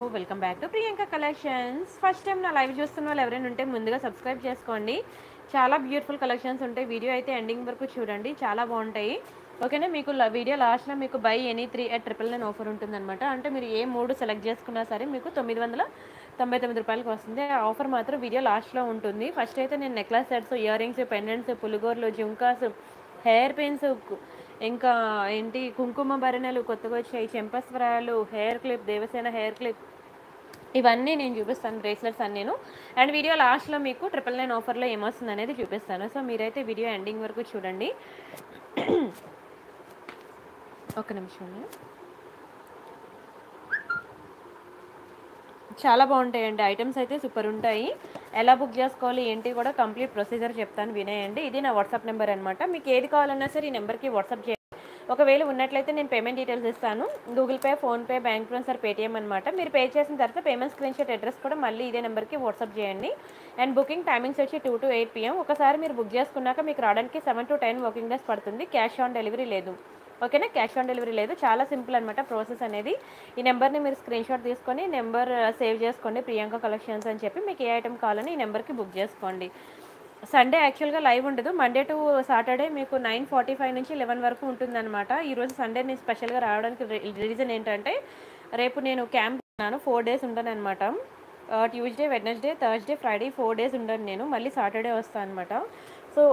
Welcome back to Priyanka collections first time నా live చూస్తున్న వాళ్ళు ఎవరైనా ఉంటే ముందుగా సబ్స్క్రైబ్ చేసుకోండి చాలా బ్యూటిఫుల్ కలెక్షన్స్ ఉంటాయి వీడియో అయితే ఎండింగ్ వరకు చూడండి చాలా బాగుంటాయి ఓకేనా మీకు ల- వీడియో లాస్ట్లో మీకు buy any three at triple nine offer ఉంటుందన్నమాట అంటే మీరు ఏ మూడు సెలెక్ట్ చేసుకున్నా సరే మీకు తొమ్మిది వందల తొంభై తొమ్మిది రూపాయలకి వస్తుంది ఆ ఆఫర్ మాత్రం వీడియో లాస్ట్లో ఉంటుంది ఫస్ట్ అయితే నేను necklace sets ear rings pendants పులిగోర్లు జుంకాస్ హెయిర్ పిన్స్ ఇంకా ఏంటి కుంకుమ భరణలు కొత్తగా వచ్చాయి చెంపస్వరాలు hair clip Devasena hair clip ఇవన్నీ నేను చూపిస్తాను బ్రేస్లెట్స్ అన్ని నేను అండ్ వీడియో లాస్ట్లో మీకు ట్రిపుల్ నైన్ ఆఫర్లో ఏమొస్తుంది అనేది చూపిస్తాను సో మీరైతే వీడియో ఎండింగ్ వరకు చూడండి ఒక నిమిషం చాలా బాగుంటాయండి ఐటమ్స్ అయితే సూపర్ ఉంటాయి ఎలా బుక్ చేసుకోవాలి ఏంటి కూడా కంప్లీట్ ప్రొసీజర్ చెప్తాను వినేయండి ఇది నా వాట్సాప్ నెంబర్ అనమాట మీకు ఏది కావాలన్నా సరే ఈ నెంబర్కి వాట్సాప్ చేయండి ఒకవేళ ఉన్నట్లయితే నేను పేమెంట్ డీటెయిల్స్ ఇస్తాను Google Pay PhonePe bank transfer Paytm అనమాట మీరు పే చేసిన తర్వాత పేమెంట్ స్క్రీన్ షాట్ అడ్రస్ కూడా మళ్ళీ ఇదే నెంబర్కి వాట్సాప్ చేయండి అండ్ బుకింగ్ టైమింగ్స్ వచ్చి టూ టు ఎయిట్ పిఎం ఒకసారి మీరు బుక్ చేసుకున్నాక మీకు రావడానికి seven to ten working days పడుతుంది క్యాష్ ఆన్ డెలివరీ లేదు ఓకేనా క్యాష్ ఆన్ డెలివరీ లేదు చాలా సింపుల్ అనమాట ప్రాసెస్ అనేది ఈ నెంబర్ని మీరు స్క్రీన్ షాట్ తీసుకొని నెంబర్ సేవ్ చేసుకోండి ప్రియాంక కలెక్షన్స్ అని చెప్పి మీకు ఏ ఐటమ్ కావాలని ఈ నెంబర్కి బుక్ చేసుకోండి సండే యాక్చువల్గా లైవ్ ఉండదు మండే టు సాటర్డే మీకు నైన్ ఫార్టీ ఫైవ్ నుంచి లెవెన్ వరకు ఉంటుందన్నమాట ఈరోజు సండే నేను స్పెషల్గా రావడానికి రీజన్ ఏంటంటే రేపు నేను క్యాంప్ ఉన్నాను ఫోర్ డేస్ ఉంటాను అనమాట Tuesday Wednesday Thursday Friday four days ఉండను నేను మళ్ళీ సాటర్డే వస్తాను అనమాట సో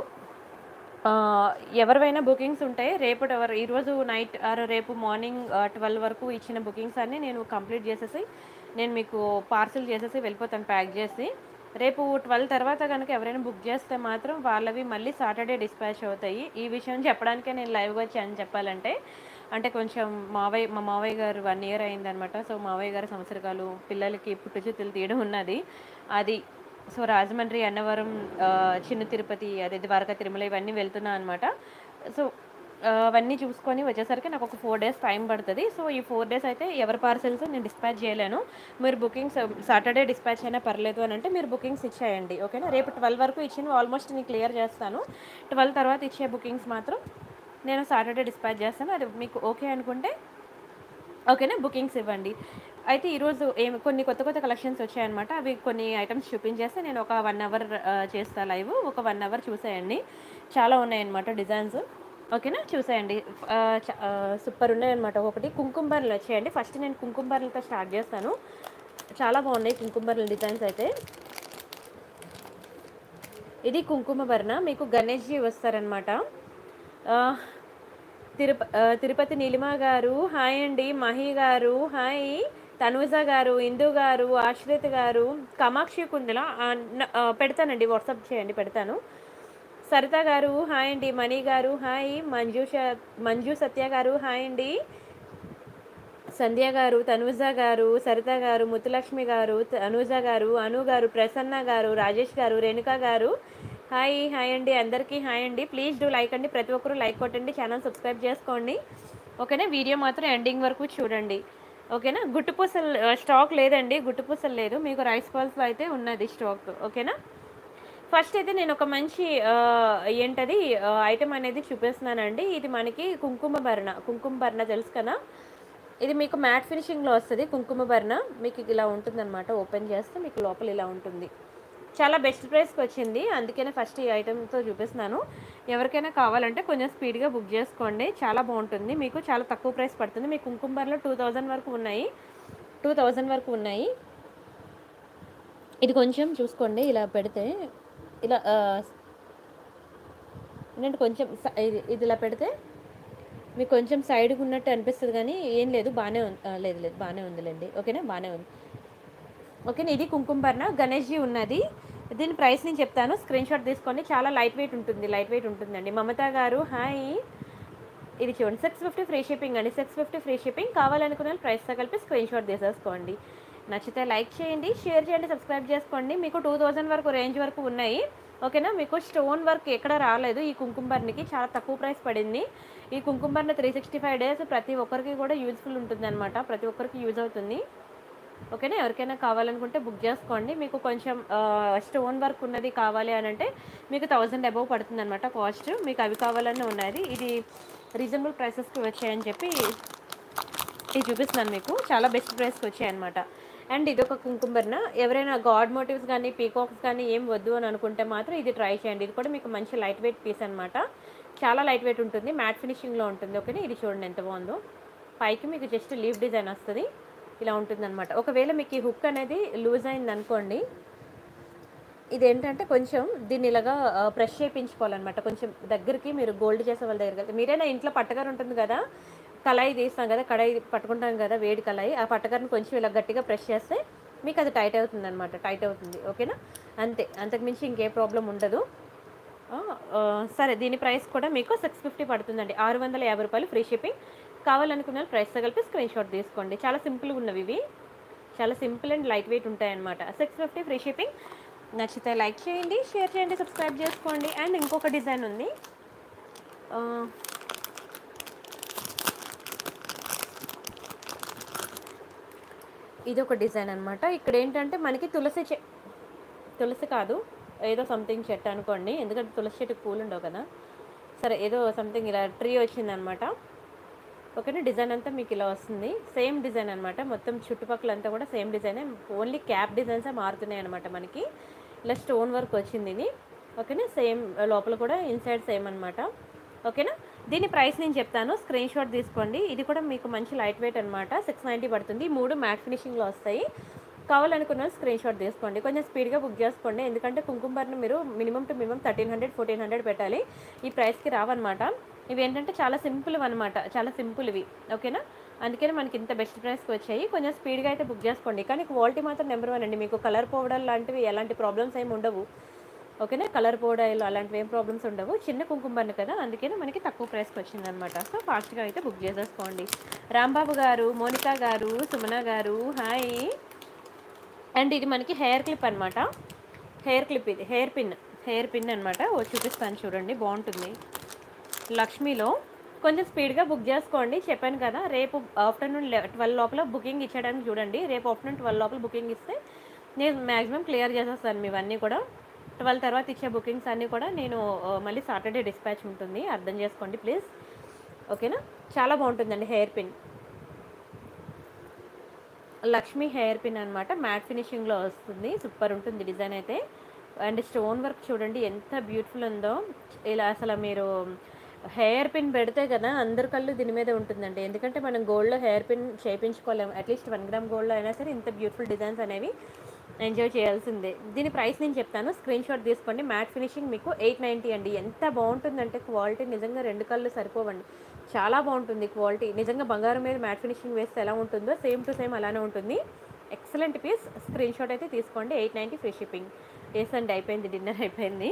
ఆ, ఎవరివైనా బుకింగ్స్ ఉంటాయి రేపటి ఎవరు ఈరోజు నైట్ ఆర్ రేపు మార్నింగ్ ట్వెల్వ్ వరకు ఇచ్చిన బుకింగ్స్ అన్నీ నేను కంప్లీట్ చేసేసి నేను మీకు పార్సిల్ చేసేసి వెళ్ళిపోతాను ప్యాక్ చేసి రేపు ట్వెల్వ్ తర్వాత కనుక ఎవరైనా బుక్ చేస్తే మాత్రం వాళ్ళవి మళ్ళీ సాటర్డే డిస్పాచ్ అవుతాయి ఈ విషయం చెప్పడానికే నేను లైవ్గా వచ్చాను చెప్పాలంటే అంటే కొంచెం మావయ్య మా మావయ్య గారు వన్ ఇయర్ అయిందనమాట సో మావయ్య గారి సంవత్సరకాలు పిల్లలకి పుట్టుచుత్తులు తీయడం ఉన్నది అది సో రాజమండ్రి అన్నవరం ఆ, చిన్న తిరుపతి అదే ద్వారకా తిరుమల ఇవన్నీ వెళ్తున్నా అనమాట సో ఆ, అవన్నీ చూసుకొని వచ్చేసరికి నాకు ఒక ఫోర్ డేస్ టైం పడుతుంది సో ఈ ఫోర్ డేస్ అయితే ఎవరి పార్సెల్స్ నేను డిస్పాచ్ చేయలేను మీరు బుకింగ్స్ సాటర్డే డిస్పాచ్ అయినా పర్లేదు అని అంటే మీరు బుకింగ్స్ ఇచ్చేయండి ఓకేనా రేపు ట్వెల్వ్ వరకు ఇచ్చిన ఆల్మోస్ట్ నేను క్లియర్ చేస్తాను ట్వెల్వ్ తర్వాత ఇచ్చే బుకింగ్స్ మాత్రం నేను సాటర్డే డిస్పాచ్ చేస్తాను అది మీకు ఓకే అనుకుంటే ఓకేనా బుకింగ్స్ ఇవ్వండి అయితే ఈరోజు ఏం కొన్ని కొత్త కొత్త కలెక్షన్స్ వచ్చాయన్నమాట అవి కొన్ని ఐటమ్స్ చూపించేస్తే నేను ఒక వన్ అవర్ చేస్తా లైవ్ ఒక వన్ అవర్ చూసేయండి చాలా ఉన్నాయన్నమాట డిజైన్స్ ఓకేనా చూసేయండి సూపర్ ఉన్నాయన్నమాట ఒకటి కుంకుమబర్లు వచ్చాయండి ఫస్ట్ నేను కుంకుమబర్లతో స్టార్ట్ చేస్తాను చాలా బాగున్నాయి కుంకుమబర్ల డిజైన్స్ అయితే ఇది కుంకుమ భరణ మీకు గణేష్జీ వస్తారనమాట తిరుప ఆ, తిరుపతి నీలిమ గారు హాయ్ అండి మహి గారు హాయ్ తనూజ గారు ఇందు గారు ఆశ్రిత్ గారు కామాక్షి కుందల ఆ, న- ఆ, పెడతానండి వాట్సాప్ చేయండి పెడతాను సరిత గారు హాయ్ అండి మణి గారు హాయ్ మంజు శ- మంజు సత్య గారు హాయ్ అండి సంధ్య గారు తనూజ గారు సరిత గారు ముత్తులక్ష్మి గారు తనూజ గారు అను గారు ప్రసన్న గారు రాజేష్ గారు రేణుక గారు హాయ్ హాయ్ అండి అందరికీ హాయ్ అండి ప్లీజ్ డూ లైక్ అండి ప్రతి ఒక్కరూ లైక్ కొట్టండి ఛానల్ సబ్స్క్రైబ్ చేసుకోండి ఓకేనా వీడియో మాత్రం ఎండింగ్ వరకు చూడండి ఓకేనా గుట్టుపూసలు ఆ, స్టాక్ లేదండి గుట్టుపూసలు లేదు మీకు రైస్ బాల్స్లో అయితే ఉన్నది స్టాక్ ఓకేనా ఫస్ట్ అయితే నేను ఒక మంచి ఆ, ఏంటది ఐటమ్ అనేది చూపిస్తున్నానండి ఇది మనకి కుంకుమ భరణ కుంకుమ భరణ తెలుసు కదా ఇది మీకు మ్యాట్ ఫినిషింగ్లో వస్తుంది కుంకుమ భరణ మీకు ఇలా ఉంటుందన్నమాట ఓపెన్ చేస్తే మీకు లోపల ఇలా ఉంటుంది చాలా బెస్ట్ ప్రైస్కి వచ్చింది అందుకనే ఫస్ట్ ఈ ఐటెంతో చూపిస్తున్నాను ఎవరికైనా కావాలంటే కొంచెం స్పీడ్గా బుక్ చేసుకోండి చాలా బాగుంటుంది మీకు చాలా తక్కువ ప్రైస్ పడుతుంది మీ కుంకుమ భరణలో టూ థౌజండ్ వరకు ఉన్నాయి టూ థౌజండ్ వరకు ఉన్నాయి ఇది కొంచెం చూసుకోండి ఇలా పెడితే ఇలా ఆ, ఏంటంటే కొంచెం స- ఇది ఇది ఇలా పెడితే మీకు కొంచెం సైడ్కి ఉన్నట్టు అనిపిస్తుంది కానీ ఏం లేదు బాగానే ఉంది ఆ, లేదు లేదు బాగానే ఉందిలేండి ఓకేనా బాగానే ఉంది ఓకేనా ఇది కుంకుమ భరణ గణేష్జీ ఉన్నది దీని ప్రైస్ నేను చెప్తాను స్క్రీన్ షాట్ తీసుకోండి చాలా లైట్ వెయిట్ ఉంటుంది లైట్ వెయిట్ ఉంటుందండి మమత గారు హాయ్ ఇది చూడండి సిక్స్ ఫిఫ్టీ ఫ్రీ షిప్పింగ్ అండి సిక్స్ ఫిఫ్టీ ఫ్రీ షిప్పింగ్ కావాలనుకున్న వాళ్ళు ప్రైస్తో కలిపి స్క్రీన్ షాట్ తీసేసుకోండి నచ్చితే లైక్ చేయండి షేర్ చేయండి సబ్స్క్రైబ్ చేసుకోండి మీకు టూ థౌజండ్ వరకు రేంజ్ వరకు ఉన్నాయి ఓకేనా మీకు స్టోన్ వర్క్ ఎక్కడ రాలేదు ఈ కుంకుమబర్నికి చాలా తక్కువ ప్రైస్ పడింది ఈ కుంకుమబర్ని త్రీ సిక్స్టీ ఫైవ్ డేస్ ప్రతి ఒక్కరికి కూడా యూజ్ఫుల్ ఉంటుంది అనమాట ప్రతి ఒక్కరికి యూజ్ అవుతుంది ఓకేనా ఎవరికైనా కావాలనుకుంటే బుక్ చేసుకోండి మీకు కొంచెం స్టోన్ వర్క్ ఉన్నది కావాలి అని అంటే మీకు థౌజండ్ అబవ్ పడుతుంది అనమాట కాస్ట్ మీకు అవి కావాలనే ఉన్నది ఇది రీజనబుల్ ప్రైసెస్కి వచ్చాయని చెప్పి ఇది చూపిస్తున్నాను మీకు చాలా బెస్ట్ ప్రైస్కి వచ్చాయి అనమాట అండ్ ఇది ఒక కుంకుమర్న ఎవరైనా గాడ్ మోటివ్స్ కానీ పీకాక్స్ కానీ ఏం వద్దు అని అనుకుంటే మాత్రం ఇది ట్రై చేయండి ఇది కూడా మీకు మంచి లైట్ వెయిట్ పీస్ అనమాట చాలా లైట్ వెయిట్ ఉంటుంది మ్యాట్ ఫినిషింగ్లో ఉంటుంది ఓకేనా ఇది చూడండి ఎంత బాగుందో పైకి మీకు జస్ట్ లీవ్ డిజైన్ వస్తుంది ఇలా ఉంటుందన్నమాట ఒకవేళ మీకు ఈ హుక్ అనేది లూజ్ అయింది అనుకోండి ఇది ఏంటంటే కొంచెం దీన్ని ఇలాగా ప్రెష్ చేయించుకోవాలన్నమాట కొంచెం దగ్గరికి మీరు గోల్డ్ చేసే వాళ్ళ దగ్గరికి వెళ్తే మీరైనా ఇంట్లో పట్టగారు ఉంటుంది కదా కళాయి తీస్తాం కదా కడాయి పట్టుకుంటాం కదా వేడి కళాయి ఆ పట్టగారిని కొంచెం ఇలా గట్టిగా ప్రెస్ చేస్తే మీకు అది టైట్ అవుతుంది అనమాట టైట్ అవుతుంది ఓకేనా అంతే అంతకుమించి ఇంకే ప్రాబ్లం ఉండదు ఆ, ఆ, సరే దీని ప్రైస్ కూడా మీకు సిక్స్ ఫిఫ్టీ పడుతుందండి ఆరు వందల యాభై రూపాయలు ఫ్రీ షిప్పింగ్ కావాలనుకున్న ప్రైస్తో కలిపి స్క్రీన్ షాట్ తీసుకోండి చాలా సింపుల్గా ఉన్నవి ఇవి చాలా సింపుల్ అండ్ లైట్ వెయిట్ ఉంటాయి అనమాట సిక్స్ ఫిఫ్టీ ఫ్రీ షిప్పింగ్ నచ్చితే లైక్ చేయండి షేర్ చేయండి సబ్స్క్రైబ్ చేసుకోండి అండ్ ఇంకొక డిజైన్ ఉంది ఆ, ఇది ఒక డిజైన్ అనమాట ఇక్కడ ఏంటంటే మనకి తులసి చె తులసి కాదు ఏదో సంథింగ్ చెట్టు అనుకోండి ఎందుకంటే తులసి చెట్టుకి పూలు ఉండవు కదా సరే ఏదో సంథింగ్ ఇలా ట్రీ వచ్చిందనమాట ఓకేనా డిజైన్ అంతా మీకు ఇలా వస్తుంది సేమ్ డిజైన్ అనమాట మొత్తం చుట్టుపక్కల అంతా కూడా సేమ్ డిజైనే ఓన్లీ క్యాప్ డిజైన్సే మారుతున్నాయి అనమాట మనకి ఇలా స్టోన్ వర్క్ వచ్చింది ఇది ఓకేనా సేమ్ లోపల కూడా ఇన్సైడ్ సేమ్ అనమాట ఓకేనా దీని ప్రైస్ నేను చెప్తాను స్క్రీన్ షాట్ తీసుకోండి ఇది కూడా మీకు మంచి లైట్ వెయిట్ అనమాట సిక్స్ నైంటీ పడుతుంది ఈ మూడు మ్యాట్ ఫినిషింగ్లో వస్తాయి కావాలనుకున్న స్క్రీన్ షాట్ తీసుకోండి కొంచెం స్పీడ్గా బుక్ చేసుకోండి ఎందుకంటే కుంకుమ బర్ని మీరు minimum to minimum thirteen hundred fourteen hundred పెట్టాలి ఈ ప్రైస్కి రావన్నమాట ఇవి ఏంటంటే చాలా సింపుల్ అనమాట చాలా సింపుల్ ఇవి ఓకేనా అందుకని మనకి ఇంత బెస్ట్ ప్రైస్కి వచ్చాయి కొంచెం స్పీడ్గా అయితే బుక్ చేసుకోండి కానీ క్వాలిటీ మాత్రం నెంబర్ వన్ అండి మీకు కలర్ పౌడర్ లాంటివి ఎలాంటి ప్రాబ్లమ్స్ ఏమి ఉండవు ఓకేనా కలర్ పౌడర్లు అలాంటివి ఏం ప్రాబ్లమ్స్ ఉండవు చిన్న కుంకుమ బర్న్ కదా అందుకని మనకి తక్కువ ప్రైస్కి వచ్చిందనమాట సో ఫాస్ట్గా అయితే బుక్ చేసేసుకోండి రాంబాబు గారు మోనికా గారు సుమన గారు హాయ్ అండ్ ఇది మనకి హెయిర్ క్లిప్ అనమాట హెయిర్ క్లిప్ ఇది హెయిర్ పిన్ హెయిర్ పిన్ అనమాట ఓ చూపిస్తాను చూడండి బాగుంటుంది లక్ష్మిలో కొంచెం స్పీడ్గా బుక్ చేసుకోండి చెప్పాను కదా రేపు ఆఫ్టర్నూన్ ట్వెల్వ్ లోపల బుకింగ్ ఇచ్చడానికి చూడండి రేపు ఆఫ్టర్నూన్ ట్వెల్వ్ లోపల బుకింగ్ ఇస్తే నేను మ్యాక్సిమం క్లియర్ చేసేస్తాను మీవన్నీ కూడా ట్వెల్వ్ తర్వాత ఇచ్చే బుకింగ్స్ అన్నీ కూడా నేను ఆ, మళ్ళీ సాటర్డే డిస్పాచ్ ఉంటుంది అర్థం చేసుకోండి ప్లీజ్ ఓకేనా చాలా బాగుంటుందండి hair pin Lakshmi hair pin అనమాట మ్యాట్ ఫినిషింగ్లో వస్తుంది సూపర్ ఉంటుంది డిజైన్ అయితే అండ్ స్టోన్ వర్క్ చూడండి ఎంత బ్యూటిఫుల్ ఉందో ఇలా అసలు మీరు హెయిర్ పిన్ పెడితే కదా అందరి కళ్ళు దీని మీద ఉంటుందండి ఎందుకంటే మనం గోల్డ్లో హెయిర్ పిన్ చేయించుకోలేము అట్లీస్ట్ వన్ గ్రామ్ గోల్డ్లో అయినా సరే ఇంత బ్యూటిఫుల్ డిజైన్స్ అనేవి ఎంజాయ్ చేయాల్సిందే దీని ప్రైస్ నేను చెప్తాను స్క్రీన్ షాట్ తీసుకోండి మ్యాట్ ఫినిషింగ్ మీకు ఎయిట్ నైంటీ అండి ఎంత బాగుంటుందంటే క్వాలిటీ నిజంగా రెండు కళ్ళు సరిపోవండి చాలా బాగుంటుంది క్వాలిటీ నిజంగా బంగారం మీద మ్యాట్ ఫినిషింగ్ వేస్తే ఎలా ఉంటుందో సేమ్ టు సేమ్ అలానే ఉంటుంది ఎక్సలెంట్ పీస్ స్క్రీన్ షాట్ అయితే తీసుకోండి eight ninety free shipping yes అండి అయిపోయింది డిన్నర్ అయిపోయింది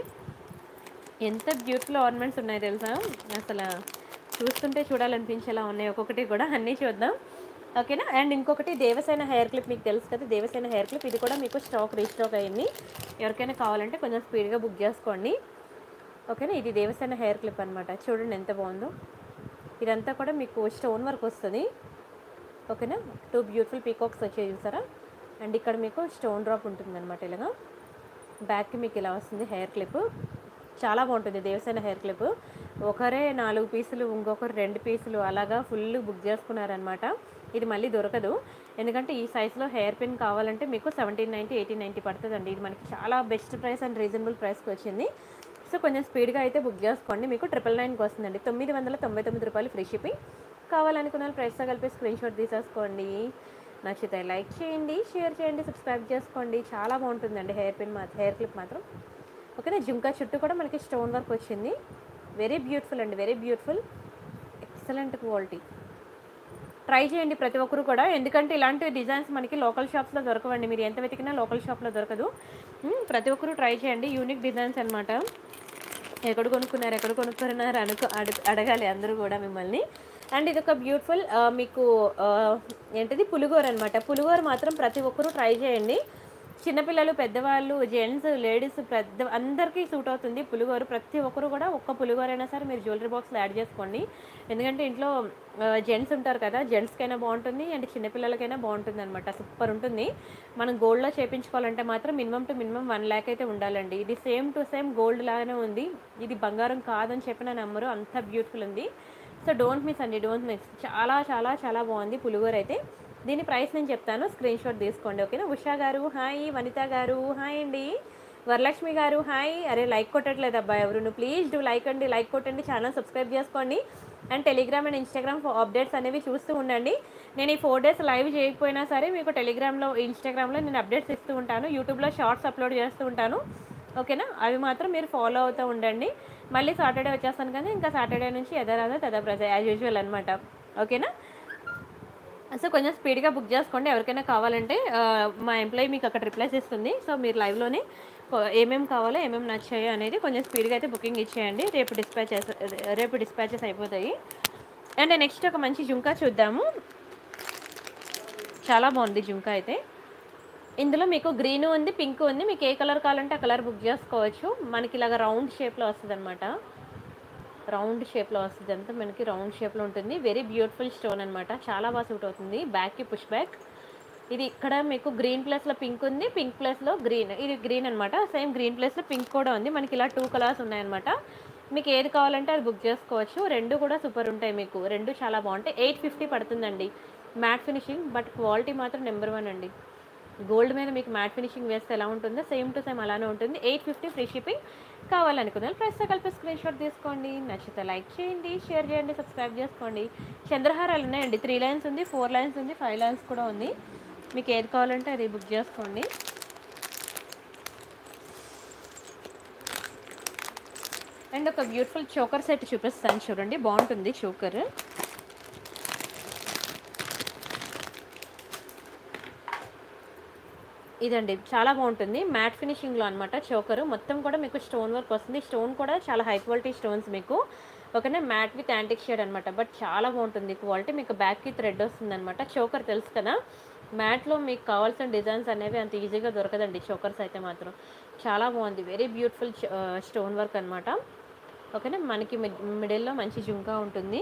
ఎంత బ్యూటిఫుల్ ఆర్నమెంట్స్ ఉన్నాయి తెలుసా అసలు చూస్తుంటే చూడాలనిపించేలా ఉన్నాయి ఒక్కొక్కటి కూడా అన్నీ చూద్దాం ఓకేనా అండ్ ఇంకొకటి దేవసేన హెయిర్ క్లిప్ మీకు తెలుసు కదా దేవసేన హెయిర్ క్లిప్ ఇది కూడా మీకు స్టాక్ రీస్టాక్ అయింది ఎవరికైనా కావాలంటే కొంచెం స్పీడ్గా బుక్ చేసుకోండి ఓకేనా ఇది దేవసేన హెయిర్ క్లిప్ అనమాట చూడండి ఎంత బాగుందో ఇదంతా కూడా మీకు స్టోన్ వర్క్ వస్తుంది ఓకేనా టూ బ్యూటిఫుల్ పీకాక్స్ వచ్చాయి చూసారా అండ్ ఇక్కడ మీకు స్టోన్ డ్రాప్ ఉంటుంది అనమాట ఇలాగా బ్యాక్కి మీకు ఇలా వస్తుంది హెయిర్ క్లిప్ చాలా బాగుంటుంది దేవసేన హెయిర్ క్లిప్ ఒకరే నాలుగు పీసులు ఇంకొకరు రెండు పీసులు అలాగా ఫుల్ బుక్ చేసుకున్నారనమాట ఇది మళ్ళీ దొరకదు ఎందుకంటే ఈ సైజులో హెయిర్ పిన్ కావాలంటే మీకు సెవెంటీన్ నైంటీ ఎయిటీన్ నైంటీ పడుతుందండి ఇది మనకి చాలా బెస్ట్ ప్రైస్ అండ్ రీజనబుల్ ప్రైస్కి వచ్చింది సో కొంచెం స్పీడ్గా అయితే బుక్ చేసుకోండి మీకు ట్రిపుల్ నైన్కి వస్తుందండి తొమ్మిది వందల తొంభై తొమ్మిది రూపాయలు ఫ్రీ షిప్పింగ్ కావాలనుకున్న వాళ్ళు ప్రైస్తో కలిపి స్క్రీన్ షాట్ తీసేసుకోండి నచ్చితే లైక్ చేయండి షేర్ చేయండి సబ్స్క్రైబ్ చేసుకోండి చాలా బాగుంటుందండి హెయిర్ పిన్ మాత్రం హెయిర్ క్లిప్ మాత్రం ఓకేనా జుంకా చుట్టూ కూడా మనకి స్టోన్ వర్క్ వచ్చింది వెరీ బ్యూటిఫుల్ అండి very beautiful excellent quality try చేయండి ప్రతి ఒక్కరు కూడా ఎందుకంటే ఇలాంటి డిజైన్స్ మనకి లోకల్ షాప్స్లో దొరకవండి మీరు ఎంత వెతికినా లోకల్ షాప్లో దొరకదు మ్, ప్రతి ఒక్కరు ట్రై చేయండి యూనిక్ డిజైన్స్ అనమాట ఎక్కడ కొనుక్కున్నారు ఎక్కడ కొనుక్కున్నారు అనుకో అడుగు అడగాలి అందరూ కూడా మిమ్మల్ని అండ్ ఇది ఒక బ్యూటిఫుల్ మీకు ఆ, ఏంటిది పులిగోర అనమాట పులిగోర మాత్రం ప్రతి ఒక్కరూ ట్రై చేయండి చిన్నపిల్లలు పెద్దవాళ్ళు జెంట్స్ లేడీస్ పెద్ద అందరికీ సూట్ అవుతుంది పులిగోర ప్రతి ఒక్కరు కూడా ఒక్క పులిగోర అయినా సరే మీరు జ్యువెలరీ బాక్స్లో యాడ్ చేసుకోండి ఎందుకంటే ఇంట్లో జెంట్స్ ఉంటారు కదా జెంట్స్కైనా బాగుంటుంది అండ్ చిన్నపిల్లలకైనా బాగుంటుంది అనమాట సూపర్ ఉంటుంది మనం గోల్డ్లో చేయించుకోవాలంటే మాత్రం minimum to minimum one lakh అయితే ఉండాలండి ఇది సేమ్ టు సేమ్ గోల్డ్ లాగానే ఉంది ఇది బంగారం కాదని చెప్పిన నమ్మరు అంత బ్యూటిఫుల్ ఉంది సో డోంట్ మిస్ అండి డోంట్ మిస్ చాలా చాలా చాలా బాగుంది పులిగోర అయితే దీని ప్రైస్ నేను చెప్తాను స్క్రీన్ షాట్ తీసుకోండి ఓకేనా ఉషా గారు హాయ్ వనిత గారు హాయ్ అండి వరలక్ష్మి గారు హాయ్ అరే లైక్ కొట్టట్లేదు అబ్బాయి ఎవరు ప్లీజ్ డూ లైక్ అండి లైక్ కొట్టండి ఛానల్ సబ్స్క్రైబ్ చేసుకోండి and Telegram and Instagram updates అనేవి చూస్తూ ఉండండి నేను ఈ ఫోర్ డేస్ లైవ్ చేయకపోయినా సరే మీకు టెలిగ్రామ్లో ఇన్స్టాగ్రామ్లో నేను అప్డేట్స్ ఇస్తూ ఉంటాను యూట్యూబ్లో షార్ట్స్ అప్లోడ్ చేస్తూ ఉంటాను ఓకేనా అవి మాత్రం మీరు ఫాలో అవుతూ ఉండండి మళ్ళీ సాటర్డే వచ్చేస్తాను కానీ ఇంకా సాటర్డే నుంచి ఎదరాదా తదా ప్రజ యాజ్ యూజువల్ అనమాట ఓకేనా సో కొంచెం స్పీడ్గా బుక్ చేసుకోండి ఎవరికైనా కావాలంటే ఆ, మా ఎంప్లాయీ మీకు అక్కడ రిప్లైస్ ఇస్తుంది సో మీరు లైవ్లోనే ఏమేమి కావాలో ఏమేమి నచ్చాయో అనేది కొంచెం స్పీడ్గా అయితే బుకింగ్ ఇచ్చేయండి రేపు డిస్పాచెస్ రేపు డిస్పాచెస్ అయిపోతాయి అండ్ నెక్స్ట్ ఒక మంచి జుంకా చూద్దాము చాలా బాగుంది జుంకా అయితే ఇందులో మీకు గ్రీన్ ఉంది పింక్ ఉంది మీకు ఏ కలర్ కావాలంటే ఆ కలర్ బుక్ చేసుకోవచ్చు మనకి ఇలాగ రౌండ్ షేప్లో వస్తుంది అనమాట రౌండ్ షేప్లో వస్తుంది అంతా మనకి రౌండ్ షేప్లో ఉంటుంది వెరీ బ్యూటిఫుల్ స్టోన్ అనమాట చాలా బాగా సూట్ అవుతుంది బ్యాక్కి పుష్ బ్యాక్ ఇది ఇక్కడ మీకు గ్రీన్ ప్లేస్లో పింక్ ఉంది పింక్ ప్లేస్లో గ్రీన్ ఇది గ్రీన్ అనమాట సేమ్ గ్రీన్ ప్లేస్లో పింక్ కూడా ఉంది మనకి ఇలా టూ కలర్స్ ఉన్నాయన్నమాట మీకు ఏది కావాలంటే అది బుక్ చేసుకోవచ్చు రెండు కూడా సూపర్ ఉంటాయి మీకు రెండు చాలా బాగుంటాయి ఎయిట్ ఫిఫ్టీ పడుతుందండి మ్యాట్ ఫినిషింగ్ బట్ క్వాలిటీ మాత్రం నెంబర్ వన్ అండి గోల్డ్ మీద మీకు మ్యాట్ ఫినిషింగ్ వేస్తే ఎలా ఉంటుందో సేమ్ టు సేమ్ అలానే ఉంటుంది ఎయిట్ ఫిఫ్టీ ఫ్రీ షిప్పింగ్ కావాలనుకున్నారు ప్రైస్తో కలిపి స్క్రీన్ షాట్ తీసుకోండి నచ్చితే లైక్ చేయండి షేర్ చేయండి సబ్స్క్రైబ్ చేసుకోండి చంద్రహారాలు ఉన్నాయండి త్రీ లైన్స్ ఉంది ఫోర్ లైన్స్ ఉంది ఫైవ్ లైన్స్ కూడా ఉంది మీకు ఏది కావాలంటే అది బుక్ చేసుకోండి అండ్ ఒక బ్యూటిఫుల్ చోకర్ సెట్ చూపిస్తాను చూడండి బాగుంటుంది చోకర్ ఇదండి చాలా బాగుంటుంది మ్యాట్ ఫినిషింగ్లో అనమాట చోకరు మొత్తం కూడా మీకు స్టోన్ వర్క్ వస్తుంది స్టోన్ కూడా చాలా హై క్వాలిటీ స్టోన్స్ మీకు ఓకేనా మ్యాట్ విత్ యాంటిక్ షేడ్ అనమాట బట్ చాలా బాగుంటుంది క్వాలిటీ మీకు బ్యాక్కి థ్రెడ్ వస్తుంది అనమాట చోకర్ తెలుసు కదా మ్యాట్లో మీకు కావాల్సిన డిజైన్స్ అనేవి అంత ఈజీగా దొరకదండి చోకర్స్ అయితే మాత్రం చాలా బాగుంది వెరీ బ్యూటిఫుల్ స్టోన్ వర్క్ అనమాట ఓకేనా మనకి మిడిల్లో మంచి జుంకా ఉంటుంది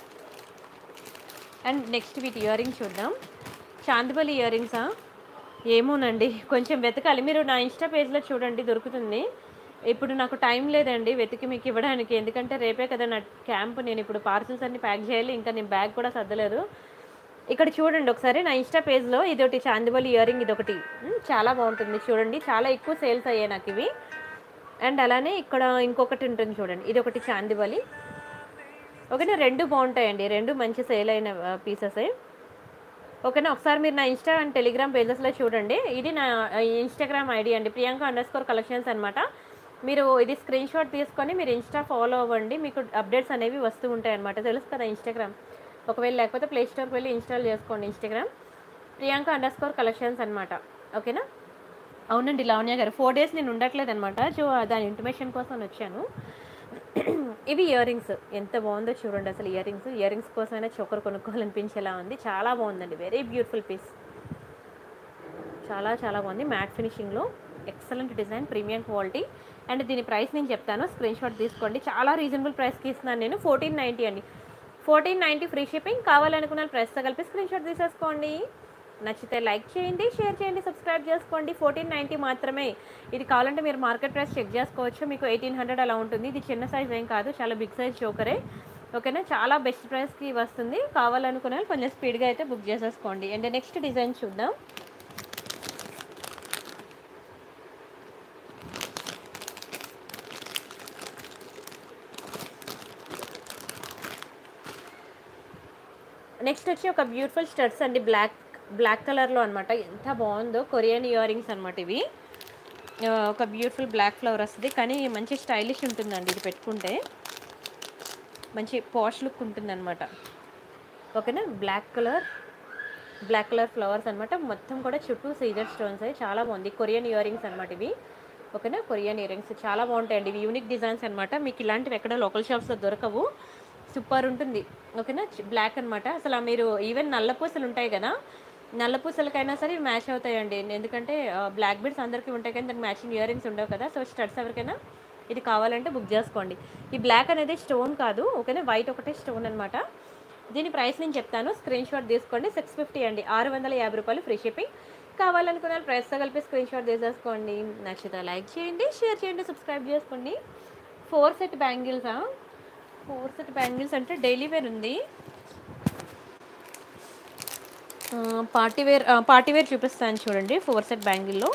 అండ్ నెక్స్ట్ వీటి ఇయర్ రింగ్స్ చూద్దాం చాందిబలి ఇయర్ రింగ్సా ఏమోనండి కొంచెం వెతకాలి మీరు నా ఇన్స్టా పేజ్లో చూడండి దొరుకుతుంది ఇప్పుడు నాకు టైం లేదండి వెతికి మీకు ఇవ్వడానికి ఎందుకంటే రేపే కదా నా క్యాంప్ నేను ఇప్పుడు పార్సల్స్ అన్ని ప్యాక్ చేయాలి ఇంకా నేను బ్యాగ్ కూడా సర్దలేదు ఇక్కడ చూడండి ఒకసారి నా ఇన్స్టా పేజ్లో ఇది ఒకటి చాందిబలి ఇయర్ రింగ్ ఇది ఒకటి ఉమ్, చాలా బాగుంటుంది చూడండి చాలా ఎక్కువ సేల్స్ అయ్యాయి నాకు ఇవి అండ్ అలానే ఇక్కడ ఇంకొకటి ఉంటుంది చూడండి ఇది ఒకటి చాందిబలి ఓకేనా రెండు బాగుంటాయండి రెండు మంచి సేల్ అయిన పీసెస్ ఓకేనా ఒకసారి మీరు నా ఇన్స్టా అండ్ టెలిగ్రామ్ పేజెస్లో చూడండి ఇది నా ఇన్స్టాగ్రామ్ ఐడి అండి ప్రియాంక అండర్ స్కోర్ కలెక్షన్స్ అనమాట మీరు ఇది స్క్రీన్ షాట్ తీసుకొని మీరు ఇన్స్టా ఫాలో అవ్వండి మీకు అప్డేట్స్ అనేవి వస్తూ ఉంటాయి అనమాట తెలుసు కదా ఇన్స్టాగ్రామ్ ఒకవేళ లేకపోతే ప్లే స్టోర్కి వెళ్ళి ఇన్స్టాల్ చేసుకోండి Instagram Priyanka underscore collections అనమాట ఓకేనా అవునండి లావణ్య గారు ఫోర్ డేస్ నేను ఉండట్లేదు అనమాట సో దాని ఇంటిమేషన్ కోసం వచ్చాను ఇవి ఇయర్ రింగ్స్ ఎంత బాగుందో చూడండి అసలు ఇయర్ రింగ్స్ ఇయర్ రింగ్స్ కోసమైనా చోకర్ కొనుక్కోవాలనిపించేలా ఉంది చాలా బాగుందండి వెరీ బ్యూటిఫుల్ పీస్ చాలా చాలా బాగుంది మ్యాట్ ఫినిషింగ్లో excellent design premium quality and దీని ప్రైస్ నేను చెప్తాను స్క్రీన్ షాట్ తీసుకోండి చాలా రీజనబుల్ ప్రైస్కి ఇస్తున్నాను నేను ఫోర్టీన్ నైంటీ అండి ఫోర్టీన్ నైంటీ ఫ్రీ షిప్పింగ్ కావాలనుకున్న ప్రైస్తో కలిపి స్క్రీన్ షాట్ తీసేసుకోండి నచ్చితే లైక్ చేయండి షేర్ చేయండి సబ్స్క్రైబ్ చేసుకోండి ఫోర్టీన్ నైంటీ మాత్రమే ఇది కావాలంటే మీరు మార్కెట్ ప్రైస్ చెక్ చేసుకోవచ్చు మీకు ఎయిటీన్ హండ్రెడ్ అలా ఉంటుంది ఇది చిన్న సైజ్ ఏం కాదు చాలా బిగ్ సైజ్ చోకరే ఓకేనా చాలా బెస్ట్ ప్రైస్కి వస్తుంది కావాలనుకునే వాళ్ళు కొంచెం స్పీడ్గా అయితే బుక్ చేసేసుకోండి అండ్ నెక్స్ట్ డిజైన్ చూద్దాం నెక్స్ట్ వచ్చి ఒక బ్యూటిఫుల్ స్టడ్స్ అండి బ్లాక్ బ్లాక్ కలర్లో అనమాట ఎంత బాగుందో కొరియన్ ఇయర్ రింగ్స్ అనమాట ఇవి ఆ, ఒక బ్యూటిఫుల్ బ్లాక్ ఫ్లవర్ వస్తుంది కానీ మంచి స్టైలిష్ ఉంటుందండి ఇది పెట్టుకుంటే మంచి పాష్ లుక్ ఉంటుందన్నమాట ఓకేనా black colour black colour flowers అనమాట మొత్తం కూడా చుట్టూ సీజర్ స్టోన్స్ అవి చాలా బాగుంది కొరియన్ ఇయర్ రింగ్స్ అనమాట ఇవి ఓకేనా కొరియన్ ఇయర్ రింగ్స్ చాలా బాగుంటాయండి ఇవి యూనిక్ డిజైన్స్ అనమాట మీకు ఇలాంటివి ఎక్కడ లోకల్ షాప్స్లో దొరకవు సూపర్ ఉంటుంది ఓకేనా బ్లాక్ అనమాట అసలు మీరు ఈవెన్ నల్ల పూసలు ఉంటాయి కదా నల్ల పూసలకైనా సరే ఇవి మ్యాచ్ అవుతాయండి ఎందుకంటే బ్లాక్ బీడ్స్ అందరికీ ఉంటాయి కానీ దానికి మ్యాచింగ్ ఇయర్ రింగ్స్ ఉండవు కదా సో స్టడ్స్ ఎవరికైనా ఇది కావాలంటే బుక్ చేసుకోండి ఈ బ్లాక్ అనేది స్టోన్ కాదు ఓకేనా వైట్ ఒకటే స్టోన్ అనమాట దీని ప్రైస్ నేను చెప్తాను స్క్రీన్ షాట్ తీసుకోండి సిక్స్ ఫిఫ్టీ అండి ఆరు వందల యాభై రూపాయలు ఫ్రీ షిప్పింగ్ కావాలనుకున్న వాళ్ళు ప్రైస్తో కలిపి స్క్రీన్ షాట్ తీసేసుకోండి నచ్చితే లైక్ చేయండి షేర్ చేయండి సబ్స్క్రైబ్ చేసుకోండి ఫోర్ సెట్ బ్యాంగిల్సా ఫోర్ సెట్ బ్యాంగిల్స్ అంటే డైలీ వేర్ ఉంది పార్టీ వేర్ పార్టీ వేర్ చూపిస్తాను చూడండి ఫోర్ సెట్ బ్యాంగిల్లో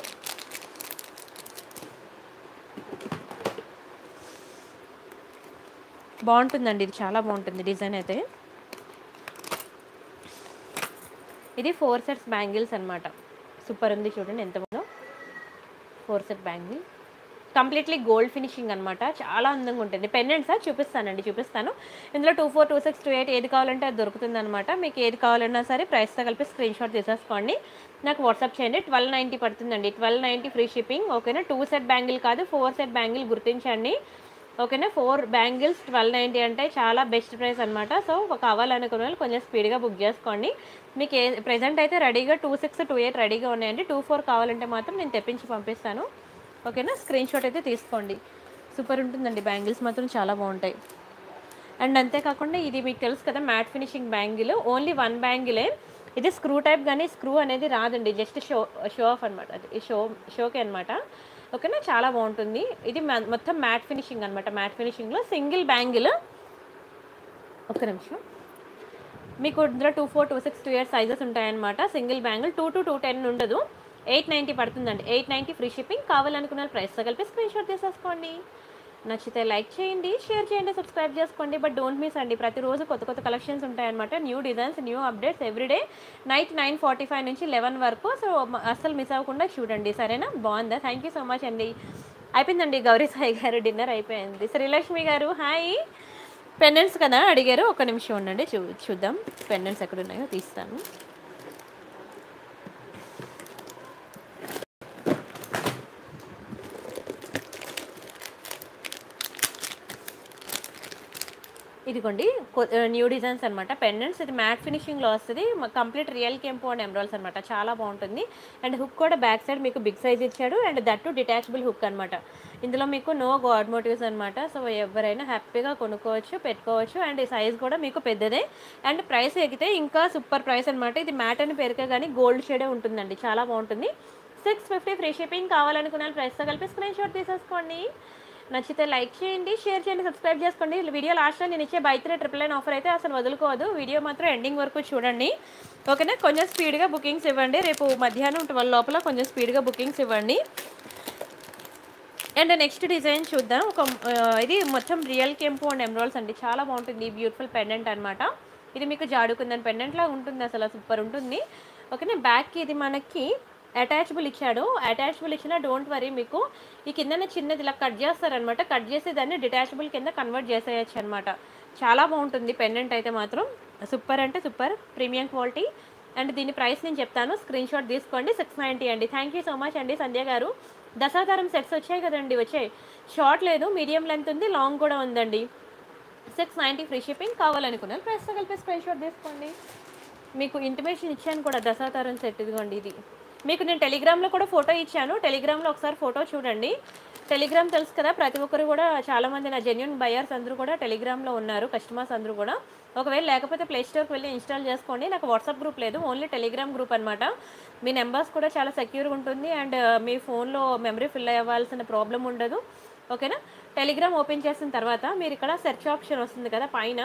బాగుంటుందండి ఇది చాలా బాగుంటుంది డిజైన్ అయితే ఇది ఫోర్ సెట్స్ బ్యాంగిల్స్ అనమాట సూపర్ ఉంది చూడండి ఎంత బాగుందో four set bangle completely gold finishing అనమాట చాలా అందంగా ఉంటుంది పెండెంట్సా చూపిస్తానండి చూపిస్తాను ఇందులో two four two six two eight ఏది కావాలంటే అది దొరుకుతుంది అనమాట మీకు ఏది కావాలన్నా సరే ప్రైస్తో కలిపి స్క్రీన్ షాట్ తీసేసుకోండి నాకు వాట్సాప్ చేయండి ట్వెల్వ్ నైంటీ పడుతుందండి ట్వెల్వ్ నైంటీ ఫ్రీ షిప్పింగ్ ఓకేనా టూ సెట్ బ్యాంగిల్ కాదు ఫోర్ సెట్ బ్యాంగిల్ గుర్తించండి ఓకేనా ఫోర్ బ్యాంగిల్స్ ట్వెల్వ్ నైంటీ అంటే చాలా బెస్ట్ ప్రైస్ అనమాట సో కావాలనుకున్న వాళ్ళు కొంచెం స్పీడ్గా బుక్ చేసుకోండి మీకు ఏ ప్రజెంట్ అయితే రెడీగా టూ సిక్స్ టూ ఎయిట్ రెడీగా ఉన్నాయండి టూ ఫోర్ కావాలంటే మాత్రం నేను తెప్పించి పంపిస్తాను ఓకేనా స్క్రీన్ షాట్ అయితే తీసుకోండి సూపర్ ఉంటుందండి బ్యాంగిల్స్ మాత్రం చాలా బాగుంటాయి అండ్ అంతేకాకుండా ఇది మీకు తెలుసు కదా matte finishing bangle only one బ్యాంగిలే ఇది స్క్రూ టైప్ కానీ స్క్రూ అనేది రాదండి జస్ట్ షో షో ఆఫ్ అనమాట అది షో షోకే అనమాట ఓకేనా చాలా బాగుంటుంది ఇది మ- మొత్తం మ్యాట్ ఫినిషింగ్ అనమాట మ్యాట్ ఫినిషింగ్లో సింగిల్ బ్యాంగిల్ ఒక్క నిమిషం మీకు ఇందులో two four two six two years sizes ఉంటాయన్నమాట single bangle two to two ten ఉండదు ఎయిట్ నైంటీ పడుతుందండి ఎయిట్ నైంటీ ఫ్రీ షిప్పింగ్ కావాలనుకున్న ప్రైస్తో కలిపి స్క్రీన్ షాట్ తీసేసుకోండి నచ్చితే లైక్ చేయండి షేర్ చేయండి సబ్స్క్రైబ్ చేసుకోండి బట్ డోంట్ మిస్ అండి ప్రతిరోజు కొత్త కొత్త కలెక్షన్స్ ఉంటాయన్నమాట new designs new updates everyday night nine forty five నుంచి లెవెన్ వరకు సో మ- అస్సలు మిస్ అవ్వకుండా చూడండి సరేనా బాగుందా థ్యాంక్ యూ సో మచ్ అండి అయిపోయిందండి గౌరీ సాయి గారు డిన్నర్ అయిపోయింది శ్రీలక్ష్మి గారు హాయ్ పెండెంట్స్ కదా అడిగారు ఒక నిమిషం ఉండండి చూ చూద్దాం పెండెంట్స్ ఎక్కడ ఉన్నాయో తీస్తాను ఇదిగోండి న్యూ డిజైన్స్ అనమాట పెండెంట్స్ ఇది మ్యాట్ ఫినిషింగ్లో వస్తుంది కంప్లీట్ రియల్ కెంపు అండ్ ఎమరాల్స్ అనమాట చాలా బాగుంటుంది అండ్ హుక్ కూడా బ్యాక్ సైడ్ మీకు బిగ్ సైజ్ ఇచ్చాడు అండ్ దట్టు డిటాచబుల్ హుక్ అనమాట ఇందులో మీకు నో గాడ్ మోటివ్స్ అనమాట సో ఎవరైనా హ్యాపీగా కొనుక్కోవచ్చు పెట్టుకోవచ్చు అండ్ ఈ సైజ్ కూడా మీకు పెద్దదే అండ్ ప్రైస్ ఎగితే ఇంకా సూపర్ ప్రైస్ అనమాట ఇది మ్యాట్ అని పేరుకే కానీ గోల్డ్ షేడే ఉంటుందండి చాలా బాగుంటుంది సిక్స్ ఫిఫ్టీ ఫ్రీ షిప్పింగ్ కావాలనుకున్న ప్రైస్తో కలిపి స్క్రీన్ షాట్ తీసేసుకోండి నచ్చితే లైక్ చేయండి షేర్ చేయండి సబ్స్క్రైబ్ చేసుకోండి వీడియో లాస్ట్లో నేను ఇచ్చే buy three triple nine offer అయితే అసలు వదులుకోవద్దు వీడియో మాత్రం ఎండింగ్ వరకు చూడండి ఓకేనా కొంచెం స్పీడ్గా బుకింగ్స్ ఇవ్వండి రేపు మధ్యాహ్నం ట్వెల్వ్ లోపల కొంచెం స్పీడ్గా బుకింగ్స్ ఇవ్వండి అండ్ నెక్స్ట్ డిజైన్ చూద్దాం ఒక ఆ, ఇది మొత్తం రియల్ కెంపు అండ్ ఎమరాల్స్ అండి చాలా బాగుంటుంది బ్యూటిఫుల్ పెండెంట్ అనమాట ఇది మీకు జాడుకుందని పెండెంట్లా ఉంటుంది అసలు సూపర్ ఉంటుంది ఓకేనా బ్యాక్కి ఇది మనకి అటాచబుల్ ఇచ్చాడు అటాచబుల్ ఇచ్చిన డోంట్ వరీ మీకు ఈ కిందన చిన్నది ఇలా కట్ చేస్తారనమాట కట్ చేసి దాన్ని డిటాచబుల్ కింద కన్వర్ట్ చేసేయచ్చు అనమాట చాలా బాగుంటుంది పెండెంట్ అయితే మాత్రం సూపర్ అంటే సూపర్ ప్రీమియం క్వాలిటీ అండ్ దీని ప్రైస్ నేను చెప్తాను స్క్రీన్ షాట్ తీసుకోండి సిక్స్ నైంటీ అండి థ్యాంక్ యూ సో మచ్ అండి సంధ్య గారు దశావతారం సెట్స్ వచ్చాయి కదండి వచ్చాయి షార్ట్ లేదు మీడియం లెంత్ ఉంది లాంగ్ కూడా ఉందండి సిక్స్ నైంటీ ఫ్రీ షిప్పింగ్ కావాలనుకున్నారు ప్రైస్తో కలిపి స్క్రీన్ షాట్ తీసుకోండి మీకు ఇంటిమేషన్ ఇచ్చాను కూడా దశావతారం సెట్ ఇదిగోండి ఇది మీకు నేను టెలిగ్రామ్లో కూడా ఫోటో ఇచ్చాను టెలిగ్రామ్లో ఒకసారి ఫోటో చూడండి టెలిగ్రామ్ తెలుసు కదా ప్రతి ఒక్కరు కూడా చాలామంది నా జెన్యున్ బయర్స్ అందరూ కూడా టెలిగ్రామ్లో ఉన్నారు కస్టమర్స్ అందరూ కూడా ఒకవేళ లేకపోతే ప్లే స్టోర్కి వెళ్ళి ఇన్స్టాల్ చేసుకోండి నాకు వాట్సాప్ గ్రూప్ లేదు ఓన్లీ టెలిగ్రామ్ గ్రూప్ అనమాట మీ నెంబర్స్ కూడా చాలా సెక్యూర్గా ఉంటుంది అండ్ మీ ఫోన్లో మెమరీ ఫిల్ అవ్వాల్సిన ప్రాబ్లం ఉండదు ఓకేనా టెలిగ్రామ్ ఓపెన్ చేసిన తర్వాత మీరు ఇక్కడ సెర్చ్ ఆప్షన్ వస్తుంది కదా పైన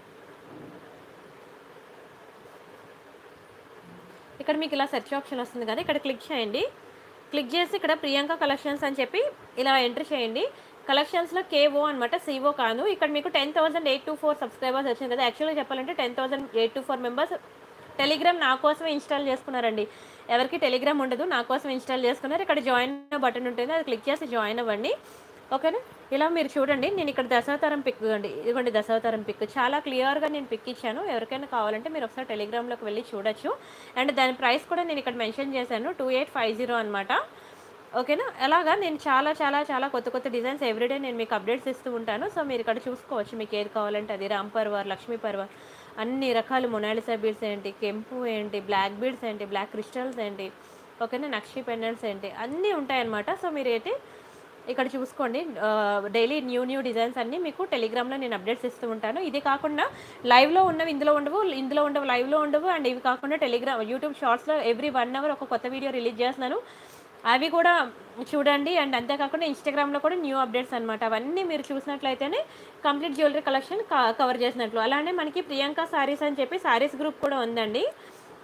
ఇక్కడ మీకు ఇలా సెర్చ్ ఆప్షన్ వస్తుంది కదా ఇక్కడ క్లిక్ చేయండి క్లిక్ చేసి ఇక్కడ ప్రియాంక కలెక్షన్స్ అని చెప్పి ఇలా ఎంటర్ చేయండి కలెక్షన్స్లో కేఓ అనమాట సిఓ కాదు ఇక్కడ మీకు ten thousand eight two four subscribers వచ్చింది కదా యాక్చువల్గా చెప్పాలంటే ten thousand eight two four members Telegram నా కోసమే ఇన్స్టాల్ చేసుకున్నారండి ఎవరికి టెలిగ్రామ్ ఉండదు నా కోసం ఇన్స్టాల్ చేసుకున్నారు ఇక్కడ జాయిన్ బటన్ ఉంటుంది అది క్లిక్ చేసి జాయిన్ అవ్వండి ఓకేనా ఇలా మీరు చూడండి నేను ఇక్కడ దశావతారం పిక్ అండి ఇదిగోండి దశావతారం పిక్ చాలా క్లియర్గా నేను పిక్ ఇచ్చాను ఎవరికైనా కావాలంటే మీరు ఒకసారి టెలిగ్రామ్లోకి వెళ్ళి చూడొచ్చు అండ్ దాని ప్రైస్ కూడా నేను ఇక్కడ మెన్షన్ చేశాను టూ ఎయిట్ ఫైవ్ జీరో అనమాట ఓకేనా అలాగా నేను చాలా చాలా చాలా కొత్త కొత్త డిజైన్స్ ఎవ్రీడే నేను మీకు అప్డేట్స్ ఇస్తూ ఉంటాను సో మీరు ఇక్కడ చూసుకోవచ్చు మీకు ఏది కావాలంటే అది రామ్ పర్వర్ లక్ష్మీ పర్వర్ అన్ని రకాల మొనాలిసా బీడ్స్ ఏంటి కెంపు ఏంటి బ్లాక్ బీడ్స్ ఏంటి బ్లాక్ క్రిస్టల్స్ ఏంటి ఓకేనా నక్షి పెండెంట్స్ ఏంటి అన్నీ ఉంటాయన్నమాట సో మీరు అయితే ఇక్కడ చూసుకోండి డైలీ న్యూ న్యూ డిజైన్స్ అన్నీ మీకు టెలిగ్రామ్లో నేను అప్డేట్స్ ఇస్తూ ఉంటాను ఇది కాకుండా లైవ్లో ఉన్నవి ఇందులో ఉండవు ఇందులో ఉండవు లైవ్లో ఉండవు అండ్ ఇవి కాకుండా టెలిగ్రామ్ యూట్యూబ్ షార్ట్స్లో ఎవ్రీ వన్ అవర్ ఒక కొత్త వీడియో రిలీజ్ చేస్తున్నాను అవి కూడా చూడండి అండ్ అంతేకాకుండా ఇన్స్టాగ్రామ్లో కూడా న్యూ అప్డేట్స్ అనమాట అవన్నీ మీరు చూసినట్లయితేనే కంప్లీట్ జ్యువెలరీ కలెక్షన్ కవర్ చేసినట్లు అలానే మనకి ప్రియాంక సారీస్ అని చెప్పి సారీస్ గ్రూప్ కూడా ఉందండి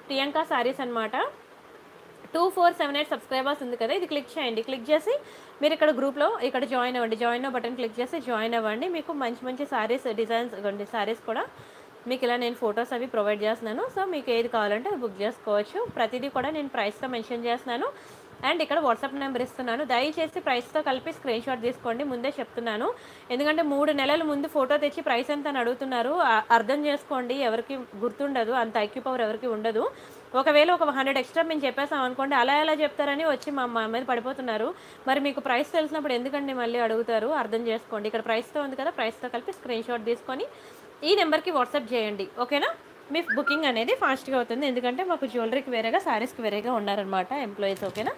ప్రియాంక సారీస్ అనమాట two four seven eight subscribers ఉంది కదా ఇది క్లిక్ చేయండి క్లిక్ చేసి మీరు ఇక్కడ గ్రూప్లో ఇక్కడ జాయిన్ అవ్వండి జాయిన్ బటన్ క్లిక్ చేసి జాయిన్ అవ్వండి మీకు మంచి మంచి సారీస్ డిజైన్స్ ఇవ్వండి సారీస్ కూడా మీకు ఇలా నేను ఫొటోస్ అవి ప్రొవైడ్ చేస్తున్నాను సో మీకు ఏది కావాలంటే అది బుక్ చేసుకోవచ్చు ప్రతిదీ కూడా నేను ప్రైస్తో మెన్షన్ చేస్తున్నాను అండ్ ఇక్కడ వాట్సాప్ నెంబర్ ఇస్తున్నాను దయచేసి ప్రైస్తో కలిపి స్క్రీన్ షాట్ తీసుకోండి ముందే చెప్తున్నాను ఎందుకంటే మూడు నెలల ముందు ఫోటో తెచ్చి ప్రైస్ ఎంత అని అడుగుతున్నారు ఆ- అర్థం చేసుకోండి ఎవరికి గుర్తుండదు అంత ఐక్యూ పవర్ ఎవరికి ఉండదు ఒకవేళ ఒక హండ్రెడ్ ఎక్స్ట్రా మేము చెప్పేసాం అనుకోండి అలా ఎలా చెప్తారని వచ్చి మా మా మీద పడిపోతున్నారు మరి మీకు ప్రైస్ తెలిసినప్పుడు ఎందుకండి మళ్ళీ అడుగుతారు అర్థం చేసుకోండి ఇక్కడ ప్రైస్తో ఉంది కదా ప్రైస్తో కలిపి స్క్రీన్ షాట్ తీసుకొని ఈ నెంబర్కి వాట్సాప్ చేయండి ఓకేనా మీ బుకింగ్ అనేది ఫాస్ట్గా అవుతుంది ఎందుకంటే మాకు జ్యువెలరీకి వేరేగా శారీస్కి వేరేగా ఉన్నారనమాట ఎంప్లాయీస్ ఓకేనా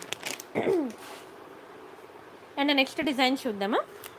అండ్ నెక్స్ట్ డిజైన్ చూద్దామా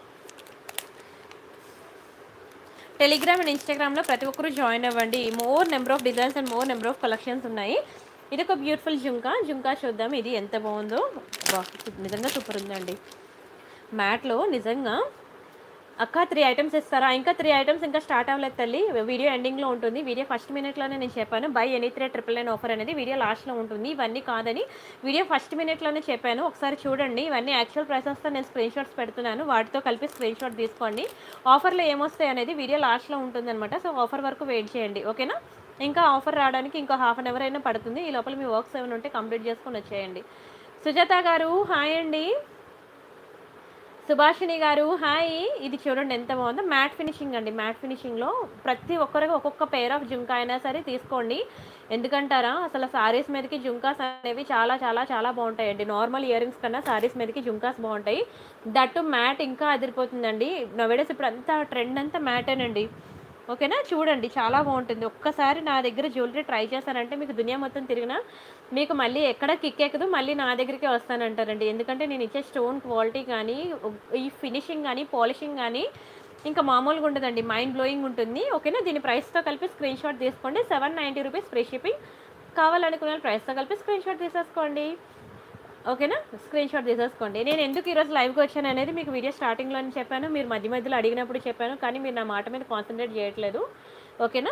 టెలిగ్రామ్ అండ్ ఇన్స్టాగ్రామ్లో ప్రతి ఒక్కరూ జాయిన్ అవ్వండి more number of designs and more number of collections ఉన్నాయి ఇది ఒక బ్యూటిఫుల్ జుంకా జుంకా చూద్దాం ఇది ఎంత బాగుందో బా నిజంగా సూపర్ ఉందండి మ్యాట్లో నిజంగా అక్క త్రీ ఐటమ్స్ ఇస్తారా ఇంకా త్రీ ఐటమ్స్ ఇంకా స్టార్ట్ అవ్వలేదు తల్లి వీడియో ఎండింగ్లో ఉంటుంది వీడియో ఫస్ట్ మినిట్లోనే నేను చెప్పాను buy any three triple nine offer అనేది వీడియో లాస్ట్లో ఉంటుంది ఇవన్నీ కాదని వీడియో ఫస్ట్ మినిట్లోనే చెప్పాను ఒకసారి చూడండి ఇవన్నీ యాక్చువల్ ప్రైసెస్తో నేను స్క్రీన్ షాట్స్ పెడుతున్నాను వాటితో కలిపి స్క్రీన్ షాట్ తీసుకోండి ఆఫర్లో ఏమొస్తాయి అనేది వీడియో లాస్ట్లో ఉంటుందన్నమాట సో ఆఫర్ వరకు వెయిట్ చేయండి ఓకేనా ఇంకా ఆఫర్ రావడానికి ఇంకా హాఫ్ అన్ అవర్ అయినా పడుతుంది ఈ లోపల మీ వర్క్స్ ఏమైనా ఉంటే కంప్లీట్ చేసుకొని వచ్చేయండి సుజాత గారు హాయ్ అండి సుభాషిణి గారు హాయ్ ఇది చూడండి ఎంత బాగుందో మ్యాట్ ఫినిషింగ్ అండి మ్యాట్ ఫినిషింగ్లో ప్రతి ఒక్కరికి ఒక్కొక్క పేర్ ఆఫ్ జుంకా అయినా సరే తీసుకోండి ఎందుకంటారా అసలు సారీస్ మీదకి జుంకాస్ అనేవి చాలా చాలా చాలా బాగుంటాయండి నార్మల్ ఇయర్ రింగ్స్ కన్నా సారీస్ మీదకి జుంకాస్ బాగుంటాయి దట్టు మ్యాట్ ఇంకా అదిరిపోతుందండి నవేడేస్ ఇప్పుడు అంతా ట్రెండ్ అంతా మ్యాటేనండి ఓకేనా చూడండి చాలా బాగుంటుంది ఒక్కసారి నా దగ్గర జ్యువెలరీ ట్రై చేశానంటే మీకు దునియా మొత్తం తిరిగినా మీకు మళ్ళీ ఎక్కడ కిక్ ఎక్కదు మళ్ళీ నా దగ్గరికి వస్తానంటారండి ఎందుకంటే నేను ఇచ్చే స్టోన్ క్వాలిటీ కానీ ఈ ఫినిషింగ్ కానీ పాలిషింగ్ కానీ ఇంకా మామూలుగా ఉండదండి మైండ్ బ్లోయింగ్ ఉంటుంది ఓకేనా దీని ప్రైస్తో కలిపి స్క్రీన్ షాట్ తీసుకోండి seven ninety rupees free shipping కావాలనుకున్న ప్రైస్తో కలిపి స్క్రీన్ షాట్ తీసేసుకోండి ఓకేనా స్క్రీన్ షాట్ తీసేసుకోండి నేను ఎందుకు ఈరోజు లైవ్కి వచ్చాను అనేది మీకు వీడియో స్టార్టింగ్లో చెప్పాను మీరు మధ్య మధ్యలో అడిగినప్పుడు చెప్పాను కానీ మీరు నా మాట మీద కాన్సన్ట్రేట్ చేయట్లేదు ఓకేనా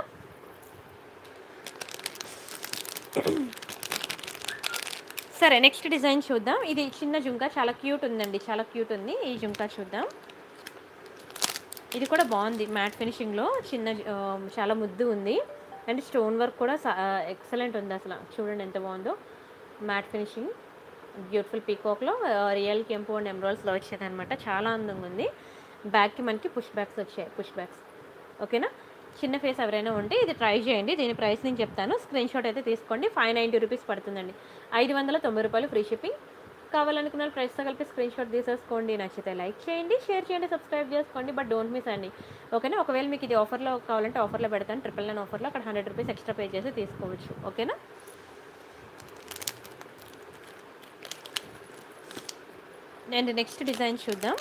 సరే నెక్స్ట్ డిజైన్ చూద్దాం ఇది చిన్న జుంకా చాలా క్యూట్ ఉందండి చాలా క్యూట్ ఉంది ఈ జుంకా చూద్దాం ఇది కూడా బాగుంది మ్యాట్ ఫినిషింగ్లో చిన్న ఆ, చాలా ముద్దు ఉంది అండ్ స్టోన్ వర్క్ కూడా ఎక్సలెంట్ ఉంది అసలు చూడండి ఎంత బాగుందో మ్యాట్ ఫినిషింగ్ బ్యూటిఫుల్ పీకాక్లో రియల్ కెంపు అండ్ ఎమరాల్స్లో వచ్చేది అనమాట చాలా అందంగా ఉంది బ్యాక్కి మనకి పుష్ బ్యాక్స్ వచ్చాయి పుష్ బ్యాక్స్ ఓకేనా చిన్న ఫేస్ ఎవరైనా ఉంటే ఇది ట్రై చేయండి దీని ప్రైస్ నేను చెప్తాను స్క్రీన్ షాట్ అయితే తీసుకోండి ఫైవ్ నైంటీ రూపీస్ పడుతుందండి ఐదు వందల తొంభై రూపాయలు ఫ్రీ షిప్పింగ్ కావాలనుకున్న వాళ్ళు ప్రైస్తో కలిపి స్క్రీన్ షాట్ తీసేసుకోండి నచ్చితే లైక్ చేయండి షేర్ చేయండి సబ్స్క్రైబ్ చేసుకోండి బట్ డోంట్ మిస్ అండి ఓకేనా ఒకవేళ మీకు ఇది ఆఫర్లో కావాలంటే ఆఫర్లో పెడతాను ట్రిపుల్ నైన్ ఆఫర్లో అక్కడ హండ్రెడ్ రూపీస్ ఎక్స్ట్రా పే చేసి తీసుకోవచ్చు ఓకేనా అండ్ నెక్స్ట్ డిజైన్ చూద్దాం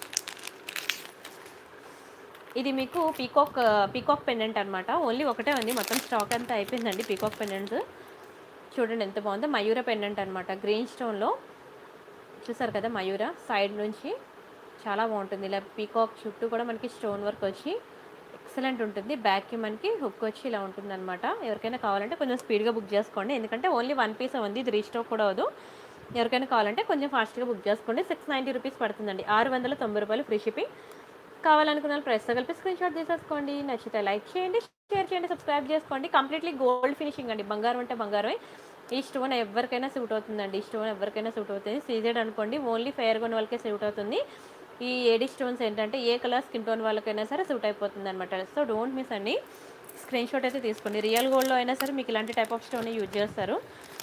ఇది మీకు పీకాక్ పీకాక్ పెండెంట్ అనమాట ఓన్లీ ఒకటే ఉంది మొత్తం స్టాక్ అంతా అయిపోయిందండి పీకాక్ పెండెంట్స్ చూడండి ఎంత బాగుందో మయూర పెండెంట్ అనమాట గ్రీన్ స్టోన్లో చూసారు కదా మయూర సైడ్ నుంచి చాలా బాగుంటుంది ఇలా పీకాక్ చుట్టూ కూడా మనకి స్టోన్ వర్క్ వచ్చి ఎక్సలెంట్ ఉంటుంది బ్యాక్కి మనకి హుక్ వచ్చి ఇలా ఉంటుంది అనమాట ఎవరికైనా కావాలంటే కొంచెం స్పీడ్గా బుక్ చేసుకోండి ఎందుకంటే ఓన్లీ వన్ పీస్ ఉంది ఇది రీస్టాక్ కూడా అవదు ఎవరికైనా కావాలంటే కొంచెం ఫాస్ట్గా బుక్ చేసుకోండి సిక్స్ నైంటీ రూపీస్ పడుతుందండి ఆరు వందల తొంభై రూపాయలు ఫ్రీ షిప్పింగ్ కావాలనుకున్న వాళ్ళు ప్రైస్తో కలిపి స్క్రీన్ షాట్ తీసేసుకోండి నచ్చితే లైక్ చేయండి షేర్ చేయండి సబ్స్క్రైబ్ చేసుకోండి కంప్లీట్లీ గోల్డ్ ఫినిషింగ్ అండి బంగారం అంటే బంగారమే ఈ స్టోన్ ఎవరికైనా సూట్ అవుతుందండి ఈ స్టోన్ ఎవరికైనా సూట్ అవుతుంది సీజెడ్ అనుకోండి ఓన్లీ ఫెయిర్ కొన్న వాళ్ళకే సూట్ అవుతుంది ఈ ఏడి స్టోన్స్ ఏంటంటే ఏ కలర్ స్కిన్ టోన్ వాళ్ళకైనా సరే సూట్ అయిపోతుంది అనమాట సో డోంట్ మిస్ అండి స్క్రీన్ షాట్ అయితే తీసుకోండి రియల్ గోల్డ్లో అయినా సరే మీకు ఇలాంటి టైప్ ఆఫ్ స్టోన్ యూజ్ చేస్తారు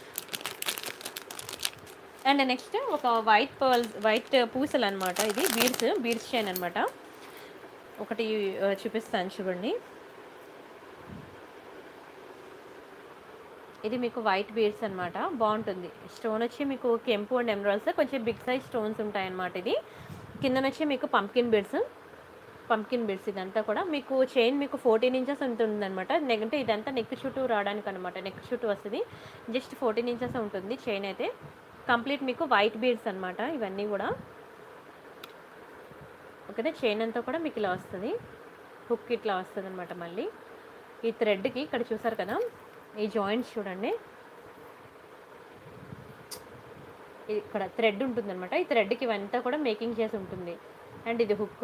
అండ్ నెక్స్ట్ ఒక వైట్ పర్ల్స్ వైట్ పూసలు అనమాట ఇది బీడ్స్ బీడ్స్ చైన్ అనమాట ఒకటి ఆ, చూపిస్తాను చూడండి ఇది మీకు వైట్ బీడ్స్ అనమాట బాగుంటుంది స్టోన్ వచ్చి మీకు కెంపు అండ్ ఎమరాల్స్ కొంచెం బిగ్ సైజ్ స్టోన్స్ ఉంటాయి అన్నమాట ఇది కిందన వచ్చి మీకు పంకిన్ బీడ్స్ పంకిన్ బీడ్స్ ఇదంతా కూడా మీకు చైన్ మీకు ఫోర్టీన్ ఇంచెస్ ఉంటుంది అనమాట అంటే ఇదంతా నెక్ చుట్టూ రావడానికి అనమాట నెక్ చుట్టూ వస్తుంది జస్ట్ ఫోర్టీన్ ఇంచెస్ ఉంటుంది చైన్ అయితే కంప్లీట్ మీకు వైట్ బీడ్స్ అనమాట ఇవన్నీ కూడా ఓకేనా చైన్ అంతా కూడా మీకు ఇలా వస్తుంది హుక్ ఇట్లా వస్తుంది అనమాట మళ్ళీ ఈ థ్రెడ్కి ఇక్కడ చూసారు కదా ఈ జాయింట్స్ చూడండి ఇది ఇక్కడ థ్రెడ్ ఉంటుంది అనమాట ఈ థ్రెడ్కి ఇవంతా కూడా మేకింగ్ చేసి ఉంటుంది అండ్ ఇది హుక్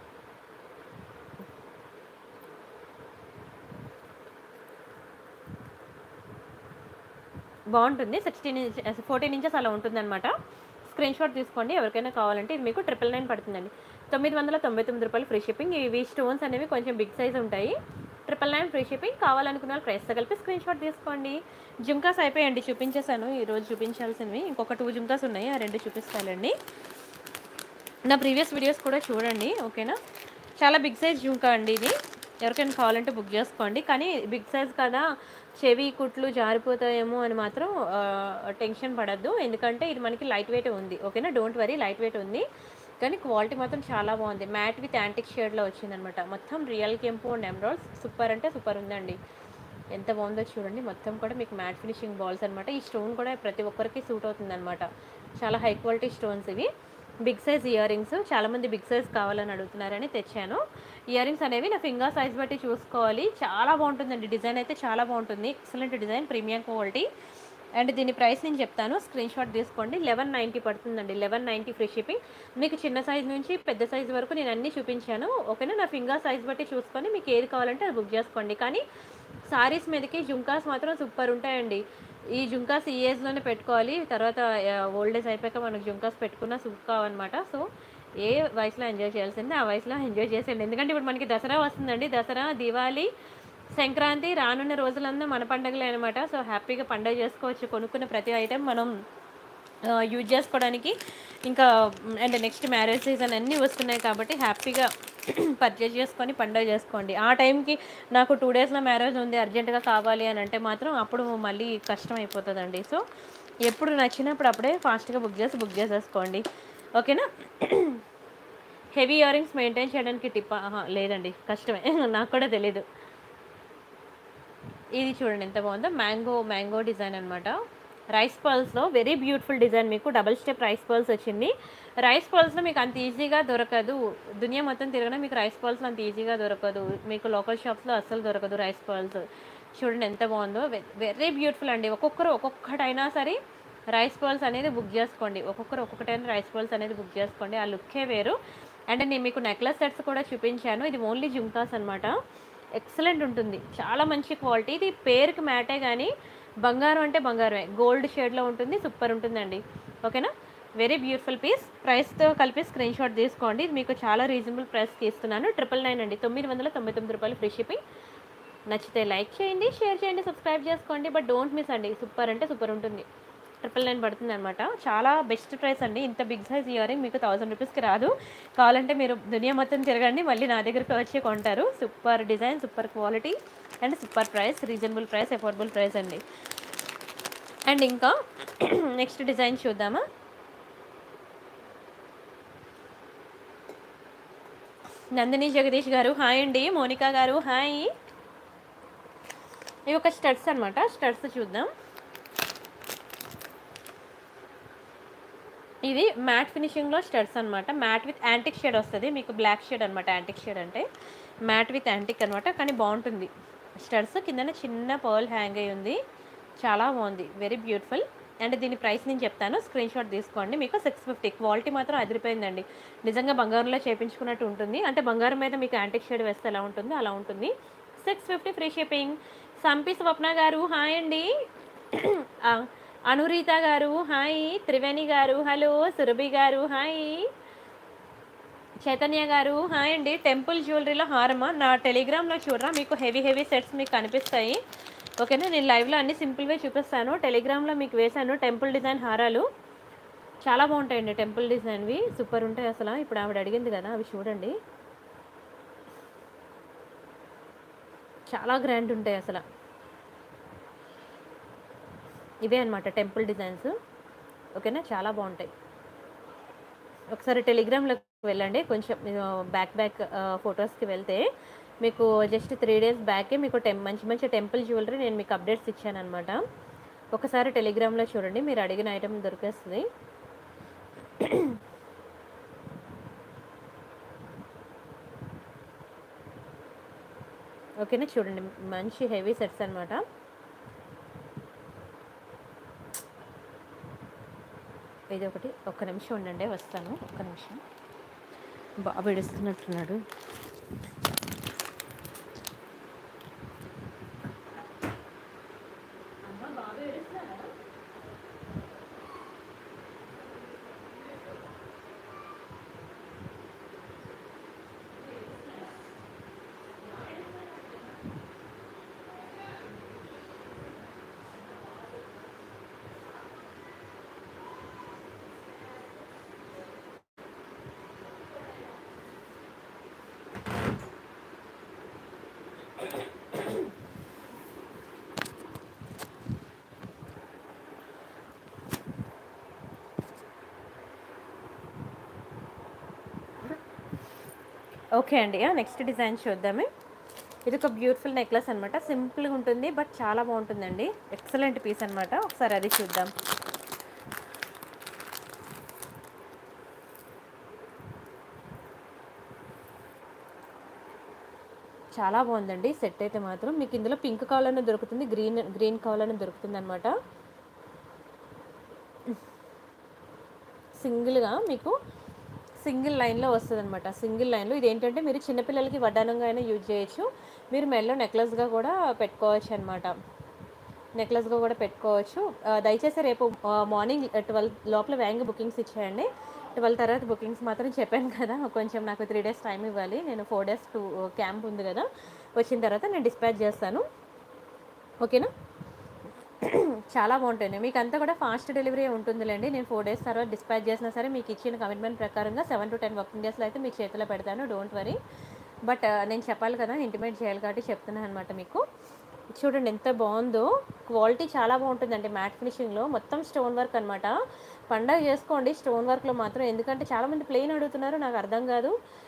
బాగుంటుంది సిక్స్టీన్ ఇంచ్ ఫోర్టీన్ ఇంచెస్ అలా ఉంటుందన్నమాట స్క్రీన్ షాట్ తీసుకోండి ఎవరికైనా కావాలంటే ఇది మీకు ట్రిపుల్ నైన్ పడుతుందండి తొమ్మిది వందల తొంభై తొమ్మిది రూపాయలు ఫ్రీ షిప్పింగ్ ఇవి స్టోన్స్ అనేవి కొంచెం బిగ్ సైజ్ ఉంటాయి ట్రిపుల్ నైన్ ఫ్రీ షిప్పింగ్ కావాలనుకున్న వాళ్ళు ప్రైస్తో కలిపి స్క్రీన్ షాట్ తీసుకోండి జుంకాస్ అయిపోయండి చూపించేశాను ఈరోజు చూపించాల్సినవి ఇంకొక టూ జుంకాస్ ఉన్నాయి ఆ రెండు చూపిస్తానండి నా ప్రీవియస్ వీడియోస్ కూడా చూడండి ఓకేనా చాలా బిగ్ సైజ్ జుంకా అండి ఇది ఎవరికైనా కావాలంటే బుక్ చేసుకోండి కానీ బిగ్ సైజ్ కదా చెవి కుట్లు జారిపోతాయేమో అని మాత్రం ఆ, టెన్షన్ పడద్దు ఎందుకంటే ఇది మనకి లైట్ వెయిట్ ఉంది ఓకేనా డోంట్ వరీ లైట్ వెయిట్ ఉంది కానీ క్వాలిటీ మాత్రం చాలా బాగుంది మ్యాట్ విత్ యాంటిక్ షేడ్లో వచ్చిందనమాట మొత్తం రియల్ కెంపు అండ్ ఎమరాల్డ్స్ సూపర్ అంటే సూపర్ ఉందండి ఎంత బాగుందో చూడండి మొత్తం కూడా మీకు మ్యాట్ ఫినిషింగ్ బాల్స్ అనమాట ఈ స్టోన్ కూడా ప్రతి ఒక్కరికి సూట్ అవుతుంది అనమాట చాలా హై క్వాలిటీ స్టోన్స్ ఇవి బిగ్ సైజ్ ఇయర్ రింగ్స్ చాలామంది బిగ్ సైజ్ కావాలని అడుగుతున్నారని తెచ్చాను ఇయర్ రింగ్స్ అనేవి నా ఫింగర్ సైజ్ బట్టి చూసుకోవాలి చాలా బాగుంటుందండి డిజైన్ అయితే చాలా బాగుంటుంది excellent design premium quality and దీని ప్రైస్ నేను చెప్తాను స్క్రీన్ షాట్ తీసుకోండి లెవెన్ నైంటీ పడుతుందండి లెవెన్ నైంటీ ఫ్రీ షిప్పింగ్ మీకు చిన్న సైజ్ నుంచి పెద్ద సైజ్ వరకు నేను అన్నీ చూపించాను ఓకేనా నా ఫింగర్ సైజ్ బట్టి చూసుకొని మీకు ఏది కావాలంటే అది బుక్ చేసుకోండి కానీ సారీస్ మీదకి జుంకాస్ మాత్రం సూపర్ ఉంటాయండి ఈ జుంకాస్ ఈ ఏజ్లోనే పెట్టుకోవాలి తర్వాత ఓల్డ్ ఏజ్ అయిపోయాక మనకు జుంకాస్ పెట్టుకున్న సూప్ కావన్నమాట సో ఏ వయసులో ఎంజాయ్ చేయాల్సిందే ఆ వయసులో ఎంజాయ్ చేసేయండి ఎందుకంటే ఇప్పుడు మనకి దసరా వస్తుందండి దసరా దివాళీ సంక్రాంతి రానున్న రోజులంతా మన పండగలే అనమాట సో హ్యాపీగా పండగ చేసుకోవచ్చు కొనుక్కున్న ప్రతి ఐటెం మనం యూజ్ చేసుకోవడానికి ఇంకా అండ్ నెక్స్ట్ మ్యారేజ్ సీజన్ అన్నీ వస్తున్నాయి కాబట్టి హ్యాపీగా పర్చేజ్ చేసుకొని పండుగ చేసుకోండి ఆ టైంకి నాకు టూ డేస్లో మ్యారేజ్ ఉంది అర్జెంటుగా కావాలి అని అంటే మాత్రం అప్పుడు మళ్ళీ కష్టం అయిపోతుందండి సో ఎప్పుడు నచ్చినప్పుడు అప్పుడే ఫాస్ట్గా బుక్ చేసి బుక్ చేసేసుకోండి ఓకేనా హెవీ ఇయర్ రింగ్స్ మెయింటైన్ చేయడానికి టిప్ లేదండి కష్టమే నాకు కూడా తెలీదు ఇది చూడండి ఎంత బాగుందో మ్యాంగో మ్యాంగో డిజైన్ అనమాట రైస్ పర్ల్స్లో వెరీ బ్యూటిఫుల్ డిజైన్ మీకు డబల్ స్టెప్ రైస్ పర్ల్స్ వచ్చింది రైస్ పర్ల్స్లో మీకు అంత ఈజీగా దొరకదు దునియా మొత్తం తిరగడం మీకు రైస్ పర్ల్స్లో అంత ఈజీగా దొరకదు మీకు లోకల్ షాప్స్లో అస్సలు దొరకదు రైస్ పర్ల్స్ చూడండి ఎంత బాగుందో వెరీ బ్యూటిఫుల్ అండి ఒక్కొక్కరు ఒక్కొక్కటైనా సరే రైస్ పర్ల్స్ అనేది బుక్ చేసుకోండి ఒక్కొక్కరు ఒక్కొక్కటైనా రైస్ పర్ల్స్ అనేది బుక్ చేసుకోండి ఆ లుక్కే వేరు అండ్ నేను మీకు నెక్లెస్ సెట్స్ కూడా చూపించాను ఇది ఓన్లీ జుంకాస్ అనమాట ఎక్సలెంట్ ఉంటుంది చాలా మంచి క్వాలిటీ ఇది పేరుకి మ్యాటే కానీ బంగారం అంటే బంగారమే గోల్డ్ షేడ్లో ఉంటుంది సూపర్ ఉంటుందండి ఓకేనా వెరీ బ్యూటిఫుల్ పీస్ ప్రైస్తో కలిపి స్క్రీన్ షాట్ తీసుకోండి ఇది మీకు చాలా రీజనబుల్ ప్రైస్కి ఇస్తున్నాను ట్రిపుల్ నైన్ అండి తొమ్మిది వందల తొంభై తొమ్మిది రూపాయలు ఫ్రీ షిప్పింగ్ నచ్చితే లైక్ చేయండి షేర్ చేయండి సబ్స్క్రైబ్ చేసుకోండి బట్ డోంట్ మిస్ అండి సూపర్ అంటే సూపర్ ఉంటుంది ట్రిపుల్ నైన్ పడుతుంది అనమాట చాలా బెస్ట్ ప్రైస్ అండి ఇంత బిగ్ సైజ్ ఇయర్ రింగ్ మీకు థౌసండ్ రూపీస్కి రాదు కావాలంటే మీరు దునియా మొత్తం తిరగండి మళ్ళీ నా దగ్గరికి వచ్చి కొంటారు super design super quality and super price reasonable price affordable price అండి అండ్ ఇంకా నెక్స్ట్ డిజైన్ చూద్దామా నందిని జగదీష్ గారు హాయ్ అండి మోనికా గారు హాయ్ ఇవి ఒక స్టడ్స్ అనమాట స్టడ్స్ చూద్దాం ఇది మ్యాట్ ఫినిషింగ్లో స్టడ్స్ అనమాట మ్యాట్ విత్ యాంటిక్ షేడ్ వస్తుంది మీకు బ్లాక్ షేడ్ అనమాట యాంటిక్ షేడ్ అంటే మ్యాట్ విత్ యాంటిక్ అనమాట కానీ బాగుంటుంది స్టడ్స్ కిందన చిన్న పర్ల్ హ్యాంగ్ అయి ఉంది చాలా బాగుంది వెరీ బ్యూటిఫుల్ అండ్ దీని ప్రైస్ నేను చెప్తాను స్క్రీన్ షాట్ తీసుకోండి మీకు సిక్స్ ఫిఫ్టీ క్వాలిటీ మాత్రం అదిరిపోయిందండి నిజంగా బంగారంలో చేపించుకున్నట్టు ఉంటుంది అంటే బంగారం మీద మీకు యాంటిక్ షేడ్ వేస్తే ఎలా ఉంటుందో అలా ఉంటుంది సిక్స్ ఫిఫ్టీ ఫ్రీ షిప్పింగ్ సంపి స్వప్న గారు హాయ్ అండి ఆ, అనురీత గారు హాయ్ త్రివేణి గారు హలో సురభి గారు హాయ్ చైతన్య గారు హాయ్ అండి టెంపుల్ జ్యువెలరీలో హారమా నా టెలిగ్రామ్లో చూడరా మీకు హెవీ హెవీ సెట్స్ మీకు కనిపిస్తాయి ఓకేనా నేను లైవ్లో అన్ని సింపుల్గా చూపిస్తాను టెలిగ్రామ్లో మీకు వేశాను టెంపుల్ డిజైన్ హారాలు చాలా బాగుంటాయండి టెంపుల్ డిజైన్వి సూపర్ ఉంటాయి అసలు ఇప్పుడు ఆవిడ అడిగింది కదా అవి చూడండి చాలా గ్రాండ్ ఉంటాయి అసలు ఇవే అనమాట టెంపుల్ డిజైన్స్ ఓకేనా చాలా బాగుంటాయి ఒకసారి టెలిగ్రామ్లోకి వెళ్ళండి కొంచెం బ్యాక్ బ్యాక్ ఫొటోస్కి వెళ్తే మీకు జస్ట్ త్రీ డేస్ బ్యాకే మీకు టెం మంచి మంచి టెంపుల్ జ్యువెలరీ నేను మీకు అప్డేట్స్ ఇచ్చాను అనమాట ఒకసారి టెలిగ్రామ్లో చూడండి మీరు అడిగిన ఐటమ్ దొరికేస్తుంది ఓకేనా చూడండి మంచి హెవీ సెట్స్ అనమాట ఇది ఒకటి ఒక్క నిమిషం ఉండండి వస్తాను ఒక్క నిమిషం బాబు ఏడుస్తున్నట్టున్నాడు ఓకే అండి నెక్స్ట్ డిజైన్ చూద్దామే ఇది ఒక బ్యూటిఫుల్ నెక్లెస్ అనమాట సింపుల్గా ఉంటుంది బట్ చాలా బాగుంటుందండి ఎక్సలెంట్ పీస్ అనమాట ఒకసారి అది చూద్దాం చాలా బాగుందండి సెట్ అయితే మాత్రం మీకు ఇందులో పింక్ కావాలన్నా దొరుకుతుంది గ్రీన్ గ్రీన్ కావాలన్నా దొరుకుతుంది అనమాట సింగిల్గా మీకు సింగిల్ లైన్లో వస్తుంది అనమాట సింగిల్ లైన్లో ఇది ఏంటంటే మీరు చిన్నపిల్లలకి వడ్డానంగా అయినా యూజ్ చేయొచ్చు మీరు మెల్లో నెక్లెస్గా కూడా పెట్టుకోవచ్చు అనమాట నెక్లెస్గా కూడా పెట్టుకోవచ్చు ఆ, దయచేసి రేపు ఆ, మార్నింగ్ ట్వెల్వ్ లోపల వేగంగా బుకింగ్స్ ఇచ్చేయండి ట్వెల్వ్ తర్వాత బుకింగ్స్ మాత్రం చెప్పాను కదా కొంచెం నాకు త్రీ డేస్ టైం ఇవ్వాలి నేను ఫోర్ డేస్ టూ క్యాంప్ ఉంది కదా వచ్చిన తర్వాత నేను డిస్పాచ్ చేస్తాను ఓకేనా చాలా బాగుంటుంది మీకు అంతా కూడా ఫాస్ట్ డెలివరీ ఉంటుందిలేండి నేను ఫోర్ డేస్ తర్వాత డిస్పాచ్ చేసినా సరే మీకు ఇచ్చిన కమిట్మెంట్ ప్రకారంగా సెవెన్ టు టెన్ వర్కింగ్ డేస్లో అయితే మీకు చేతిలో పెడతాను డోంట్ వరీ బట్ నేను చెప్పాలి కదా ఇంటిమేట్ చేయాలి కాబట్టి చెప్తున్నాను అనమాట మీకు చూడండి ఎంత బాగుందో క్వాలిటీ చాలా బాగుంటుందండి మ్యాట్ ఫినిషింగ్లో మొత్తం స్టోన్ వర్క్ అనమాట పండగ చేసుకోండి స్టోన్ వర్క్లో మాత్రం ఎందుకంటే చాలామంది ప్లెయిన్ అడుగుతున్నారు నాకు అర్థం కాదు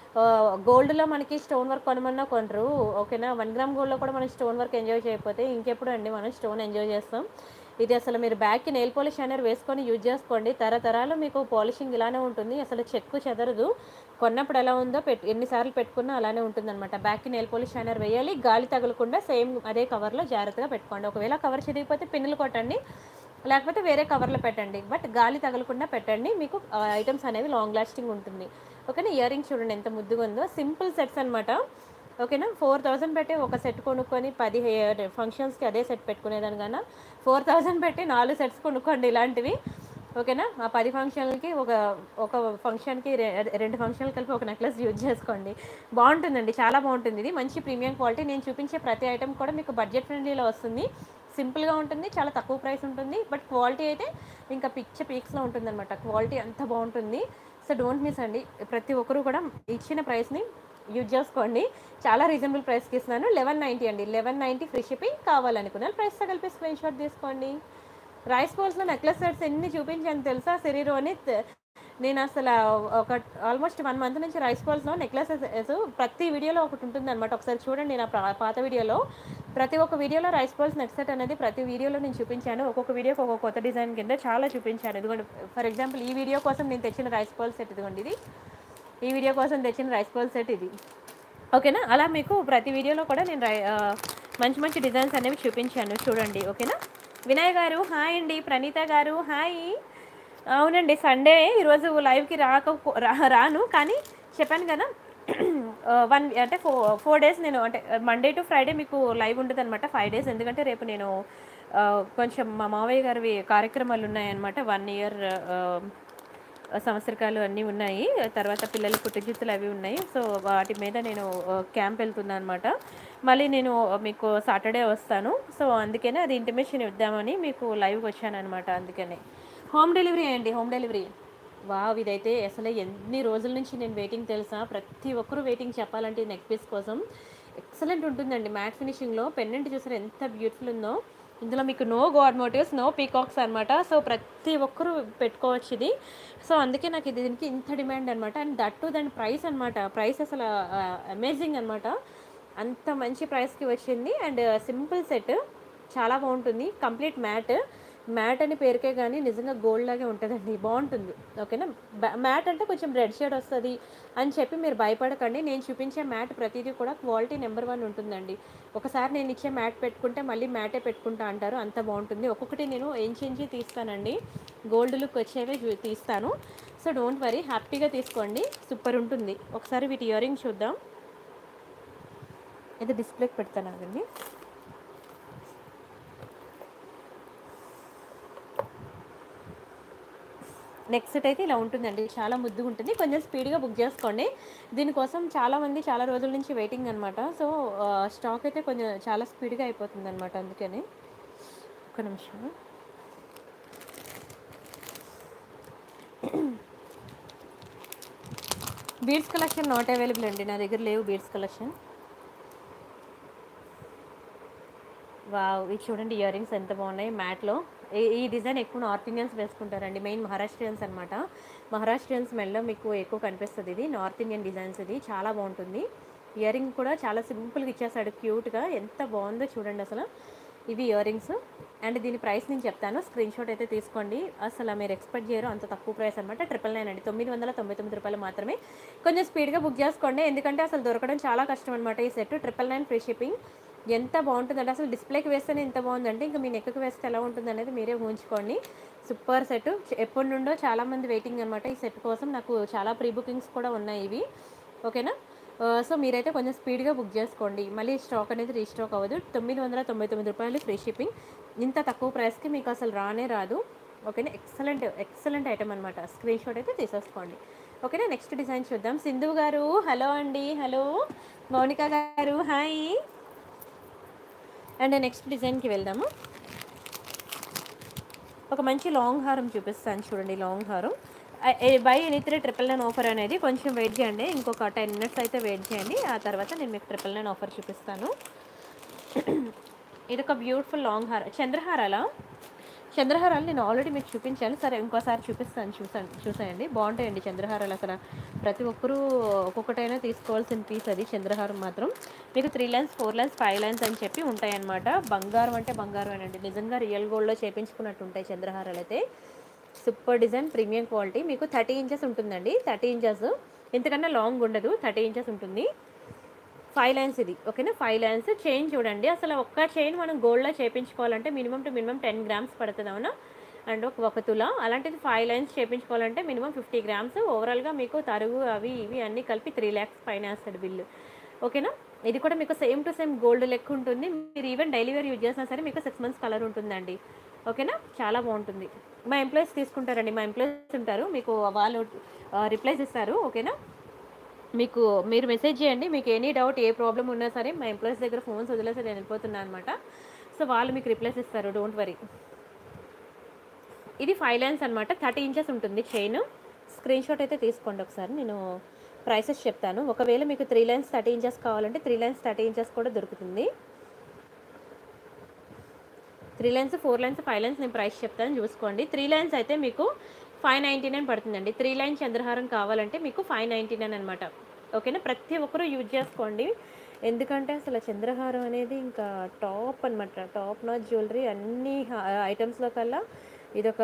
గోల్డ్లో మనకి స్టోన్ వర్క్ కొనమన్నా కొనరు ఓకేనా వన్ గ్రామ్ గోల్డ్లో కూడా మనం స్టోన్ వర్క్ ఎంజాయ్ చేయకపోతే ఇంకెప్పుడు అండి మనం స్టోన్ ఎంజాయ్ చేస్తాం ఇది అసలు మీరు బ్యాక్కి నెయిల్ పాలిష్ అనేది వేసుకొని యూజ్ చేసుకోండి తరతరాలు మీకు పాలిషింగ్ ఇలానే ఉంటుంది అసలు చెక్కు చెదరదు కొన్నప్పుడు ఎలా ఉందో పెట్ ఎన్నిసార్లు పెట్టుకున్నా అలానే ఉంటుంది అనమాట బ్యాక్కి నెయిల్ పాలిష్ షైనర్ వేయాలి గాలి తగలకుండా సేమ్ అదే కవర్లో జాగ్రత్తగా పెట్టుకోండి ఒకవేళ కవర్ చిరిగిపోతే పిన్నులు కొట్టండి లేకపోతే వేరే కవర్లో పెట్టండి బట్ గాలి తగలకుండా పెట్టండి మీకు ఐటమ్స్ అనేవి లాంగ్ లాస్టింగ్ ఉంటుంది ఓకేనా ఇయర్ రింగ్స్ చూడండి ఎంత ముద్దుగా ఉందో సింపుల్ సెట్స్ అనమాట ఓకేనా ఫోర్ థౌసండ్ పెట్టి ఒక సెట్ కొనుక్కొని పది ఫంక్షన్స్కి అదే సెట్ పెట్టుకునేదానికన్నా ఫోర్ థౌసండ్ పెట్టి నాలుగు సెట్స్ కొనుక్కోండి ఇలాంటివి ఓకేనా ఆ పది ఫంక్షన్లకి ఒక ఒక ఫంక్షన్కి రె- రెండు ఫంక్షన్లు కలిపి ఒక నెక్లెస్ యూజ్ చేసుకోండి బాగుంటుందండి చాలా బాగుంటుంది ఇది మంచి ప్రీమియం క్వాలిటీ నేను చూపించే ప్రతి ఐటెం కూడా మీకు బడ్జెట్ ఫ్రెండ్లీలో వస్తుంది సింపుల్గా ఉంటుంది చాలా తక్కువ ప్రైస్ ఉంటుంది బట్ క్వాలిటీ అయితే ఇంకా పిచ్చ పీక్స్లో ఉంటుంది అనమాట క్వాలిటీ అంత బాగుంటుంది సో డోంట్ మిస్ అండి ప్రతి ఒక్కరు కూడా ఇచ్చిన ప్రైస్ని యూజ్ చేసుకోండి చాలా రీజనబుల్ ప్రైస్కి ఇస్తున్నాను లెవెన్ నైంటీ అండి లెవెన్ నైంటీ ఫ్రీ షిప్పింగ్ కావాలనుకున్నాను ప్రైస్తో కలిపి స్క్రీన్ షాట్ తీసుకోండి రైస్ బాల్స్లో నెక్లెస్ సెట్స్ ఎన్ని చూపించాను తెలుసా సిరిరోని నేను అసలు ఒక ఆల్మోస్ట్ వన్ మంత్ నుంచి రైస్ బాల్స్లో నెక్లెసెస్ ప్రతి వీడియోలో ఒకటి ఉంటుంది అనమాట ఒకసారి చూడండి నా ప్రా- పాత వీడియోలో ప్రతి ఒక్క వీడియోలో రైస్ బాల్స్ నెక్స్ట్ సెట్ అనేది ప్రతి వీడియోలో నేను చూపించాను ఒక్కొక్క వీడియోకి ఒక్కొక్క కొత్త డిజైన్ కింద చాలా చూపించాను ఇదిగోండి ఫర్ ఎగ్జాంపుల్ ఈ వీడియో కోసం నేను తెచ్చిన రైస్ బాల్ సెట్ ఇదిగోండి ఇది ఈ వీడియో కోసం తెచ్చిన రైస్ బాల్ సెట్ ఇది ఓకేనా అలా మీకు ప్రతి వీడియోలో కూడా నేను రై- ఆ, మంచి మంచి డిజైన్స్ అనేవి చూపించాను చూడండి ఓకేనా వినయ్ గారు హాయ్ అండి ప్రణీత గారు హాయ్ అవునండి సండే ఈరోజు లైవ్కి రాక రా- రాను కానీ చెప్పాను కదా వన్ అంటే ఫోర్ ఫోర్ డేస్ నేను అంటే మండే టు ఫ్రైడే మీకు లైవ్ ఉంటుంది అనమాట ఫైవ్ డేస్ ఎందుకంటే రేపు నేను ఆ, కొంచెం మా మావయ్య గారివి కార్యక్రమాలు ఉన్నాయన్నమాట వన్ ఇయర్ సంవత్సరకాలు అన్నీ ఉన్నాయి తర్వాత పిల్లల పుట్టుజిత్తులు అవి ఉన్నాయి సో వాటి మీద నేను క్యాంప్ వెళ్తున్నాను అనమాట మళ్ళీ నేను మీకు సాటర్డే వస్తాను సో అందుకనే అది ఇంటిమేషన్ ఇద్దామని మీకు లైవ్ వచ్చాను అనమాట అందుకనే హోమ్ డెలివరీ అండి హోమ్ డెలివరీ వావ్ ఇదైతే అసలు ఎన్ని రోజుల నుంచి నేను వెయిటింగ్ తెలుసా ప్రతి ఒక్కరూ వెయిటింగ్ చెప్పాలంటే నెక్ పీస్ కోసం ఎక్సలెంట్ ఉంటుందండి మ్యాట్ ఫినిషింగ్లో పెన్నెంట్ చూసారు ఎంత బ్యూటిఫుల్ ఉందో ఇందులో మీకు no god motives no peacocks అనమాట సో ప్రతి ఒక్కరూ పెట్టుకోవచ్చు ఇది సో అందుకే నాకు ఇది దీనికి ఇంత డిమాండ్ అనమాట అండ్ దట్ టు దాని ప్రైస్ అనమాట ప్రైస్ అసలు అమేజింగ్ అనమాట అంత మంచి ప్రైస్కి వచ్చింది అండ్ సింపుల్ సెట్ చాలా బాగుంటుంది కంప్లీట్ మ్యాట్ మ్యాట్ అని పేరుకే కానీ నిజంగా గోల్డ్ లాగే ఉంటుందండి బాగుంటుంది ఓకేనా బ- మ్యాట్ అంటే కొంచెం రెడ్ షేడ్ వస్తుంది అని చెప్పి మీరు భయపడకండి నేను చూపించే మ్యాట్ ప్రతిదీ కూడా క్వాలిటీ నెంబర్ వన్ ఉంటుందండి ఒకసారి నేను ఇచ్చే మ్యాట్ పెట్టుకుంటే మళ్ళీ మ్యాటే పెట్టుకుంటా అంటారు అంత బాగుంటుంది ఒక్కొక్కటి నేను ఎంచి ఎంచి తీస్తానండి గోల్డ్ లుక్ వచ్చేవి చూ- తీస్తాను సో డోంట్ వరీ హ్యాపీగా తీసుకోండి సూపర్ ఉంటుంది ఒకసారి వీటి ఇయర్ రింగ్ చూద్దాం ఇది డిస్ప్లేకి పెడతాను ఆగండి నెక్స్ట్ సెట్ అయితే ఇలా ఉంటుందండి చాలా ముద్దుగా ఉంటుంది కొంచెం స్పీడ్గా బుక్ చేసుకోండి దీనికోసం చాలామంది చాలా రోజుల నుంచి వెయిటింగ్ అనమాట సో స్టాక్ అయితే కొంచెం చాలా స్పీడ్గా అయిపోతుంది అనమాట అందుకని ఒక నిమిషం బీడ్స్ కలెక్షన్ నాట్ అవైలబుల్ అండి నా దగ్గర లేవు బీడ్స్ కలెక్షన్ వావ్ ఇది చూడండి ఇయర్ రింగ్స్ ఎంత బాగున్నాయి మ్యాట్లో ఈ- ఈ డిజైన్ ఎక్కువ నార్త్ ఇండియన్స్ వేసుకుంటారండి మెయిన్ మహారాష్ట్రియన్స్ అనమాట మహారాష్ట్రియన్స్ మెల్లో మీకు ఎక్కువ కనిపిస్తుంది ఇది నార్త్ ఇండియన్ డిజైన్స్ ఇది చాలా బాగుంటుంది ఇయర్ రింగ్ కూడా చాలా సింపుల్గా ఇచ్చేసాడు క్యూట్గా ఎంత బాగుందో చూడండి అసలు ఇవి ఇయర్ రింగ్స్ అండ్ దీని ప్రైస్ నేను చెప్తాను స్క్రీన్ షాట్ అయితే తీసుకోండి అసలు మీరు ఎక్స్పెక్ట్ చేయరు అంత తక్కువ ప్రైస్ అనమాట ట్రిపుల్ నైన్ అండి తొమ్మిది వందల తొంభై తొమ్మిది రూపాయలు మాత్రమే కొంచెం స్పీడ్గా బుక్ చేసుకోండి ఎందుకంటే అసలు దొరకడం చాలా కష్టం అనమాట ఈ set triple nine free shipping ఎంత బాగుంటుందంటే అసలు డిస్ప్లేకి వేస్తేనే ఎంత బాగుందంటే ఇంకా మీ నెక్కి వేస్తే ఎలా ఉంటుంది అనేది మీరే ఊహించుకోండి సూపర్ సెట్ ఎప్పటి నుండో చాలా మంది వెయిటింగ్ అనమాట ఈ సెట్ కోసం నాకు చాలా ప్రీ బుకింగ్స్ కూడా ఉన్నాయి ఇవి ఓకేనా ఆ, సో మీరైతే కొంచెం స్పీడ్గా బుక్ చేసుకోండి మళ్ళీ స్టాక్ అనేది రీస్టాక్ అవ్వదు తొమ్మిది వందల తొంభై తొమ్మిది రూపాయలు ఫ్రీ షిప్పింగ్ ఇంత తక్కువ ప్రైస్కి మీకు అసలు రానే రాదు ఓకేనా ఎక్సలెంట్ ఎక్సలెంట్ ఐటమ్ అనమాట స్క్రీన్ షాట్ అయితే తీసేసుకోండి ఓకేనా నెక్స్ట్ డిజైన్ చూద్దాం సింధు గారు హలో అండి హలో మౌనిక గారు హాయ్ అండ్ నెక్స్ట్ డిజైన్కి వెళ్దాము ఒక మంచి లాంగ్ హారం చూపిస్తాను చూడండి లాంగ్ హారం buy any three triple nine offer అనేది కొంచెం వెయిట్ చేయండి ఇంకొక టెన్ మినిట్స్ అయితే వెయిట్ చేయండి ఆ తర్వాత నేను మీకు ట్రిపుల్ నైన్ ఆఫర్ చూపిస్తాను ఇది ఒక బ్యూటిఫుల్ లాంగ్ హార్ చంద్రహారాలా చంద్రహారాలు నేను ఆల్రెడీ మీకు చూపించాను సరే ఇంకోసారి చూపిస్తాను చూసాను చూసాయండి బాగుంటాయండి చంద్రహారాలు అసలు ప్రతి ఒక్కరూ ఒక్కొక్కటైనా తీసుకోవాల్సిన పీస్ అది చంద్రహారం మాత్రం మీకు three lines four lines five lines అని చెప్పి ఉంటాయన్నమాట బంగారం అంటే బంగారం అండి నిజంగా రియల్ గోల్డ్లో చేపించుకున్నట్టు ఉంటాయి చంద్రహారాలు అయితే సూపర్ డిజైన్ ప్రీమియం క్వాలిటీ మీకు థర్టీ ఇంచెస్ ఉంటుందండి థర్టీ ఇంచెస్ ఎంతకన్నా లాంగ్ ఉండదు థర్టీ ఇంచెస్ ఉంటుంది ఫైవ్ లైన్స్ ఇది ఓకేనా ఫైవ్ లైన్స్ చైన్ చూడండి అసలు ఒక్క చైన్ మనం గోల్డ్లో చేయించుకోవాలంటే minimum to minimum ten grams పడుతుంది అవునా అండ్ ఒక ఒక తుల అలాంటిది ఫైవ్ లైన్స్ చేయించుకోవాలంటే మినిమం ఫిఫ్టీ గ్రామ్స్ ఓవరాల్గా మీకు తరుగు అవి ఇవి అన్నీ కలిపి త్రీ ల్యాక్స్ పైన వేస్తాడు బిల్లు ఓకేనా ఇది కూడా మీకు సేమ్ టు సేమ్ గోల్డ్ లెక్క ఉంటుంది మీరు ఈవెన్ డైలీ వేర్ యూజ్ చేసినా సరే మీకు సిక్స్ మంత్స్ కలర్ ఉంటుందండి ఓకేనా చాలా బాగుంటుంది మా ఎంప్లాయీస్ తీసుకుంటారండి మా ఎంప్లాయీస్ ఉంటారు మీకు వాళ్ళు రిప్లైస్ ఇస్తారు ఓకేనా మీకు మీరు మెసేజ్ చేయండి మీకు ఎనీ డౌట్ ఏ ప్రాబ్లం ఉన్నా సరే మా ఎంప్లాయీస్ దగ్గర ఫోన్స్ వదిలేసి నేను వెళ్ళిపోతున్నాను అనమాట సో వాళ్ళు మీకు రిప్లైస్ ఇస్తారు డోంట్ వరీ ఇది ఫైవ్ లైన్స్ అనమాట థర్టీ ఇంచెస్ ఉంటుంది చైన్ స్క్రీన్ షాట్ అయితే తీసుకోండి ఒకసారి నేను ప్రైసెస్ చెప్తాను ఒకవేళ మీకు త్రీ లైన్స్ థర్టీ ఇంచెస్ కావాలంటే త్రీ లైన్స్ థర్టీ ఇంచెస్ కూడా దొరుకుతుంది three lines four lines five lines నేను ప్రైస్ చెప్తాను చూసుకోండి త్రీ లైన్స్ అయితే మీకు ఫైవ్ నైంటీ నైన్ పడుతుందండి త్రీ లైన్ చంద్రహారం కావాలంటే మీకు ఫైవ్ నైంటీ నైన్ అనమాట ఓకేనా ప్రతి ఒక్కరూ యూజ్ చేసుకోండి ఎందుకంటే అసలు చంద్రహారం అనేది ఇంకా టాప్ అనమాట టాప్ నాచ్ జ్యువెలరీ అన్ని ఐటమ్స్లో కల్లా ఇదొక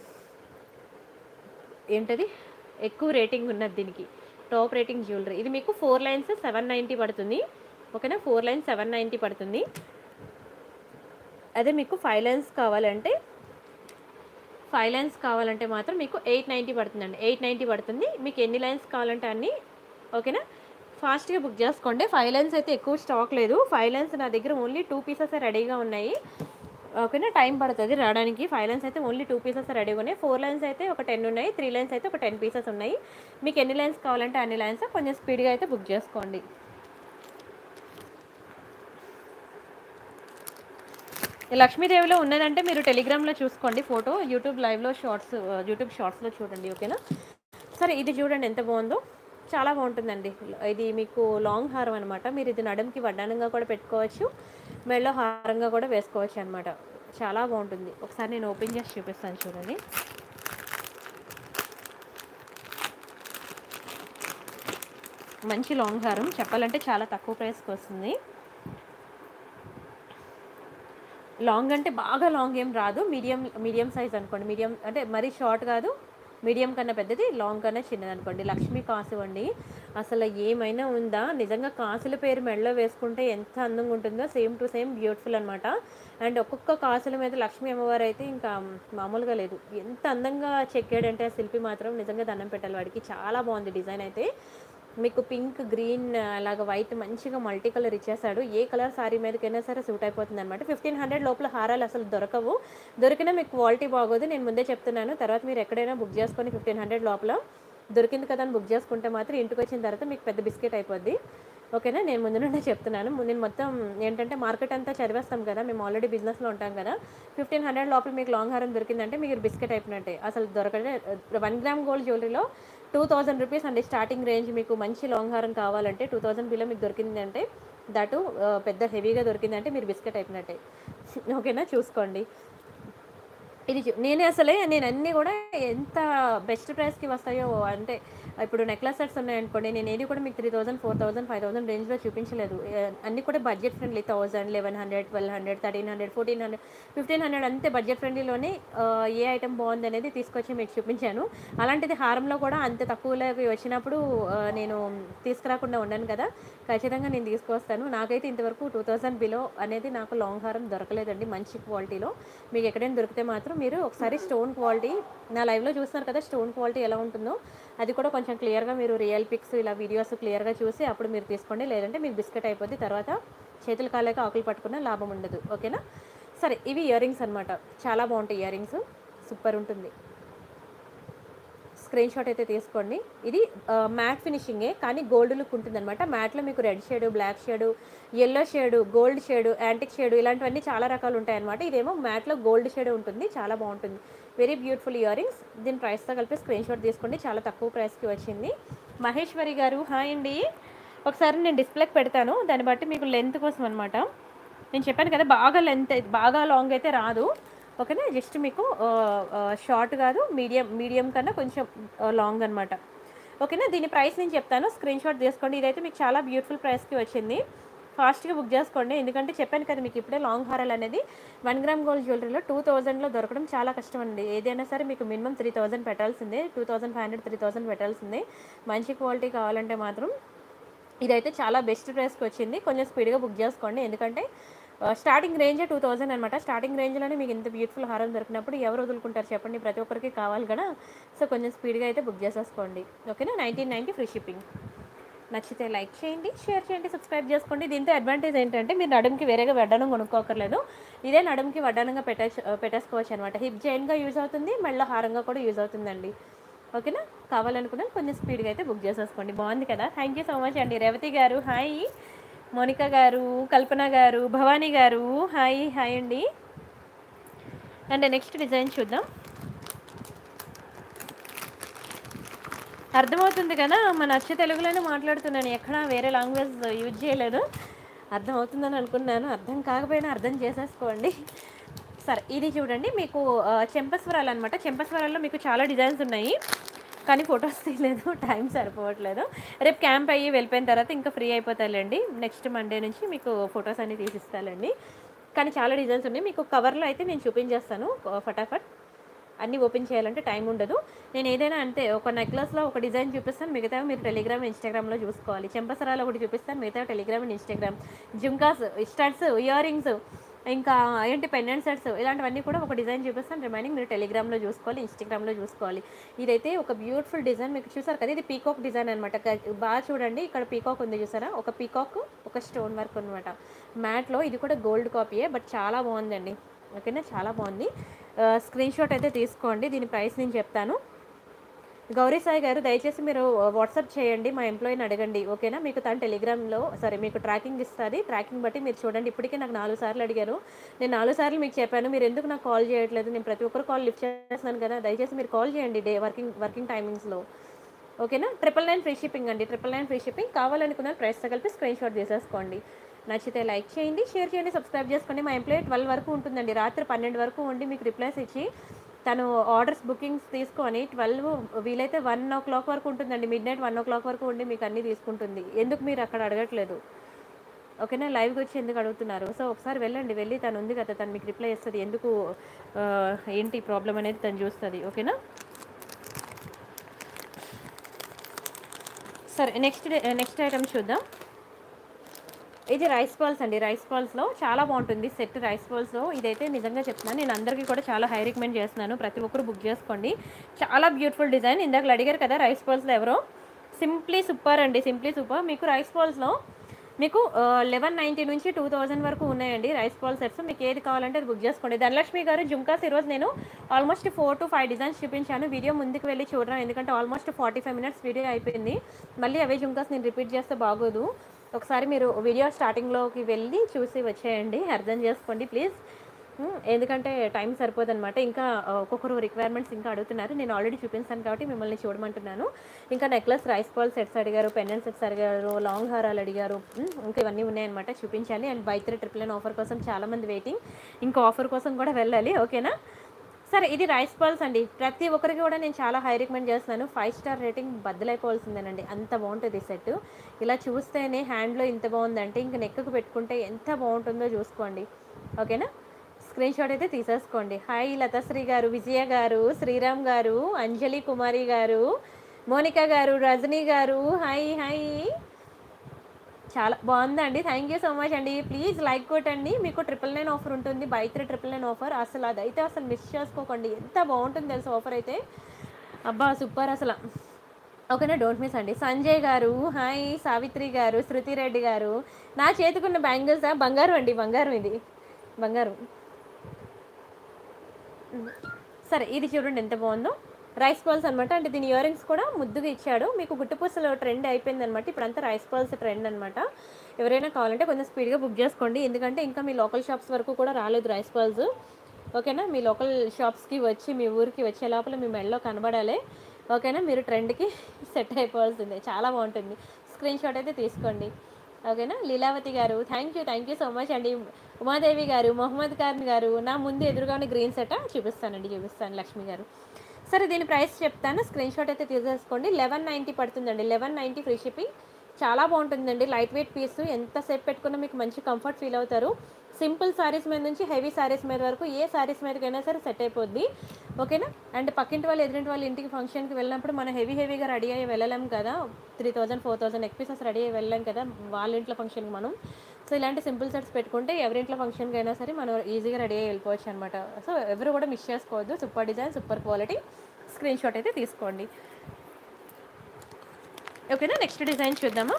ఏంటది ఎక్కువ రేటింగ్ ఉన్నది దీనికి టాప్ రేటింగ్ జ్యువెలరీ ఇది మీకు ఫోర్ లైన్స్ సెవెన్ నైంటీ పడుతుంది ఓకేనా ఫోర్ లైన్స్ సెవెన్ నైంటీ పడుతుంది అదే మీకు ఫైవ్ లైన్స్ కావాలంటే ఫైవ్ లైన్స్ కావాలంటే మాత్రం మీకు ఎయిట్ నైంటీ పడుతుందండి ఎయిట్ నైంటీ పడుతుంది మీకు ఎన్ని లైన్స్ కావాలంటే అన్ని ఓకేనా ఫాస్ట్గా బుక్ చేసుకోండి ఫైవ్ లైన్స్ అయితే ఎక్కువ స్టాక్ లేదు ఫైవ్ లైన్స్ నా దగ్గర ఓన్లీ టూ పీసెస్ రెడీగా ఉన్నాయి ఓకేనా టైం పడుతుంది రావడానికి ఫైవ్ లైన్స్ అయితే ఓన్లీ టూ పీసెస్ రెడీగా ఉన్నాయి ఫోర్ లైన్స్ అయితే ఒక టెన్ ఉన్నాయి త్రీ లైన్స్ అయితే ఒక టెన్ పీసెస్ ఉన్నాయి మీకు ఎన్ని లైన్స్ కావాలంటే అన్ని లైన్స్ కొంచెం స్పీడ్గా అయితే బుక్ చేసుకోండి లక్ష్మీదేవిలో ఉన్నదంటే మీరు టెలిగ్రామ్లో చూసుకోండి ఫోటో యూట్యూబ్ లైవ్లో షార్ట్స్ యూట్యూబ్ షార్ట్స్లో చూడండి ఓకేనా సరే ఇది చూడండి ఎంత బాగుందో చాలా బాగుంటుందండి ఇది మీకు లాంగ్ హారం అనమాట మీరు ఇది నడుముకి వడ్డానంగా కూడా పెట్టుకోవచ్చు మెళ్ళో హారంగా కూడా వేసుకోవచ్చు అనమాట చాలా బాగుంటుంది ఒకసారి నేను ఓపెన్ చేసి చూపిస్తాను చూడండి మంచి లాంగ్ హారం చెప్పాలంటే చాలా తక్కువ ప్రైస్కి వస్తుంది లాంగ్ అంటే బాగా లాంగ్ ఏం రాదు మీడియం మీడియం సైజ్ అనుకోండి మీడియం అంటే మరీ షార్ట్ కాదు మీడియం కన్నా పెద్దది లాంగ్ కన్నా చిన్నది అనుకోండి లక్ష్మీ కాసు అండి అసలు ఏమైనా ఉందా నిజంగా కాసుల పేరు మెడలో వేసుకుంటే ఎంత అందంగా ఉంటుందో సేమ్ టు సేమ్ బ్యూటిఫుల్ అనమాట అండ్ ఒక్కొక్క కాసుల మీద లక్ష్మీ అమ్మవారు అయితే ఇంకా మామూలుగా లేదు ఎంత అందంగా చెక్కాడంటే ఆ శిల్పి మాత్రం నిజంగా దండం పెట్టాలి వాడికి చాలా బాగుంది డిజైన్ అయితే మీకు పింక్ గ్రీన్ అలాగ వైట్ మంచిగా మల్టీ కలర్ ఇచ్చేసాడు ఏ కలర్ సారీ మీదకైనా సరే సూట్ అయిపోతుంది అనమాట ఫిఫ్టీన్ హండ్రెడ్ లోపల హారాలు అసలు దొరకవు దొరికినా మీకు క్వాలిటీ బాగోదు నేను ముందే చెప్తున్నాను తర్వాత మీరు ఎక్కడైనా బుక్ చేసుకొని ఫిఫ్టీన్ హండ్రెడ్ లోపల దొరికింది కదా అని బుక్ చేసుకుంటే మాత్రం ఇంటికి వచ్చిన తర్వాత మీకు పెద్ద బిస్కెట్ అయిపోద్ది ఓకేనా నేను ముందు నుండే చెప్తున్నాను ము- నేను మొత్తం ఏంటంటే మార్కెట్ అంతా చదివేస్తాం కదా మేము ఆల్రెడీ బిజినెస్లో ఉంటాం కదా ఫిఫ్టీన్ హండ్రెడ్ లోపల మీకు లాంగ్ హారం దొరికిందంటే మీకు బిస్కెట్ అయిపోయినట్టే అసలు దొరకదే వన్ గ్రామ్ గోల్డ్ జ్యువెలరీలో టూ థౌజండ్ రూపీస్ అండి స్టార్టింగ్ రేంజ్ మీకు మంచి లాంగ్ హారం కావాలంటే టూ థౌజండ్ బిలో మీకు దొరికింది అంటే దటు పెద్ద హెవీగా దొరికిందంటే మీరు బిస్కెట్ అయిపోయినట్టే ఓకేనా చూసుకోండి ఇది చూ- నేనే అసలే నేను అన్నీ కూడా ఎంత బెస్ట్ ప్రైస్కి వస్తాయో అంటే ఇప్పుడు నెక్లెస్ సెట్స్ ఉన్నాయనుకోండి నేను ఏది కూడా మీకు three thousand four thousand five thousand రేంజ్లో చూపించలేదు ఏ, అన్నీ కూడా budget friendly thousand eleven hundred twelve hundred thirteen hundred fourteen hundred fifteen hundred అంతే బడ్జెట్ ఫ్రెండ్లీలోనే ఆ, ఏ ఐటమ్ బాగుంది అనేది తీసుకొచ్చి మీకు చూపించాను అలాంటిది హారంలో కూడా అంత తక్కువలోకి వచ్చినప్పుడు ఆ, నేను తీసుకురాకుండా ఉన్నాను కదా ఖచ్చితంగా నేను తీసుకొస్తాను నాకైతే ఇంతవరకు టూ థౌసండ్ బిలో అనేది నాకు లాంగ్ హారం దొరకలేదండి మంచి క్వాలిటీలో మీకు ఎక్కడైనా దొరికితే మాత్రం మీరు ఒకసారి స్టోన్ క్వాలిటీ నా లైవ్లో చూస్తున్నారు కదా స్టోన్ క్వాలిటీ ఎలా ఉంటుందో అది కూడా కొంచెం క్లియర్గా మీరు రియల్ పిక్స్ ఇలా వీడియోస్ క్లియర్గా చూసి అప్పుడు మీరు తీసుకోండి లేదంటే మీకు బిస్కెట్ అయిపోద్ది తర్వాత చేతులు కాలేక ఆకులు పట్టుకున్న లాభం ఉండదు ఓకేనా సరే ఇవి ఇయర్ రింగ్స్ అనమాట చాలా బాగుంటాయి ఇయర్ రింగ్స్ సూపర్ ఉంటుంది స్క్రీన్ షాట్ అయితే తీసుకోండి ఇది మ్యాట్ ఫినిషింగే కానీ గోల్డ్ లుక్ ఉంటుంది అనమాట మ్యాట్లో మీకు red shade black shade yellow shade gold shade antique shade ఇలాంటివన్నీ చాలా రకాలు ఉంటాయి అనమాట ఇదేమో మ్యాట్లో గోల్డ్ షేడ్ ఉంటుంది చాలా బాగుంటుంది వెరీ బ్యూటిఫుల్ ఇయర్ రింగ్స్ దీని ప్రైస్తో కలిపి స్క్రీన్ షాట్ తీసుకోండి చాలా తక్కువ ప్రైస్కి వచ్చింది మహేశ్వరి గారు హాయ్ అండి ఒకసారి నేను డిస్ప్లేకి పెడతాను దాన్ని బట్టి మీకు లెంత్ కోసం అనమాట నేను చెప్పాను కదా బాగా లెంత్ బాగా లాంగ్ అయితే రాదు ఓకేనా జస్ట్ మీకు షార్ట్ కాదు మీడియం మీడియం కన్నా కొంచెం లాంగ్ అనమాట ఓకేనా దీని ప్రైస్ నేను చెప్తాను స్క్రీన్ షాట్ తీసుకోండి ఇదైతే మీకు చాలా బ్యూటిఫుల్ ప్రైస్కి వచ్చింది ఫాస్ట్గా బుక్ చేసుకోండి ఎందుకంటే చెప్పాను కదా మీకు ఇప్పుడే లాంగ్ హారాలు అనేది వన్ గ్రామ్ గోల్డ్ జ్యువెలరీలో టూ థౌజండ్లో దొరకడం చాలా కష్టం అండి ఏదైనా సరే మీకు మినిమం త్రీ థౌసండ్ పెట్టాల్సిందే two thousand five hundred three thousand పెట్టాల్సిందే మంచి క్వాలిటీ కావాలంటే మాత్రం ఇదైతే చాలా బెస్ట్ ప్రైస్కి వచ్చింది కొంచెం స్పీడ్గా బుక్ చేసుకోండి ఎందుకంటే ఆ, స్టార్టింగ్ రేంజే టూ థౌజండ్ అనమాట స్టార్టింగ్ రేంజ్లోనే మీకు ఇంత బ్యూటిఫుల్ హారం దొరికినప్పుడు ఎవరు వదులుకుంటారు చెప్పండి ప్రతి ఒక్కరికి కావాలి కదా సో కొంచెం స్పీడ్గా అయితే బుక్ చేసేసుకోండి ఓకేనా నైన్టీన్ నైన్టీ ఫ్రీ షిప్పింగ్ నచ్చితే లైక్ చేయండి షేర్ చేయండి సబ్స్క్రైబ్ చేసుకోండి దీంతో అడ్వాంటేజ్ ఏంటంటే మీరు నడుముకి వేరేగా వడ్డానం కొనుక్కోకర్లేదు ఇదే నడుముకి వడ్డానంగా పెట్టే పెట్టేసుకోవచ్చు అనమాట హిప్ జైన్గా యూజ్ అవుతుంది మళ్ళీ హారంగా కూడా యూజ్ అవుతుందండి ఓకేనా కావాలనుకున్నా కొంచెం స్పీడ్గా అయితే బుక్ చేసేసుకోండి బాగుంది కదా థ్యాంక్ యూ సో మచ్ అండి రేవతి గారు హాయ్ మోనిక గారు కల్పన గారు భవానీ గారు హాయ్ హాయ్ అండి అండ్ నెక్స్ట్ డిజైన్ చూద్దాం అర్థమవుతుంది కదా మన అచ్చ తెలుగులోనే మాట్లాడుతున్నాను ఎక్కడ వేరే లాంగ్వేజ్ యూజ్ చేయలేదు అర్థమవుతుందని అనుకున్నాను అర్థం కాకపోయినా అర్థం చేసేసుకోండి సరే ఇది చూడండి మీకు ఆ, చెంపస్వరాలు అనమాట చెంపస్వరాల్లో మీకు చాలా డిజైన్స్ ఉన్నాయి కానీ ఫొటోస్ తీయలేదు టైం సరిపోవట్లేదు రేపు క్యాంప్ అయ్యి వెళ్ళిపోయిన తర్వాత ఇంకా ఫ్రీ అయిపోతారులేండి నెక్స్ట్ మండే నుంచి మీకు ఫొటోస్ అన్ని తీసిస్తానండి కానీ చాలా డిజైన్స్ ఉన్నాయి మీకు కవర్లో అయితే నేను చూపించేస్తాను ఆ, ఫటాఫట్ అన్నీ ఓపెన్ చేయాలంటే టైం ఉండదు నేను ఏదైనా అంతే ఒక నెక్లెస్లో ఒక డిజైన్ చూపిస్తాను మిగతా మీరు టెలిగ్రామ్ ఇన్స్టాగ్రామ్లో చూసుకోవాలి చెంపసరాలు ఒకటి చూపిస్తాను మిగతా Telegram and Instagram jhumkas studs earrings ఇంకా ఏంటి పెండెంట్ సెట్స్ ఇలాంటివన్నీ కూడా ఒక డిజైన్ చూపిస్తాను రిమైనింగ్ మీరు టెలిగ్రామ్లో చూసుకోవాలి ఇన్స్టాగ్రామ్లో చూసుకోవాలి ఇదైతే ఒక బ్యూటిఫుల్ డిజైన్ మీకు చూసారు కదా ఇది పీకాక్ డిజైన్ అనమాట బాగా చూడండి ఇక్కడ పీకాక్ ఉంది చూసారా ఒక పీకాక్ ఒక స్టోన్ వర్క్ అనమాట మ్యాట్లో ఇది కూడా గోల్డ్ కాపీయే బట్ చాలా బాగుందండి ఓకేనా చాలా బాగుంది స్క్రీన్ షాట్ అయితే తీసుకోండి దీని ప్రైస్ నేను చెప్తాను గౌరీ సాయి గారు దయచేసి మీరు వాట్సాప్ చేయండి మా ఎంప్లాయీని అడగండి ఓకేనా మీకు తను టెలిగ్రామ్లో సరే మీకు ట్రాకింగ్ ఇస్తుంది ట్రాకింగ్ బట్టి మీరు చూడండి ఇప్పటికే నాకు నాలుగు సార్లు అడిగారు నేను నాలుగు సార్లు మీకు చెప్పాను మీరు ఎందుకు నాకు కాల్ చేయట్లేదు నేను ప్రతి ఒక్కరు కాల్ లిఫ్ట్ చేస్తున్నాను కదా దయచేసి మీరు కాల్ చేయండి డే వర్కింగ్ వర్కింగ్ టైమింగ్స్లో ఓకేనా ట్రిపుల్ నైన్ ఫ్రీ షిప్పింగ్ అండి ట్రిపుల్ నైన్ ఫ్రీ షిప్పింగ్ కావాలనుకున్న ప్రైస్తో కలిపి స్క్రీన్ షాట్ తీసేసుకోండి నచ్చితే లైక్ చేయండి షేర్ చేయండి సబ్స్క్రైబ్ చేసుకోండి మా ఎంప్లాయీ ట్వెల్వ్ వరకు ఉంటుందండి రాత్రి పన్నెండు వరకు ఉండి మీకు రిప్లైస్ ఇచ్చి తను ఆర్డర్స్ బుకింగ్స్ తీసుకొని ట్వెల్వ్ వీలైతే వన్ ఓ క్లాక్ వరకు ఉంటుందండి midnight one o'clock వరకు ఉండి మీకు అన్నీ తీసుకుంటుంది ఎందుకు మీరు అక్కడ అడగట్లేదు ఓకేనా లైవ్కి వచ్చి ఎందుకు అడుగుతున్నారు సో ఒకసారి వెళ్ళండి వెళ్ళి తను ఉంది కదా తను మీకు రిప్లై ఇస్తుంది ఎందుకు ఆ, ఏంటి ప్రాబ్లం అనేది తను చూస్తుంది ఓకేనా సరే నెక్స్ట్ నెక్స్ట్ ఐటమ్ చూద్దాం ఇది రైస్ బాల్స్ అండి రైస్ బాల్స్లో చాలా బాగుంటుంది సెట్ రైస్ బాల్స్లో ఇదైతే నిజంగా చెప్తున్నాను నేను అందరికీ కూడా చాలా హై రికమెండ్ చేస్తున్నాను ప్రతి ఒక్కరు బుక్ చేసుకోండి చాలా బ్యూటిఫుల్ డిజైన్ ఇందాక అడిగారు కదా రైస్ బాల్స్లో ఎవరో సింప్లీ సూపర్ అండి సింప్లీ సూపర్ మీకు రైస్ బాల్స్లో మీకు లెవెన్ నైంటీ నుంచి టూ థౌజండ్ వరకు ఉన్నాయండి రైస్ బాల్ సెట్స్ మీకు ఏది కావాలంటే అది బుక్ చేసుకోండి ధనలక్ష్మి గారు జుంకాస్ ఈరోజు నేను almost four to five designs చూపించాను వీడియో ముందుకు వెళ్ళి చూడడం ఎందుకంటే almost forty five minutes video అయిపోయింది మళ్ళీ అవే జుంకాస్ నేను రిపీట్ చేస్తే బాగోదు ఒకసారి మీరు వీడియో స్టార్టింగ్లోకి వెళ్ళి చూసి వచ్చేయండి అర్థం చేసుకోండి ప్లీజ్ ఉమ్, ఎందుకంటే టైం సరిపోదు అనమాట ఇంకా ఆ, ఒక్కొక్కరు రిక్వైర్మెంట్స్ ఇంకా అడుగుతున్నారు నేను ఆల్రెడీ చూపించాను కాబట్టి మిమ్మల్ని చూడమంటున్నాను ఇంకా నెక్లెస్ రైస్ బాల్ సెట్స్ అడిగారు పెండెంట్ సెట్స్ అడిగారు లాంగ్ హారాలు అడిగారు ఉమ్, ఇంకా ఇవన్నీ ఉన్నాయన్నమాట చూపించాలి and buy three triple nine offer కోసం చాలామంది వెయిటింగ్ ఇంకా ఆఫర్ కోసం కూడా వెళ్ళాలి ఓకేనా సరే ఇది రైస్ బాల్స్ అండి ప్రతి ఒక్కరికి కూడా నేను చాలా హై రికమెండ్ చేస్తున్నాను ఫైవ్ స్టార్ రేటింగ్ బద్దలైపోవాల్సిందేనండి అంత బాగుంటుంది ఈ సెట్ ఇలా చూస్తేనే హ్యాండ్లో ఇంత బాగుందంటే ఇంక నెక్కకు పెట్టుకుంటే ఎంత బాగుంటుందో చూసుకోండి ఓకేనా స్క్రీన్ షాట్ అయితే తీసేసుకోండి హాయ్ లతశ్రీ గారు విజయ గారు శ్రీరామ్ గారు అంజలి కుమారి గారు మోనిక గారు రజనీ గారు హాయ్ హాయ్ చాలా బాగుందండి థ్యాంక్ యూ సో మచ్ అండి ప్లీజ్ లైక్ కొట్టండి మీకు ట్రిపుల్ నైన్ ఆఫర్ ఉంటుంది buy three triple nine offer అసలు అదైతే అసలు మిస్ చేసుకోకండి ఎంత బాగుంటుంది తెలుసు ఆఫర్ అయితే అబ్బా సూపర్ అసలు ఓకేనా డోంట్ మిస్ అండి సంజయ్ గారు హాయ్ సావిత్రి గారు శృతి రెడ్డి గారు నా చేతికున్న బ్యాంగిల్స్ బంగారం అండి బంగారం ఇది బంగారం సరే ఇది చూడండి ఎంత బాగుందో రైస్ బాల్స్ అనమాట అంటే దీని ఇయర్ రింగ్స్ కూడా ముద్దుగా ఇచ్చాడు మీకు గుట్టుపూసలు ట్రెండ్ అయిపోయింది అనమాట ఇప్పుడంతా రైస్ బాల్స్ ట్రెండ్ అనమాట ఎవరైనా కావాలంటే కొంచెం స్పీడ్గా బుక్ చేసుకోండి ఎందుకంటే ఇంకా మీ లోకల్ షాప్స్ వరకు కూడా రాలేదు రైస్ బాల్స్ ఓకేనా మీ లోకల్ షాప్స్కి వచ్చి మీ ఊరికి వచ్చే లోపల మీ మెడలో కనబడాలి ఓకేనా మీరు ట్రెండ్కి సెట్ అయిపోవాల్సిందే చాలా బాగుంటుంది స్క్రీన్ షాట్ అయితే తీసుకోండి ఓకేనా లీలావతి గారు thank you thank you so much అండి ఉమాదేవి గారు మొహమ్మద్ ఖాన్ గారు నా ముందు ఎదురుగానే గ్రీన్ సెట్ చూపిస్తానండి చూపిస్తాను లక్ష్మి గారు సరే దీని ప్రైస్ చెప్తాను స్క్రీన్ షాట్ అయితే తీసేసుకోండి లెవెన్ నైంటీ పడుతుందండి లెవెన్ నైంటీ ఫ్రీ షిప్పింగ్ చాలా బాగుంటుందండి లైట్ వెయిట్ పీస్ ఎంతసేపు పెట్టుకున్నా మీకు మంచి కంఫర్ట్ ఫీల్ అవుతారు సింపుల్ సారీస్ మీద నుంచి హెవీ సారీస్ మీద వరకు ఏ సారీస్ మీదకైనా సరే సెట్ అయిపోద్ది ఓకేనా అండ్ పక్కింటి వాళ్ళు ఎదురింటి వాళ్ళ ఇంటికి ఫంక్షన్కి వెళ్ళినప్పుడు మనం హెవీ హెవీగా రెడీ అయ్యి వెళ్ళలేం కదా three thousand four thousand neck pieces ready అయ్యి వెళ్ళలేం కదా వాళ్ళ ఇంట్లో ఫంక్షన్కి మనం సో ఇలాంటి సింపుల్ సెట్స్ పెట్టుకుంటే ఎవరింట్లో ఫంక్షన్కి అయినా సరే మనం ఈజీగా రెడీ అయ్యి వెళ్ళిపోవచ్చు అనమాట సో ఎవరు కూడా మిస్ చేసుకోవద్దు super design super quality screen shot అయితే తీసుకోండి ఓకేనా నెక్స్ట్ డిజైన్ చూద్దామా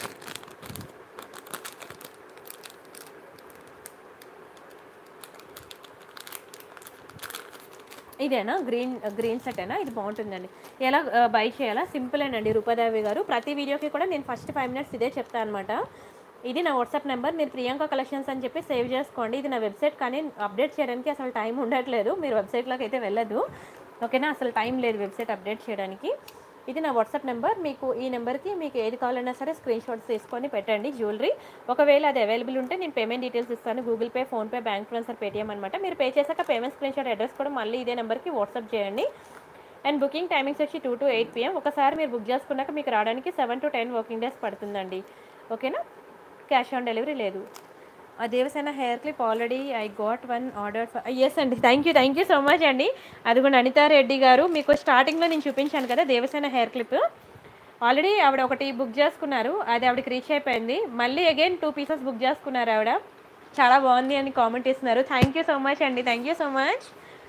ఇదేనా గ్రీన్ గ్రీన్ సెటేనా ఇది బాగుంటుందండి ఎలా బై చేయాలా సింపుల్ అండి రూపాదేవి గారు ప్రతి వీడియోకి కూడా నేను ఫస్ట్ ఫైవ్ మినిట్స్ ఇదే చెప్తాను అనమాట ఇది నా వాట్సాప్ నెంబర్ మీరు ప్రియాంక కలెక్షన్స్ అని చెప్పి సేవ్ చేసుకోండి ఇది నా వెబ్సైట్ కానీ అప్డేట్ చేయడానికి అసలు టైం ఉండట్లేదు మీరు వెబ్సైట్లోకి అయితే వెళ్ళదు ఓకేనా అసలు టైం లేదు వెబ్సైట్ అప్డేట్ చేయడానికి ఇది నా వాట్సాప్ నెంబర్ మీకు ఈ నెంబర్కి మీకు ఏది కావాలన్నా సరే స్క్రీన్ షాట్స్ తీసుకొని పెట్టండి జ్యువెలరీ ఒకవేళ అది అవైలబుల్ ఉంటే నేను పేమెంట్ డీటెయిల్స్ ఇస్తాను Google Pay PhonePe bank transfer Paytm అనమాట మీరు పే చేశాక పేమెంట్ స్క్రీన్ షాట్ అడ్రస్ కూడా మళ్ళీ ఇదే నెంబర్కి వాట్సాప్ చేయండి అండ్ బుకింగ్ టైమింగ్స్ వచ్చి టూ టు ఎయిట్ పిఎం ఒకసారి మీరు బుక్ చేసుకున్నాక మీకు రావడానికి seven to ten working days పడుతుందండి ఓకేనా క్యాష్ ఆన్ డెలివరీ లేదు ఆ Devasena hair clip already I got one order yes అండి thank you thank you so much అండి అది కూడా అనితా రెడ్డి గారు మీకు స్టార్టింగ్లో నేను చూపించాను కదా దేవసేన హెయిర్ క్లిప్ ఆల్రెడీ ఆవిడ ఒకటి బుక్ చేసుకున్నారు అది ఆవిడకి రీచ్ అయిపోయింది మళ్ళీ అగైన్ టూ పీసెస్ బుక్ చేసుకున్నారు ఆవిడ చాలా బాగుంది అని కామెంట్ ఇస్తున్నారు థ్యాంక్ యూ సో మచ్ అండి thank you so much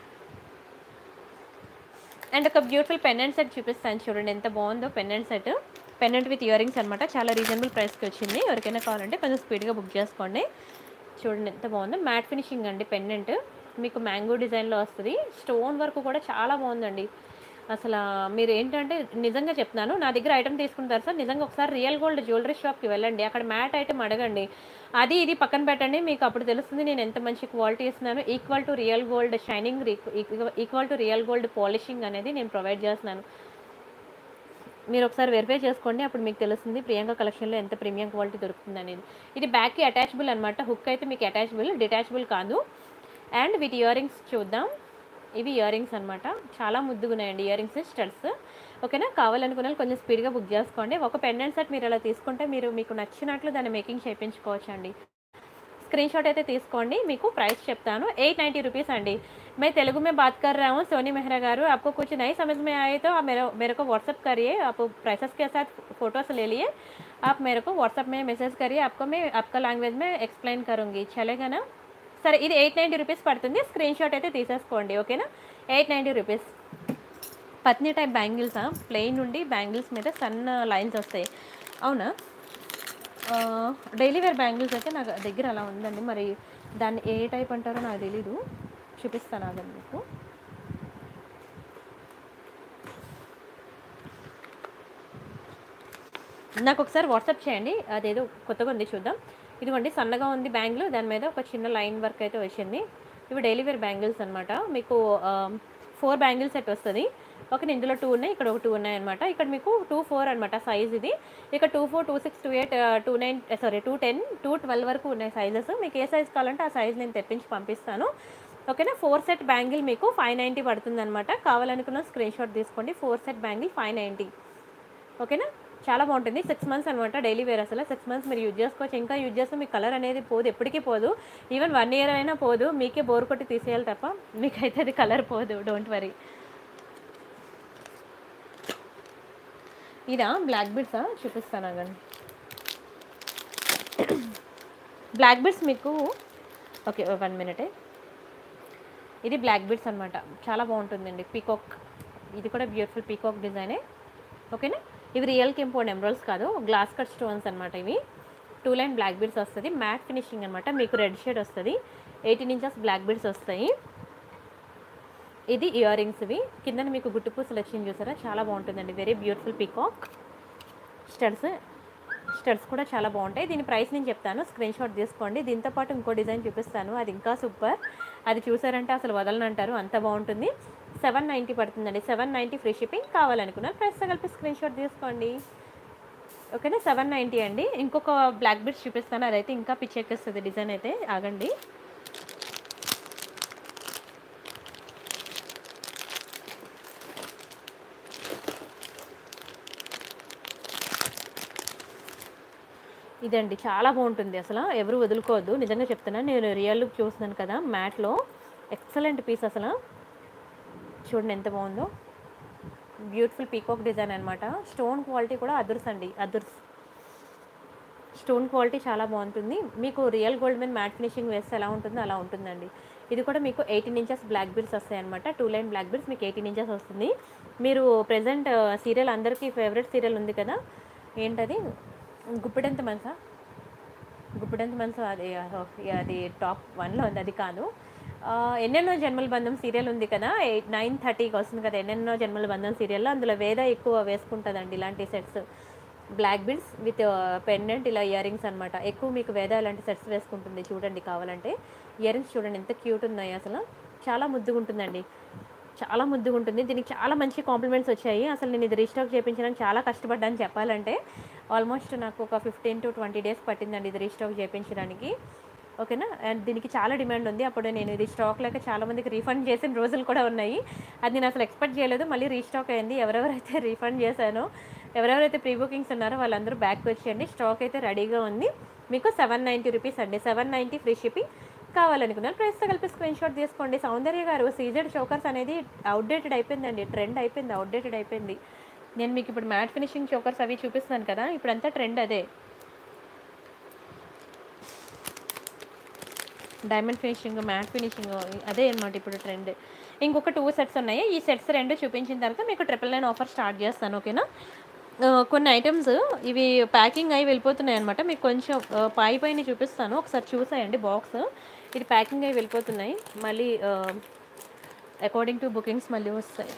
and ఒక బ్యూటిఫుల్ పెండెంట్ సెట్ చూపిస్తాను చూడండి ఎంత బాగుందో pendant set pendant with earrings అనమాట చాలా రీజనబుల్ ప్రైస్కి వచ్చింది ఎవరికైనా కావాలంటే కొంచెం స్పీడ్గా బుక్ చేసుకోండి చూడండి ఎంత బాగుందో మ్యాట్ ఫినిషింగ్ అండి పెండెంట్ మీకు మ్యాంగో డిజైన్లో వస్తుంది స్టోన్ వర్క్ కూడా చాలా బాగుందండి అసలు మీరు ఏంటంటే నిజంగా చెప్తున్నాను నా దగ్గర ఐటమ్ తీసుకుంటారు సార్ నిజంగా ఒకసారి రియల్ గోల్డ్ జ్యువెలరీ షాప్కి వెళ్ళండి అక్కడ మ్యాట్ ఐటమ్ అడగండి అది ఇది పక్కన పెట్టండి మీకు అప్పుడు తెలుస్తుంది నేను ఎంత మంచి క్వాలిటీ ఇస్తున్నాను equal to real gold shining equal to real gold polishing అనేది నేను ప్రొవైడ్ చేస్తున్నాను మీరు ఒకసారి వెరిఫై చేసుకోండి అప్పుడు మీకు తెలుస్తుంది ప్రియాంక కలెక్షన్లో ఎంత ప్రీమియం క్వాలిటీ దొరుకుతుంది అనేది ఇది బ్యాక్కి అటాచబుల్ అనమాట హుక్ అయితే మీకు అటాచబుల్ డిటాచబుల్ కాదు అండ్ వీటి ఇయర్ రింగ్స్ చూద్దాం ఇవి ఇయర్ రింగ్స్ అనమాట చాలా ముద్దుగా ఉన్నాయండి ఇయర్ రింగ్స్ స్టడ్స్ ఓకేనా కావాలనుకున్న వాళ్ళు కొంచెం స్పీడ్గా బుక్ చేసుకోండి ఒక పెండెంట్ సెట్ మీరు అలా తీసుకుంటే మీరు మీకు నచ్చినట్లు దాన్ని మేకింగ్ చేయించుకోవచ్చు అండి स्क्रीन शॉट అయితే తీసుకోండి మీకు ప్రైస్ చెప్తాను ఎయిట్ నైంటీ రూపీస్ అండి मैं तेलुगु में बात कर रहा हूँ सोनी मेहरा गारू आपको कुछ नहीं समझ में आए तो आप मेरे मेरे को व्हाट्सअप करिए आप प्राइसेस के साथ फ़ोटोस ले लिए आप मेरे को व्हाट्सअप में मैसेज करिए आपको मैं आपका लैंग्वेज में एक्सप्लेन करूँगी चलेगा ना సరే ఇది ఎయిట్ నైంటీ రూపీస్ పడుతుంది స్క్రీన్ షాట్ అయితే తీసేసుకోండి ఓకేనా ఎయిట్ నైంటీ రూపీస్ పత్ని టైప్ బ్యాంగిల్సా ప్లెయిన్ నుండి బ్యాంగిల్స్ మీద సన్న లైన్స్ వస్తాయి అవునా డైలీ వేర్ బ్యాంగిల్స్ అయితే నాకు దగ్గర అలా ఉందండి మరి దాన్ని ఏ టైప్ అంటారో నాకు తెలీదు చూపిస్తాను అదండి మీకు నాకు ఒకసారి వాట్సాప్ చేయండి అదేదో కొత్తగా ఉంది చూద్దాం ఇదిగోండి సన్నగా ఉంది బ్యాంగిల్ దాని మీద ఒక చిన్న లైన్ వర్క్ అయితే వచ్చింది ఇవి డైలీ వేర్ బ్యాంగిల్స్ అనమాట మీకు ఫోర్ బ్యాంగిల్ సెట్ వస్తుంది ఒక ఇందులో టూ ఉన్నాయి ఇక్కడ ఒక టూ ఉన్నాయి అనమాట ఇక్కడ మీకు టూ ఫోర్ అనమాట సైజ్ ఇది ఇక్కడ two four two six two eight two nine sorry two ten two twelve వరకు ఉన్నాయి సైజెస్ మీకు ఏ సైజ్ కావాలంటే ఆ సైజ్ నేను తెప్పించి పంపిస్తాను ఓకేనా ఫోర్ సెట్ బ్యాంగిల్ మీకు ఫైవ్ నైంటీ పడుతుంది అనమాట కావాలనుకున్న స్క్రీన్ షాట్ తీసుకోండి four set bangle five ninety ఓకేనా చాలా బాగుంటుంది సిక్స్ మంత్స్ అనమాట డైలీ వేర్ అసలు సిక్స్ మంత్స్ మీరు యూజ్ చేసుకోవచ్చు ఇంకా యూజ్ చేస్తే మీ కలర్ అనేది పోదు ఎప్పటికీ పోదు ఈవెన్ వన్ ఇయర్ అయినా పోదు మీకే బోర్ కొట్టి తీసేయాలి తప్ప మీకైతే అది కలర్ పోదు డోంట్ వరీ ఇదా బ్లాక్ బిడ్సా చూపిస్తాను అగండి బ్లాక్ బిడ్స్ మీకు ఓకే వన్ మినిటే ఇది బ్లాక్ బిడ్స్ అనమాట చాలా బాగుంటుందండి పీకాక్ ఇది కూడా బ్యూటిఫుల్ పీకాక్ డిజైనే ఓకేనా ఇవి రియల్ కెంపోన్ ఎమరాల్స్ కాదు గ్లాస్ కట్ స్టోన్స్ అనమాట ఇవి టూ లైన్ బ్లాక్ బీడ్స్ వస్తుంది మ్యాట్ ఫినిషింగ్ అనమాట మీకు రెడ్ షేడ్ వస్తుంది ఎయిటీన్ ఇంచెస్ బ్లాక్ బీడ్స్ వస్తాయి ఇది ఇయర్ రింగ్స్ ఇవి కింద మీకు గుట్టు పూసలు వచ్చింది చూసారా చాలా బాగుంటుందండి very beautiful peacock studs studs కూడా చాలా బాగుంటాయి దీని ప్రైస్ నేను చెప్తాను స్క్రీన్ షాట్ తీసుకోండి దీంతో పాటు ఇంకో డిజైన్ చూపిస్తాను అది ఇంకా సూపర్ అది చూసారంటే అసలు వదలనంటారు అంత బాగుంటుంది సెవెన్ నైంటీ పడుతుందండి సెవెన్ నైంటీ ఫ్రీ షిప్పింగ్ కావాలనుకున్నారు ప్రైస్తో కలిపి స్క్రీన్ షాట్ తీసుకోండి ఓకేనా సెవెన్ నైంటీ అండి ఇంకొక బ్లాక్ బిడ్స్ చూపిస్తాను అదైతే ఇంకా పిచ్చెక్కిస్తుంది డిజైన్ అయితే ఆగండి ఇదండి చాలా బాగుంటుంది అసలు ఎవరు వదులుకోవద్దు నిజంగా చెప్తున్నాను నేను రియల్ లుక్ చూస్తున్నాను కదా మ్యాట్లో ఎక్సలెంట్ పీస్ అసలు చూడండి ఎంత బాగుందో బ్యూటిఫుల్ పీకాక్ డిజైన్ అనమాట స్టోన్ క్వాలిటీ కూడా అదుర్స్ అండి అదుర్స్ స్టోన్ క్వాలిటీ చాలా బాగుంటుంది మీకు రియల్ గోల్డ్ మీద మ్యాట్ ఫినిషింగ్ వేస్తే ఎలా ఉంటుందో అలా ఉంటుందండి ఇది కూడా మీకు ఎయిటీన్ ఇంచెస్ బ్లాక్ బీడ్స్ వస్తాయి అనమాట టూ లైన్ బ్లాక్ బీడ్స్ మీకు ఎయిటీన్ ఇంచెస్ వస్తుంది మీరు ప్రజెంట్ సీరియల్ అందరికీ ఫేవరెట్ సీరియల్ ఉంది కదా ఏంటది గుప్పిడంత మనసా గుప్పిడంత మనసు అది అది టాప్ వన్లో ఉంది అది కాదు ఆ, ఎన్నెన్నో జన్మల బంధం సీరియల్ ఉంది కదా ఎయిట్ నైన్ థర్టీకి వస్తుంది కదా ఎన్నెన్నో జన్మల బంధం సీరియల్లో అందులో వేద ఎక్కువ వేసుకుంటుందండి ఇలాంటి sets black beads with pendant ఇలా ఇయర్ రింగ్స్ అనమాట ఎక్కువ మీకు వేద ఇలాంటి సెట్స్ వేసుకుంటుంది చూడండి కావాలంటే ఇయర్ రింగ్స్ చూడండి ఎంత క్యూట్ ఉన్నాయి అసలు చాలా ముద్దుగా ఉంటుందండి చాలా ముద్దుగా ఉంటుంది దీనికి చాలా మంచి కాంప్లిమెంట్స్ వచ్చాయి అసలు నేను ఇది రీస్టాక్ చేయించడానికి చాలా కష్టపడ్డాను చెప్పాలంటే ఆల్మోస్ట్ నాకు ఒక ఫిఫ్టీన్ టు ట్వంటీ డేస్ పట్టిందండి ఇది రీస్టాక్ చేయించడానికి ఓకేనా అండ్ దీనికి చాలా డిమాండ్ ఉంది అప్పుడు నేను ఇది స్టాక్ లేక చాలా మందికి రీఫండ్ చేసిన రోజులు కూడా ఉన్నాయి అది నేను అసలు ఎక్స్పెక్ట్ చేయలేదు మళ్ళీ రీస్టాక్ అయింది ఎవరెవరైతే రీఫండ్ చేశానో ఎవరెవరైతే ప్రీ బుకింగ్స్ ఉన్నారో వాళ్ళందరూ బ్యాక్ వచ్చేయండి స్టాక్ అయితే రెడీగా ఉంది మీకు సెవెన్ నైంటీ రూపీస్ అండి సెవెన్ నైంటీ ఫ్రీ షిప్పింగ్ కావాలనుకున్నారు ప్రైస్తో కలిపి స్క్రీన్ షాట్ తీసుకోండి సౌందర్య గారు సీజెడ్ చోకర్స్ అనేది అవుట్డేటెడ్ అయిపోయిందండి ట్రెండ్ అయిపోయింది అవుట్డేటెడ్ అయిపోయింది నేను మీకు ఇప్పుడు మ్యాట్ ఫినిషింగ్ చోకర్స్ అవి చూపిస్తున్నాను కదా ఇప్పుడంతా ట్రెండ్ అదే డైమండ్ ఫినిషింగ్ మ్యాట్ ఫినిషింగ్ అదే అనమాట ఇప్పుడు ట్రెండ్ ఇంకొక టూ సెట్స్ ఉన్నాయి ఈ సెట్స్ రెండు చూపించిన తర్వాత మీకు ట్రిపుల్ నైన్ ఆఫర్ స్టార్ట్ చేస్తాను ఓకేనా ఆ, కొన్ని ఐటమ్స్ ఇవి ప్యాకింగ్ అయి వెళ్ళిపోతున్నాయి అనమాట మీకు కొంచెం ఆ, పై పైన చూపిస్తాను ఒకసారి చూసేయండి బాక్స్ ఇది ప్యాకింగ్ అయి వెళ్ళిపోతున్నాయి మళ్ళీ అకార్డింగ్ టు బుకింగ్స్ మళ్ళీ వస్తాయి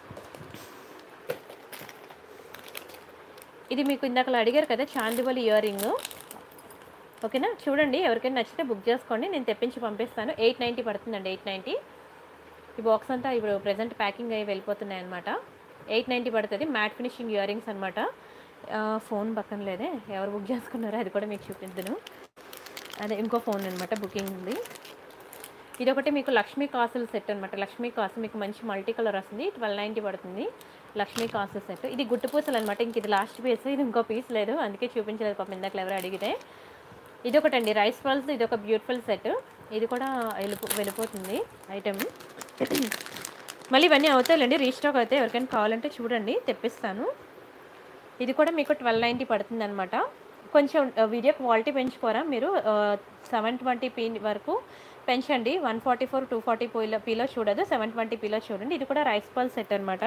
ఇది మీకు ఇందాక అడిగారు కదా చాందివలి ఇయర్ రింగ్ ఓకేనా చూడండి ఎవరికైనా నచ్చితే బుక్ చేసుకోండి నేను తెప్పించి పంపిస్తాను ఎయిట్ నైంటీ పడుతుందండి ఎయిట్ నైంటీ ఈ బాక్స్ అంతా ఇప్పుడు ప్రజెంట్ ప్యాకింగ్ అయ్యి వెళ్ళిపోతున్నాయి అనమాట ఎయిట్ నైంటీ పడుతుంది మ్యాట్ ఫినిషింగ్ ఇయర్ రింగ్స్ అనమాట ఫోన్ పక్కన లేదే ఎవరు బుక్ చేసుకున్నారో అది కూడా మీకు చూపిద్దును అదే ఇంకో ఫోన్ అనమాట బుకింగ్ ఉంది ఇది ఒకటి మీకు లక్ష్మీ కాసుల సెట్ అనమాట లక్ష్మీ కాసు మీకు మంచి మల్టీ కలర్ వస్తుంది ట్వెల్వ్ నైంటీ పడుతుంది లక్ష్మీ కాసు సెట్ ఇది గుట్టు పూసలు అనమాట ఇంక ఇది లాస్ట్ పీస్ ఇది ఇంకో పీస్ లేదు అందుకే చూపించలేదు పాపం ఇందాక ఎవరు అడిగితే ఇది ఒకటండి రైస్ పల్స్ ఇది ఒక బ్యూటిఫుల్ సెట్ ఇది కూడా వెళ్ళిపో వెళ్ళిపోతుంది ఐటమ్ మళ్ళీ ఇవన్నీ అవుతాయండి రీస్టాక్ అయితే ఎవరికైనా కావాలంటే చూడండి తెప్పిస్తాను ఇది కూడా మీకు ట్వెల్వ్ నైంటీ పడుతుంది అనమాట కొంచెం ఆ, వీడియో క్వాలిటీ పెంచుకోరా మీరు సెవెన్ ట్వంటీ పీ వరకు పెంచండి one forty four two forty పీలో పీలో చూడదు సెవెన్ ట్వంటీ పీలో చూడండి ఇది కూడా రైస్ పల్ సెట్ అనమాట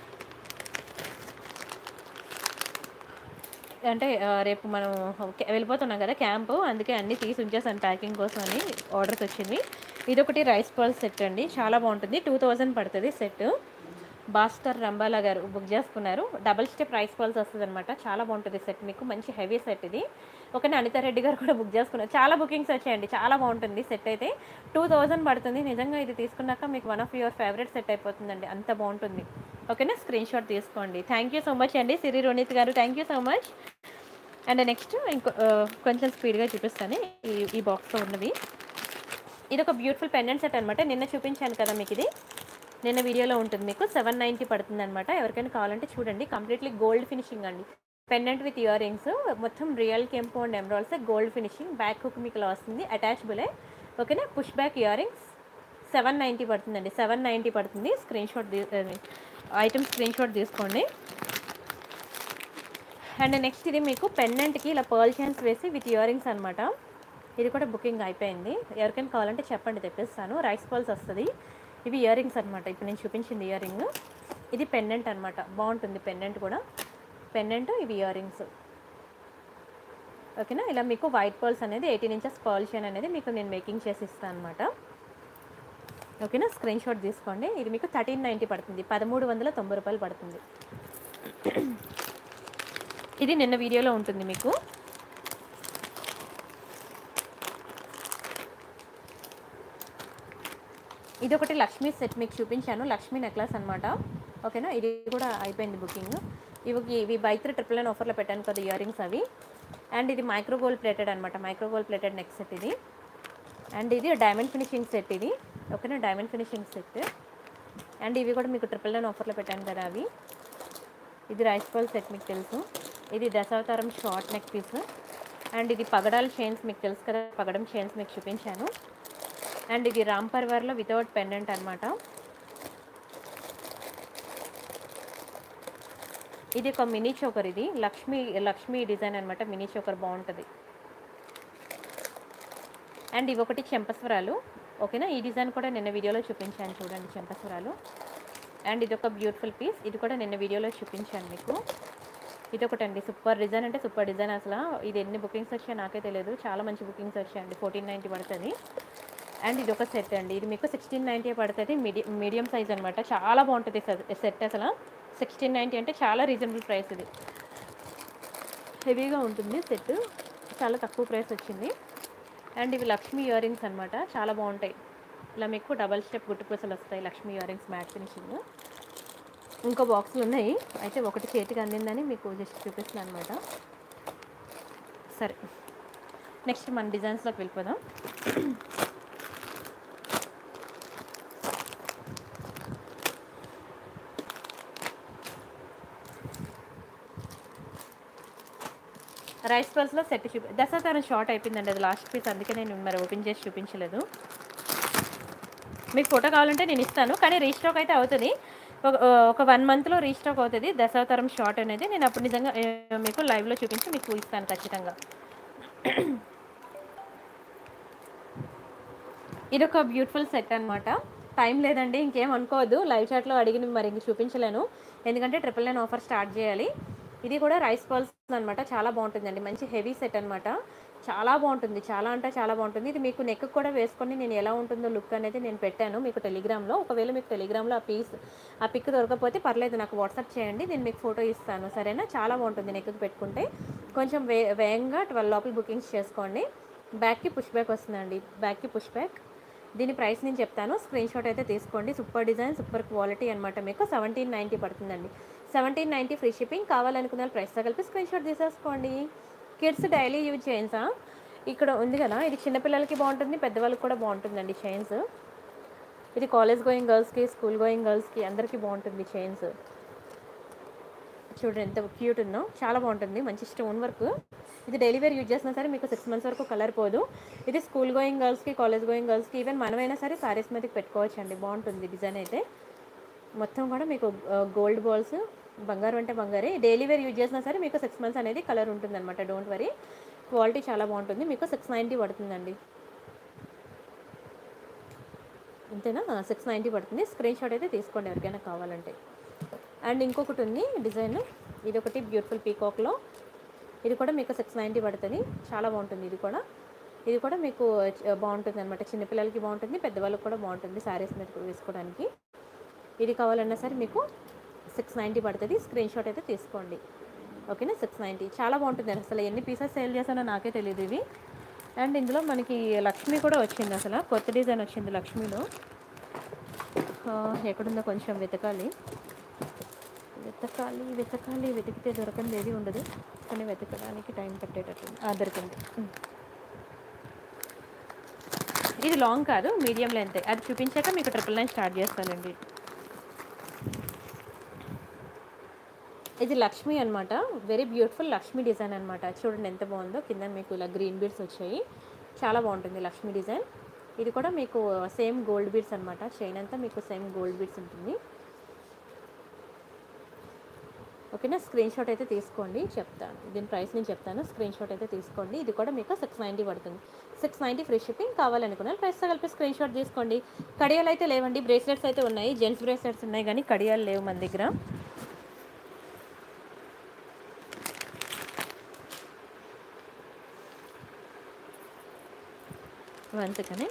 అంటే ఆ, రేపు మనం ఓకే వెళ్ళిపోతున్నాం కదా క్యాంపు అందుకే అన్నీ తీసి ఉంచేసాను ప్యాకింగ్ కోసం అని ఆర్డర్స్ వచ్చింది ఇదొకటి రైస్ పల్ సెట్ అండి చాలా బాగుంటుంది టూ థౌజండ్ పడుతుంది సెట్ భాస్కర్ రంబాలా గారు బుక్ చేసుకున్నారు డబల్ స్టెప్ రైస్ పల్స్ వస్తుంది అనమాట చాలా బాగుంటుంది సెట్ మీకు మంచి హెవీ సెట్ ఇది ఒకనే అనితా రెడ్డి గారు కూడా బుక్ చేసుకున్నారు చాలా బుకింగ్స్ వచ్చాయండి చాలా బాగుంటుంది సెట్ అయితే టూ థౌజండ్ పడుతుంది నిజంగా ఇది తీసుకున్నాక మీకు one of your favourite set అయిపోతుందండి అంత బాగుంటుంది ఓకేనా స్క్రీన్ షాట్ తీసుకోండి థ్యాంక్ యూ సో మచ్ అండి సిరి రోనిత్ గారు thank you so much and next ఇంకో ఆ, కొంచెం స్పీడ్గా చూపిస్తాను ఈ ఈ బాక్స్లో ఉన్నది ఇది ఒక బ్యూటిఫుల్ పెండెంట్ సెట్ అనమాట నిన్న చూపించాను కదా మీకు ఇది నిన్న వీడియోలో ఉంటుంది మీకు సెవెన్ నైంటీ పడుతుంది అనమాట ఎవరికైనా కావాలంటే చూడండి కంప్లీట్లీ గోల్డ్ ఫినిషింగ్ అండి పెండెంట్ విత్ ఇయర్ రింగ్స్ మొత్తం రియల్ కెంపు and emeralds gold finishing back hook మీకు ఇలా వస్తుంది అటాచబులే ఓకేనా push back earrings seven ninety పడుతుందండి సెవెన్ నైంటీ పడుతుంది screen screenshot item screen shot తీసుకోండి అండ్ నెక్స్ట్ ఇది మీకు పెండెంట్కి ఇలా పర్ల్ చైన్స్ వేసి విత్ ఇయర్ రింగ్స్ అనమాట ఇది కూడా బుకింగ్ అయిపోయింది ఎవరికైనా కావాలంటే చెప్పండి తెప్పిస్తాను రైస్ పర్ల్స్ వస్తుంది ఇవి ఇయర్ రింగ్స్ అనమాట ఇప్పుడు నేను చూపించింది ఇయర్ రింగ్ ఇది పెండెంట్ అనమాట బాగుంటుంది పెండెంట్ కూడా పెండెంట్ ఇవి ఇయర్ రింగ్స్ ఓకేనా ఇలా మీకు వైట్ పర్ల్స్ అనేది ఎయిటీన్ ఇంచెస్ పర్ల్ చైన్ అనేది మీకు నేను మేకింగ్ చేసి ఇస్తాను అనమాట ఓకేనా స్క్రీన్ షాట్ తీసుకోండి ఇది మీకు థర్టీన్ నైంటీ పడుతుంది పదమూడు వందల తొంభై రూపాయలు పడుతుంది ఇది నిన్న వీడియోలో ఉంటుంది మీకు ఇది ఒకటి లక్ష్మీ సెట్ మీకు చూపించాను లక్ష్మీ నెక్లెస్ అనమాట ఓకేనా ఇది కూడా అయిపోయింది బుకింగ్ ఇవి ఇవి బైత్రి ట్రిపుల్ నైన్ ఆఫర్లో పెట్టాను కదా ఇయర్ రింగ్స్ అవి అండ్ ఇది మైక్రో గోల్డ్ ప్లేటెడ్ అనమాట micro gold plated neck set ఇది అండ్ ఇది డైమండ్ ఫినిషింగ్ సెట్ ఇది ఓకేనా డైమండ్ ఫినిషింగ్ సెట్ అండ్ ఇవి కూడా మీకు ట్రిపుల్ నైన్ ఆఫర్లో పెట్టాను కదా అవి ఇది రైస్ బాల్ సెట్ మీకు తెలుసు ఇది దశావతారం షార్ట్ నెక్ పీస్ అండ్ ఇది పగడాల చైన్స్ మీకు తెలుసు కదా పగడం చైన్స్ మీకు చూపించాను అండ్ ఇది రామ్ పర్వర్లో వితౌట్ పెండెంట్ అనమాట ఇది ఒక మినీ చోకర్ ఇది లక్ష్మీ లక్ష్మీ డిజైన్ అనమాట మినీ చోకర్ బాగుంటుంది అండ్ ఇవి ఒకటి చెంపస్వరాలు ఓకేనా ఈ డిజైన్ కూడా నిన్న వీడియోలో చూపించాను చూడండి చెంపస్వరాలు అండ్ ఇది ఒక బ్యూటిఫుల్ పీస్ ఇది కూడా నిన్న వీడియోలో చూపించాను మీకు ఇది ఒకటండి సూపర్ డిజైన్ అంటే సూపర్ డిజైన్ అసలు ఇది ఎన్ని బుకింగ్స్ వచ్చాయో నాకే తెలియదు చాలా మంచి బుకింగ్స్ వచ్చాయండి ఫోర్టీన్ నైంటీ పడుతుంది అండ్ ఇది ఒక సెట్ అండి ఇది మీకు సిక్స్టీన్ నైంటీ పడుతుంది మీడియం మీడియం సైజ్ అనమాట చాలా బాగుంటుంది సెట్ అసలు సిక్స్టీన్ నైంటీ అంటే చాలా రీజనబుల్ ప్రైస్ ఇది హెవీగా ఉంటుంది సెట్ చాలా తక్కువ ప్రైస్ వచ్చింది అండ్ ఇవి లక్ష్మీ ఇయర్ రింగ్స్ అనమాట చాలా బాగుంటాయి ఇలా మీకు డబల్ స్టెప్ గుట్టు పూసలు వస్తాయి Lakshmi earrings matte finishing ఇంకో బాక్సులు ఉన్నాయి అయితే ఒకటి చేతికి అందిందని మీకు జస్ట్ చూపిస్తున్నాను అనమాట సరే నెక్స్ట్ మన డిజైన్స్లోకి వెళ్ళిపోదాం రైస్ పల్స్లో సెట్ చూపి దశాతారం షార్ట్ అయిపోయిందండి అది లాస్ట్ పీస్ అందుకే నేను మరి ఓపెన్ చేసి చూపించలేదు మీకు ఫోటో కావాలంటే నేను ఇస్తాను కానీ రీస్టాక్ అయితే అవుతుంది ఒక ఒక వన్ మంత్లో రీస్టాక్ అవుతుంది దశావతారం షార్ట్ అనేది నేను అప్పుడు నిజంగా ఏ, మీకు లైవ్లో చూపించి మీకు ఇస్తాను ఖచ్చితంగా ఇది ఒక బ్యూటిఫుల్ సెట్ అనమాట టైం లేదండి ఇంకేం అనుకోవద్దు లైవ్ చాట్లో అడిగిన మరి ఇంక చూపించలేను ఎందుకంటే ట్రిపుల్ నైన్ ఆఫర్ స్టార్ట్ చేయాలి ఇది కూడా రైస్ పల్స్ అనమాట చాలా బాగుంటుందండి మంచి హెవీ సెట్ అనమాట చాలా బాగుంటుంది చాలా అంటే చాలా బాగుంటుంది ఇది మీకు నెక్ కూడా వేసుకొని నేను ఎలా ఉంటుందో లుక్ అనేది నేను పెట్టాను మీకు టెలిగ్రామ్లో ఒకవేళ మీకు టెలిగ్రామ్లో ఆ పీస్ ఆ పిక్ దొరకకపోతే పర్లేదు నాకు వాట్సాప్ చేయండి నేను మీకు ఫోటో ఇస్తాను సరేనా చాలా బాగుంటుంది నెక్కి పెట్టుకుంటే కొంచెం వే వేగంగా ట్వెల్వ్ లోపల బుకింగ్స్ చేసుకోండి బ్యాక్కి పుష్ బ్యాక్ వస్తుందండి బ్యాక్కి పుష్ బ్యాక్ దీని ప్రైస్ నేను చెప్తాను స్క్రీన్ షాట్ అయితే తీసుకోండి సూపర్ డిజైన్ సూపర్ క్వాలిటీ అనమాట మీకు సెవెంటీన్ నైంటీ పడుతుందండి సెవెంటీన్ నైంటీ ఫ్రీ షిప్పింగ్ కావాలనుకున్న ప్రైస్తో కలిపి స్క్రీన్ షాట్ తీసేసుకోండి కిడ్స్ డైలీ యూజ్ చేయంసా ఇక్కడ ఉంది కదా ఇది చిన్నపిల్లలకి బాగుంటుంది పెద్దవాళ్ళకి కూడా బాగుంటుందండి చైన్స్ ఇది కాలేజ్ గోయింగ్ గర్ల్స్కి స్కూల్ గోయింగ్ గర్ల్స్కి అందరికీ బాగుంటుంది చైన్స్ చూడండి ఎంత క్యూట్ ఉందో చాలా బాగుంటుంది మంచి స్టోన్ వర్క్ ఇది డైలీ వేర్ యూజ్ చేసినా సరే మీకు సిక్స్ మంత్స్ వరకు కలర్ పోదు ఇది స్కూల్ గోయింగ్ గర్ల్స్కి కాలేజ్ గోయింగ్ గర్ల్స్కి ఈవెన్ మనమైనా సరే సారీస్ మీదకి పెట్టుకోవచ్చు అండి బాగుంటుంది డిజైన్ అయితే మొత్తం కూడా మీకు గోల్డ్ బాల్స్ బంగారం అంటే బంగారే డైలీ వేర్ యూజ్ చేసినా సరే మీకు సిక్స్ మంత్స్ అనేది కలర్ ఉంటుంది అనమాట డోంట్ వరీ క్వాలిటీ చాలా బాగుంటుంది మీకు సిక్స్ నైంటీ పడుతుందండి అంతేనా సిక్స్ నైంటీ పడుతుంది స్క్రీన్ షాట్ అయితే తీసుకోండి ఎవరికైనా కావాలంటే అండ్ ఇంకొకటి ఉంది డిజైన్ ఇది ఒకటి బ్యూటిఫుల్ పీకాక్లో ఇది కూడా మీకు సిక్స్ నైంటీ పడుతుంది చాలా బాగుంటుంది ఇది కూడా ఇది కూడా మీకు చ- బాగుంటుంది అనమాట చిన్నపిల్లలకి బాగుంటుంది పెద్దవాళ్ళకి కూడా బాగుంటుంది శారీస్ మీద వేసుకోవడానికి ఇది కావాలన్నా సరే మీకు సిక్స్ నైంటీ పడుతుంది స్క్రీన్ షాట్ అయితే తీసుకోండి ఓకేనా సిక్స్ నైంటీ చాలా బాగుంటుంది అసలు ఎన్ని పీసెస్ సేల్ చేశానో నాకే తెలియదు ఇవి అండ్ ఇందులో మనకి లక్ష్మి కూడా వచ్చింది అసలు కొత్త డిజైన్ వచ్చింది లక్ష్మిలో ఆ, ఎక్కడుందో కొంచెం వెతకాలి వెతకాలి వెతకాలి వెతికితే దొరకంది ఏది ఉండదు కానీ వెతకడానికి టైం పట్టేటట్టు ఆ, దొరికింది ఉమ్. ఇది లాంగ్ కాదు మీడియం లెంత్ అది చూపించాక మీకు ట్రిపుల్ నైన్ స్టార్ట్ చేస్తానండి ఇది లక్ష్మి అన్నమాట వెరీ బ్యూటిఫుల్ లక్ష్మి డిజైన్ అన్నమాట చూడండి ఎంత బాగుందో కింద మీకు ఇలా గ్రీన్ బీడ్స్ వచ్చాయి చాలా బాగుంటుంది లక్ష్మి డిజైన్ ఇది కూడా మీకు సేమ్ గోల్డ్ బీడ్స్ అన్నమాట చైన్ అంతా మీకు సేమ్ గోల్డ్ బీడ్స్ ఉంటుంది ఓకేనా స్క్రీన్ షాట్ అయితే తీసుకోండి చెప్తాను దీని ప్రైస్ నేను చెప్తాను స్క్రీన్ షాట్ అయితే తీసుకోండి ఇది కూడా మీకు సిక్స్ నైంటీ పడుతుంది సిక్స్ నైంటీ ఫ్రీ షిప్పింగ్ కావాలనుకున్నారు ప్రైస్తో కలిపి స్క్రీన్ షాట్ తీసుకోండి కడియాలు అయితే లేవండి బ్రేస్లెట్స్ అయితే ఉన్నాయి జెంట్స్ బ్రేస్లెట్స్ ఉన్నాయి కానీ కడియాలు లేవు మన దగ్గర వన్ సెకండ్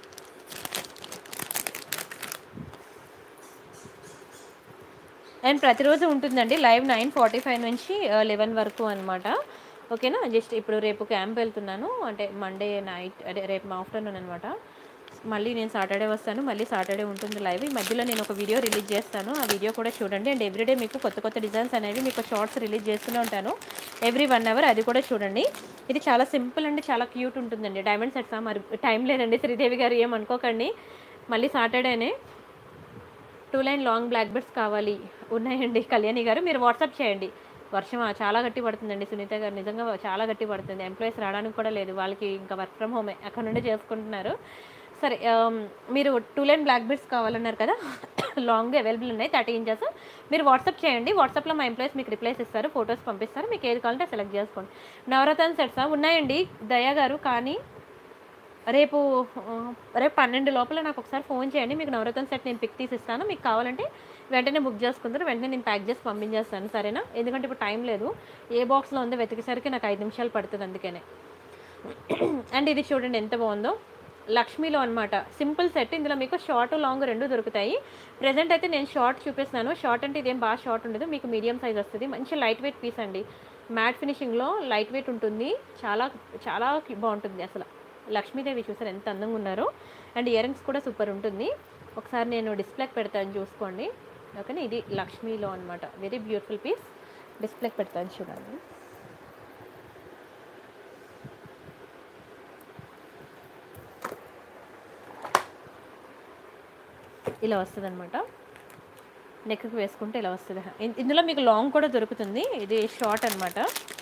అండ్ ప్రతిరోజు ఉంటుందండి లైవ్ నైన్ ఫార్టీ ఫైవ్ నుంచి లెవెన్ వరకు అనమాట ఓకేనా జస్ట్ ఇప్పుడు రేపు క్యాంప్ వెళ్తున్నాను అంటే మండే నైట్ అదే రేపు ఆఫ్టర్నూన్ అనమాట మళ్ళీ నేను సాటర్డే వస్తాను మళ్ళీ సాటర్డే ఉంటుంది లైవ్ ఈ మధ్యలో నేను ఒక వీడియో రిలీజ్ చేస్తాను ఆ వీడియో కూడా చూడండి అండ్ ఎవ్రీడే మీకు కొత్త కొత్త డిజైన్స్ అనేవి మీకు షార్ట్స్ రిలీజ్ చేస్తూనే ఉంటాను ఎవ్రీ వన్ అవర్ అది కూడా చూడండి ఇది చాలా సింపుల్ అండి చాలా క్యూట్ ఉంటుందండి డైమండ్ సెట్సా మరి టైం లేదండి శ్రీదేవి గారు ఏమనుకోకండి మళ్ళీ సాటర్డేనే two line long black beads కావాలి ఉన్నాయండి కళ్యాణి గారు మీరు వాట్సాప్ చేయండి వర్షం ఆ, చాలా గట్టి పడుతుందండి సునీత గారు నిజంగా చాలా గట్టి పడుతుంది ఎంప్లాయీస్ రావడానికి కూడా లేదు వాళ్ళకి ఇంకా వర్క్ ఫ్రమ్ హోమే అక్కడ నుండి చేసుకుంటున్నారు సరే ఆమ్, మీరు టూ లైన్ బ్లాక్ బెడ్స్ కావాలన్నారు కదా లాంగ్ అవైలబుల్ ఉన్నాయి థర్టీ ఇంచెస్ మీరు వాట్సాప్ చేయండి వాట్సాప్లో మా ఎంప్లాయీస్ మీకు రిప్లైస్ ఇస్తారు ఫొటోస్ పంపిస్తారు మీకు ఏది కావాలంటే సెలెక్ట్ చేసుకోండి నవరత్న సెట్సా ఉన్నాయండి దయా గారు కానీ రేపు ఆ, రేపు పన్నెండు లోపల నాకు ఒకసారి ఫోన్ చేయండి మీకు నవరత్న సెట్ నేను పిక్ తీసి ఇస్తాను మీకు కావాలంటే వెంటనే బుక్ చేసుకుంటారు వెంటనే నేను ప్యాక్ చేసి పంపించేస్తాను సరేనా ఎందుకంటే ఇప్పుడు టైం లేదు ఏ బాక్స్లో ఉందో వెతికేసరికి నాకు ఐదు నిమిషాలు పడుతుంది అందుకనే అండ్ ఇది చూడండి ఎంత బాగుందో లక్ష్మీలో అనమాట సింపుల్ సెట్ ఇందులో మీకు షార్ట్ లాంగ్ రెండు దొరుకుతాయి ప్రజెంట్ అయితే నేను షార్ట్ చూపిస్తున్నాను షార్ట్ అంటే ఇదేం బాగా షార్ట్ ఉండదు మీకు మీడియం సైజ్ వస్తుంది మంచి లైట్ వెయిట్ పీస్ అండి మ్యాట్ ఫినిషింగ్లో లైట్ వెయిట్ ఉంటుంది చాలా చాలా బాగుంటుంది అసలు లక్ష్మీదేవి చూసారు ఎంత అందంగా ఉన్నారో అండ్ ఇయర్ రింగ్స్ కూడా సూపర్ ఉంటుంది ఒకసారి నేను డిస్ప్లేకి పెడతాను చూసుకోండి ఓకేనా ఇది లక్ష్మీలో అనమాట వెరీ బ్యూటిఫుల్ పీస్ డిస్ప్లేకి పెడతాను చూడండి ఇలా వస్తుంది అనమాట నెక్కి వేసుకుంటే ఇలా వస్తుంది ఇన్- ఇందులో మీకు లాంగ్ కూడా దొరుకుతుంది ఇది షార్ట్ అనమాట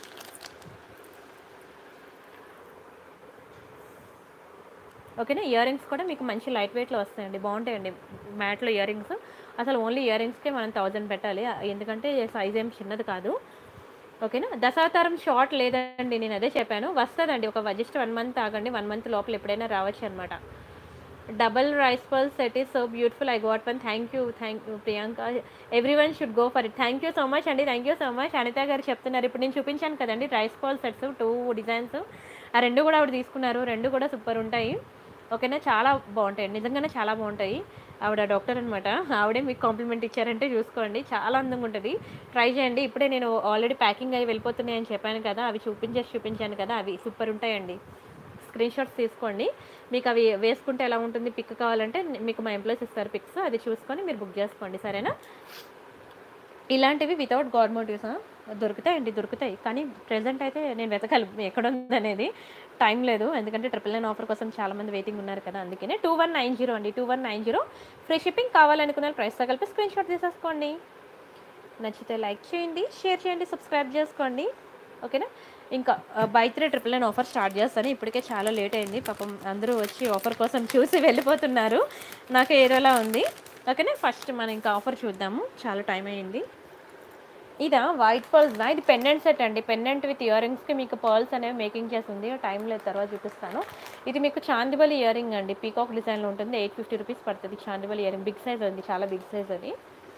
ఓకేనా ఇయర్ రింగ్స్ కూడా మీకు మంచి లైట్ వెయిట్లో వస్తాయండి బాగుంటాయండి మ్యాట్లో ఇయర్ రింగ్స్ అసలు ఓన్లీ ఇయర్ రింగ్స్కే మనం థౌజండ్ పెట్టాలి ఆ- ఎందుకంటే సైజ్ ఏం చిన్నది కాదు ఓకేనా దశావతారం షార్ట్ లేదండి నేను అదే చెప్పాను వస్తుందండి ఒక జస్ట్ వన్ మంత్ ఆగండి వన్ మంత్ లోపల ఎప్పుడైనా రావచ్చు అనమాట double rice pearl set is so beautiful I got one thank you thank you Priyanka everyone should go for it thank you so much అండి thank you so much Anitha గారు చెప్తున్నారు ఇప్పుడు నేను చూపించాను కదండి రైస్ పల్ సెట్స్ టూ డిజైన్స్ ఆ రెండు కూడా ఆవిడ తీసుకున్నారు రెండు కూడా సూపర్ ఉంటాయి ఓకేనా చాలా బాగుంటాయి నిజంగానే చాలా బాగుంటాయి ఆవిడ డాక్టర్ అనమాట ఆవిడే మీకు కాంప్లిమెంట్ ఇచ్చారంటే చూసుకోండి చాలా అందంగా ఉంటుంది ట్రై చేయండి ఇప్పుడే నేను ఆల్రెడీ ప్యాకింగ్ అయ్యి వెళ్ళిపోతున్నాయి అని చెప్పాను కదా అవి చూపించేసి చూపించాను కదా అవి సూపర్ ఉంటాయండి స్క్రీన్ షాట్స్ తీసుకోండి మీకు అవి వేసుకుంటే ఎలా ఉంటుంది పిక్ కావాలంటే మీకు మా ఎంప్లాయీస్ ఇస్తారు పిక్స్ అది చూసుకొని మీరు బుక్ చేసుకోండి సరేనా ఇలాంటివి వితౌట్ గవర్నమెంట్ యూస్ దొరుకుతాయండి దొరుకుతాయి కానీ ప్రెసెంట్ అయితే నేను వెతకాలి ఎక్కడ ఉందనేది టైం లేదు ఎందుకంటే ట్రిపుల్ నైన్ ఆఫర్ కోసం చాలా మంది వెయిటింగ్ ఉన్నారు కదా అందుకనే టూ వన్ నైన్ జీరో అండి two one nine zero free shipping కావాలనుకున్న ప్రైస్తో కలిపి స్క్రీన్ షాట్ తీసేసుకోండి నచ్చితే లైక్ చేయండి షేర్ చేయండి సబ్స్క్రైబ్ చేసుకోండి ఓకేనా ఇంకా by three triple nine offer start చేస్తాను ఇప్పటికే చాలా లేట్ అయింది పాపం అందరూ వచ్చి ఆఫర్ కోసం చూసి వెళ్ళిపోతున్నారు నాకు ఏదోలా ఉంది ఓకేనా ఫస్ట్ మనం ఇంకా ఆఫర్ చూద్దాము చాలా టైం అయింది ఇదా వైట్ పర్ల్స్ ఇది పెండెంట్ సెట్ అండి పెండెంట్ విత్ ఇయర్ రింగ్స్కి మీకు పర్ల్స్ అనేవి మేకింగ్ చేస్తుంది టైం లేదు తర్వాత చూపిస్తాను ఇది మీకు చాందిబల్ ఇయర్ రింగ్ అండి పీకాక్ డిజైన్లో ఉంటుంది ఎయిట్ ఫిఫ్టీ రూపీస్ పడుతుంది చాందిబల్ ఇయర్ రింగ్ బిగ్ సైజ్ ఉంది చాలా బిగ్ సైజ్ అది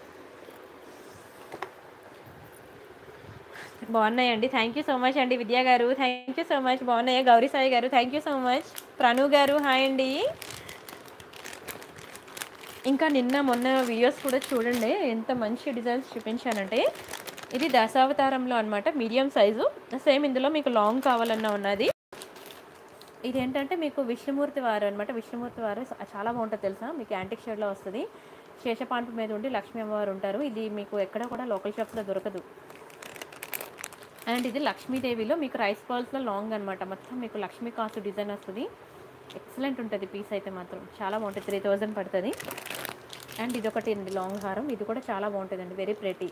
బాగున్నాయండి థ్యాంక్ యూ సో మచ్ అండి విద్యా గారు థ్యాంక్ యూ సో మచ్ బాగున్నాయి గౌరీ సాయి గారు thank you so much Pranu గారు హాయ్ అండి ఇంకా నిన్న మొన్న వీడియోస్ కూడా చూడండి ఎంత మంచి డిజైన్స్ చూపించానంటే ఇది దశావతారంలో అనమాట మీడియం సైజు సేమ్ ఇందులో మీకు లాంగ్ కావాలన్నా ఉన్నది ఇది ఏంటంటే మీకు విష్ణుమూర్తి వారు అనమాట విష్ణుమూర్తి వారు చ- చాలా బాగుంటుంది తెలుసా మీకు యాంటిక్ షేడ్లో వస్తుంది శేషపాంపు మీద ఉండి లక్ష్మీ అమ్మవారు ఉంటారు ఇది మీకు ఎక్కడ కూడా లోకల్ షాప్స్లో దొరకదు అండ్ ఇది లక్ష్మీదేవిలో మీకు రైస్ బాల్స్లో లాంగ్ అనమాట మొత్తం మీకు లక్ష్మీ కాసు డిజైన్ వస్తుంది ఎక్సలెంట్ ఉంటుంది పీస్ అయితే మాత్రం చాలా బాగుంటుంది త్రీ థౌజండ్ పడుతుంది అండ్ ఇది ఒకటి అండి లాంగ్ హారం ఇది కూడా చాలా బాగుంటుందండి వెరీ ప్రెటీ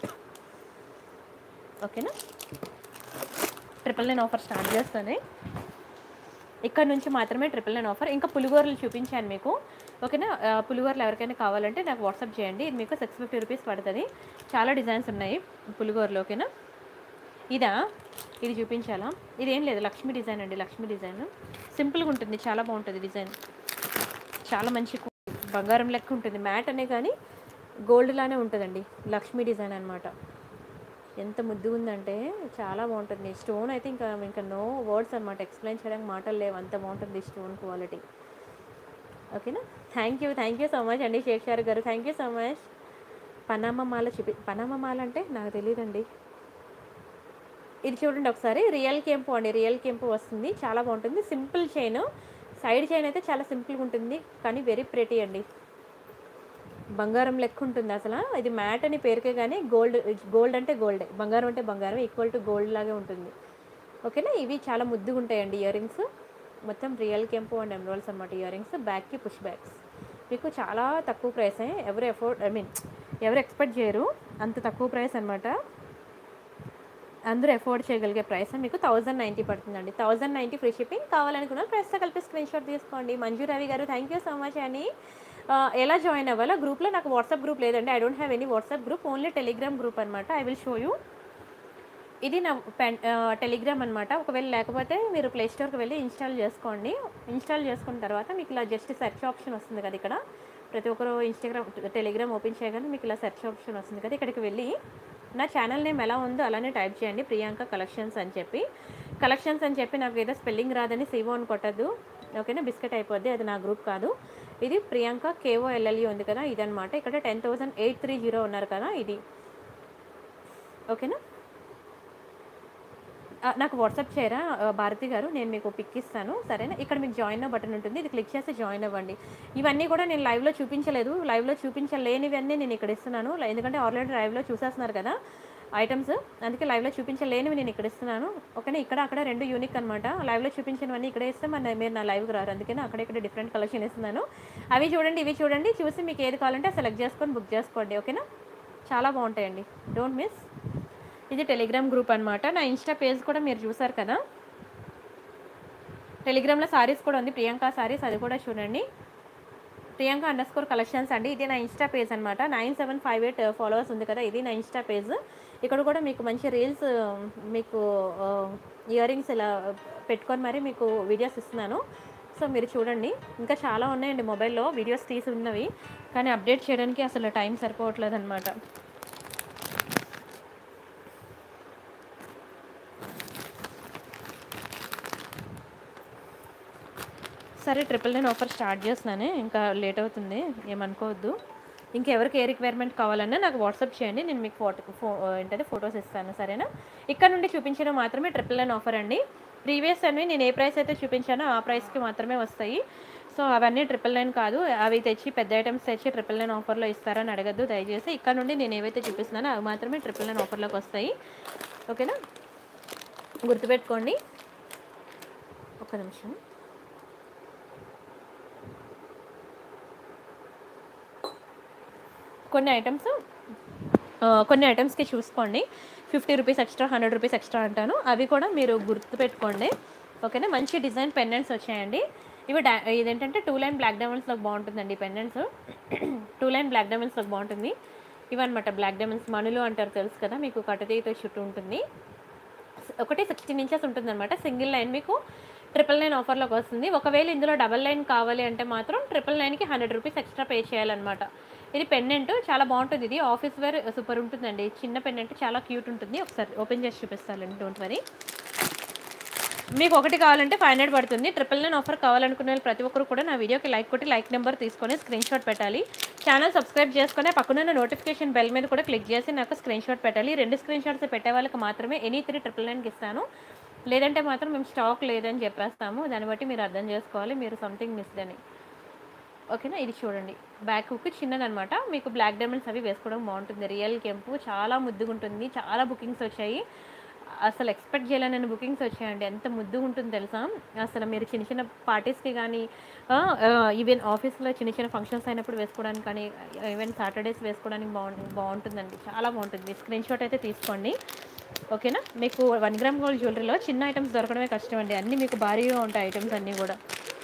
ఓకేనా ట్రిపుల్ నైన్ ఆఫర్ స్టార్ట్ చేస్తానే ఇక్కడ నుంచి మాత్రమే ట్రిపుల్ నైన్ ఆఫర్ ఇంకా పులిగోరలు చూపించాను మీకు ఓకేనా ఆ, పులిగోరలు ఎవరికైనా కావాలంటే నాకు వాట్సాప్ చేయండి ఇది మీకు సిక్స్ ఫిఫ్టీ రూపీస్ పడుతుంది చాలా డిజైన్స్ ఉన్నాయి పులిగోరలు ఓకేనా ఇదా ఇది చూపించాలా ఇది ఏం లేదు లక్ష్మీ డిజైన్ అండి లక్ష్మీ డిజైన్ సింపుల్గా ఉంటుంది చాలా బాగుంటుంది డిజైన్ చాలా మంచి కు- బంగారం లెక్క ఉంటుంది మ్యాట్ అనే కానీ గోల్డ్ లానే ఉంటుందండి లక్ష్మీ డిజైన్ అనమాట ఎంత ముద్దుగా ఉందంటే చాలా బాగుంటుంది స్టోన్ అయితే ఇంకా ఇంకా నో వర్డ్స్ అనమాట ఎక్స్ప్లెయిన్ చేయడానికి మాటలు లేవు అంత బాగుంటుంది స్టోన్ క్వాలిటీ ఓకేనా thank you thank you so much అండి షేక్ షారు గారు థ్యాంక్ యూ సో మచ్ పనామా మాల చూపి పనామా మాల అంటే నాకు తెలియదండి ఇది చూడండి ఒకసారి రియల్ కెంపు అండి రియల్ కెంపు వస్తుంది చాలా బాగుంటుంది సింపుల్ చైన్ సైడ్ చైన్ అయితే చాలా సింపుల్గా ఉంటుంది కానీ వెరీ ప్రెటీ అండి బంగారం లెక్క ఉంటుంది అసలు ఇది మ్యాట్ అని పేరుకే కానీ గోల్డ్ గోల్డ్ అంటే గోల్డ్ బంగారం అంటే బంగారం ఈక్వల్ టు గోల్డ్ లాగే ఉంటుంది ఓకేనా ఇవి చాలా ముద్దుగా ఉంటాయండి ఇయర్ రింగ్స్ మొత్తం రియల్ కెంపు అండ్ ఎమ్రోల్స్ అనమాట ఇయర్ రింగ్స్ బ్యాక్కి పుష్ బ్యాగ్స్ మీకు చాలా తక్కువ ప్రైస్ ఎవరు ఎఫోర్డ్ ఐ మీన్ ఎవరు ఎక్స్పెక్ట్ చేయరు అంత తక్కువ ప్రైస్ అనమాట అందరూ ఎఫోర్డ్ చేయగలిగే ప్రైస్ మీకు థౌజండ్ నైంటీ పడుతుందండి థౌజండ్ నైంటీ ఫ్రీ షిప్పింగ్ కావాలనుకున్న ప్రైస్తో కలిపి స్క్రీన్ షాట్ తీసుకోండి మంజు రవి గారు థ్యాంక్ యూ సో మచ్ అని ఆ, ఎలా జాయిన్ అవ్వాలో గ్రూప్లో నాకు వాట్సాప్ గ్రూప్ లేదండి I don't have any WhatsApp group only Telegram group అనమాట ఐ విల్ షో యూ ఇది నా పెన్ టెలిగ్రామ్ అనమాట ఒకవేళ లేకపోతే మీరు ప్లే స్టోర్కి వెళ్ళి ఇన్స్టాల్ చేసుకోండి ఇన్స్టాల్ చేసుకున్న తర్వాత మీకు ఇలా జస్ట్ సెర్చ్ ఆప్షన్ వస్తుంది కదా ఇక్కడ ప్రతి ఒక్కరు ఇన్స్టాగ్రామ్ టెలిగ్రామ్ ఓపెన్ చేయగానే మీకు ఇలా సెర్చ్ ఆప్షన్ వస్తుంది కదా ఇక్కడికి వెళ్ళి నా ఛానల్ నేమ్ ఎలా ఉందో అలానే టైప్ చేయండి ప్రియాంక కలెక్షన్స్ అని చెప్పి కలెక్షన్స్ అని చెప్పి నాకు ఏదో స్పెల్లింగ్ రాదని సివో అని కొట్టద్దు ఓకేనా బిస్కెట్ అయిపోద్ది అది నా గ్రూప్ కాదు ఇది ప్రియాంక కేఓ ఎల్ఎల్ఈ ఉంది కదా ఇదనమాట ఇక్కడ ten thousand eight three zero ఉన్నారు కదా ఇది ఓకేనా ఆ, నాకు వాట్సాప్ చేయరా ఆ, భారతి గారు నేను మీకు పిక్ ఇస్తాను సరేనా ఇక్కడ మీకు జాయిన్ బటన్ ఉంటుంది ఇది క్లిక్ చేసి జాయిన్ అవ్వండి ఇవన్నీ కూడా నేను లైవ్లో చూపించలేదు లైవ్లో చూపించలేనివన్నీ నేను ఇక్కడ ఇస్తున్నాను లై- ఎందుకంటే ఆల్రెడీ లైవ్లో చూసేస్తున్నారు కదా ఐటమ్స్ అందుకే లైవ్లో చూపించలేనివి నేను ఇక్కడ ఇస్తున్నాను ఓకేనా ఇక్కడ అక్కడ రెండు యూనిక్ అనమాట లైవ్లో చూపించినవన్నీ ఇక్కడే ఇస్తే మన మీరు నా లైవ్కి రారు అందుకని అక్కడ ఇక్కడ డిఫరెంట్ కలెక్షన్ ఇస్తున్నాను అవి చూడండి ఇవి చూడండి చూసి మీకు ఏది కావాలంటే సెలెక్ట్ చేసుకొని బుక్ చేసుకోండి ఓకేనా చాలా బాగుంటాయండి డోంట్ మిస్ ఇది టెలిగ్రామ్ గ్రూప్ అనమాట నా ఇన్స్టా పేజ్ కూడా మీరు చూసారు కదా టెలిగ్రామ్లో సారీస్ కూడా ఉంది ప్రియాంక సారీస్ అది కూడా చూడండి ప్రియాంక అండర్ స్కోర్ కలెక్షన్స్ అండి ఇది నా ఇన్స్టా పేజ్ అనమాట nine seven five eight followers ఉంది కదా ఇది నా ఇన్స్టా పేజ్ ఇక్కడ కూడా మీకు మంచి రీల్స్ మీకు ఇయర్ రింగ్స్ ఇలా పెట్టుకొని మరి మీకు వీడియోస్ ఇస్తున్నాను సో మీరు చూడండి ఇంకా చాలా ఉన్నాయండి మొబైల్లో వీడియోస్ తీసి ఉన్నవి కానీ అప్డేట్ చేయడానికి అసలు టైం సరిపోవట్లేదు అనమాట సరే ట్రిపుల్ నైన్ ఆఫర్ స్టార్ట్ చేస్తున్నాను ఇంకా లేట్ అవుతుంది ఏమనుకోవద్దు ఇంకెవరికి ఏ రిక్వైర్మెంట్ కావాలన్నా నాకు వాట్సాప్ చేయండి నేను మీకు ఫోటో ఫో ఏంటంటే ఫొటోస్ ఇస్తాను సరేనా ఇక్కడ నుండి చూపించడం మాత్రమే ట్రిపుల్ నైన్ ఆఫర్ అండి ప్రీవియస్ అన్ని నేను ఏ ప్రైస్ అయితే చూపించానో ఆ ప్రైస్కి మాత్రమే వస్తాయి సో అవన్నీ ట్రిపుల్ నైన్ కాదు అవి తెచ్చి పెద్ద ఐటమ్స్ తెచ్చి ట్రిపుల్ నైన్ ఆఫర్లో ఇస్తారని అడగద్దు దయచేసి ఇక్కడ నుండి నేను ఏవైతే చూపిస్తున్నానో అవి మాత్రమే ట్రిపుల్ నైన్ ఆఫర్లోకి వస్తాయి ఓకేనా గుర్తుపెట్టుకోండి ఒక నిమిషం కొన్ని ఐటమ్స్ కొన్ని ఐటమ్స్కి చూసుకోండి fifty rupees extra hundred rupees extra అంటాను అవి కూడా మీరు గుర్తుపెట్టుకోండి ఓకేనా మంచి డిజైన్ పెండెంట్స్ వచ్చాయండి ఇవి డా ఇదేంటంటే టూ లైన్ బ్లాక్ డైమండ్స్లోకి బాగుంటుందండి పెండెంట్స్ టూ లైన్ బ్లాక్ డైమండ్స్లోకి బాగుంటుంది ఇవన్నమాట బ్లాక్ డైమండ్స్ మనులు అంటారు తెలుసు కదా మీకు కటతీతో చుట్టూ ఉంటుంది ఒకటి సిక్స్టీన్ ఇంచెస్ ఉంటుందన్నమాట సింగిల్ లైన్ మీకు ట్రిపుల్ నైన్ ఆఫర్లోకి వస్తుంది ఒకవేళ ఇందులో డబల్ లైన్ కావాలి అంటే మాత్రం ట్రిపుల్ నైన్కి హండ్రెడ్ రూపీస్ ఎక్స్ట్రా పే చేయాలన్నమాట ఇది పెండెంట్ చాలా బాగుంటుంది ఇది ఆఫీస్ వేర్ సూపర్ ఉంటుందండి చిన్న పెండెంట్ చాలా క్యూట్ ఉంటుంది ఒకసారి ఓపెన్ చేసి చూపిస్తానండి డోంట్ వరీ మీకు ఒకటి కావాలంటే ఫైవ్ హండ్రెడ్ పడుతుంది ట్రిపుల్ నైన్ ఆఫర్ కావాలనుకునే వాళ్ళు ప్రతి ఒక్కరు కూడా నా వీడియోకి లైక్ కొట్టి లైక్ నెంబర్ తీసుకొని స్క్రీన్ షాట్ పెట్టాలి ఛానల్ సబ్స్క్రైబ్ చేసుకొని పక్కన నోటిఫికేషన్ బెల్ మీద కూడా క్లిక్ చేసి నాకు స్క్రీన్ షాట్ పెట్టాలి రెండు స్క్రీన్ షాట్స్ పెట్టే వాళ్ళకి మాత్రమే ఎనీ త్రీ ట్రిపుల్ నైన్కి ఇస్తాను లేదంటే మాత్రం మేము స్టాక్ లేదని చెప్పేస్తాము దాన్ని బట్టి మీరు అర్థం చేసుకోవాలి మీరు సంథింగ్ మిస్డ్ అని ఓకేనా ఇది చూడండి బ్యాక్ హుక్ చిన్నదనమాట మీకు బ్లాక్ డైమండ్స్ అవి వేసుకోవడం బాగుంటుంది రియల్ కెంపు చాలా ముద్దుగా ఉంటుంది చాలా బుకింగ్స్ వచ్చాయి అసలు ఎక్స్పెక్ట్ చేయలేని బుకింగ్స్ వచ్చాయండి ఎంత ముద్దుగా ఉంటుంది తెలుసా అసలు మీరు చిన్న చిన్న పార్టీస్కి కానీ ఈవెన్ ఆఫీస్లో చిన్న చిన్న ఫంక్షన్స్ అయినప్పుడు వేసుకోవడానికి కానీ ఈవెన్ సాటర్డేస్ వేసుకోవడానికి బాగుంటుంది బాగుంటుందండి చాలా బాగుంటుంది స్క్రీన్ షాట్ అయితే తీసుకోండి ఓకేనా మీకు వన్ గ్రామ్ గోల్డ్ జ్యువెలరీలో చిన్న ఐటమ్స్ దొరకడమే కష్టం అండి అన్నీ మీకు భారీగా ఉంటాయి ఐటమ్స్ అన్నీ కూడా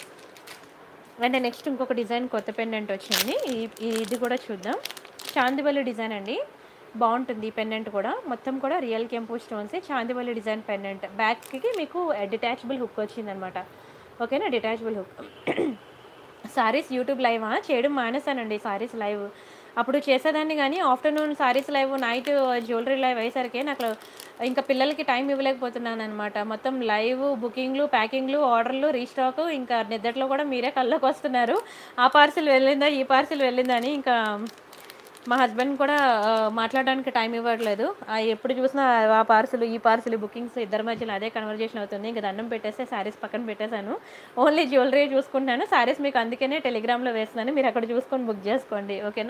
అంటే నెక్స్ట్ ఇంకొక డిజైన్ కొత్త పెండెంట్ వచ్చింది ఈ- ఇది కూడా చూద్దాం చాందివల్లి డిజైన్ అండి బాగుంటుంది ఈ పెండెంట్ కూడా మొత్తం కూడా రియల్ కెంపు స్టోన్స్ చాందివల్లి డిజైన్ పెండెంట్ బ్యాక్కి మీకు డిటాచబుల్ హుక్ వచ్చిందనమాట ఓకేనా detachable hook saris YouTube live చేయడం మానేశానండి సారీస్ లైవ్ అప్పుడు చేసేదాన్ని కానీ afternoon saris live night jewellery live అయ్యేసరికి నాకు ఇంకా పిల్లలకి టైం ఇవ్వలేకపోతున్నాను అనమాట మొత్తం లైవ్ బుకింగ్లు ప్యాకింగ్లు ఆర్డర్లు రీస్టాక్ ఇంకా నిద్దట్లో కూడా మీరే కళ్ళకి వస్తున్నారు ఆ పార్సిల్ వెళ్ళిందా ఈ పార్సిల్ వెళ్ళిందా అని ఇంకా మా హస్బెండ్ కూడా ఆ, మాట్లాడడానికి టైం ఇవ్వట్లేదు ఆ, ఎప్పుడు చూసినా ఆ పార్సిల్ ఈ పార్సిల్ బుకింగ్స్ ఇద్దరి మధ్యలో అదే కన్వర్జేషన్ అవుతుంది ఇంకా దండం పెట్టేస్తే శారీస్ పక్కన పెట్టేశాను ఓన్లీ జ్యువెలరీ చూసుకుంటాను శారీస్ మీకు అందుకనే టెలిగ్రామ్లో వేస్తున్నాను మీరు అక్కడ చూసుకొని బుక్ చేసుకోండి ఓకేనా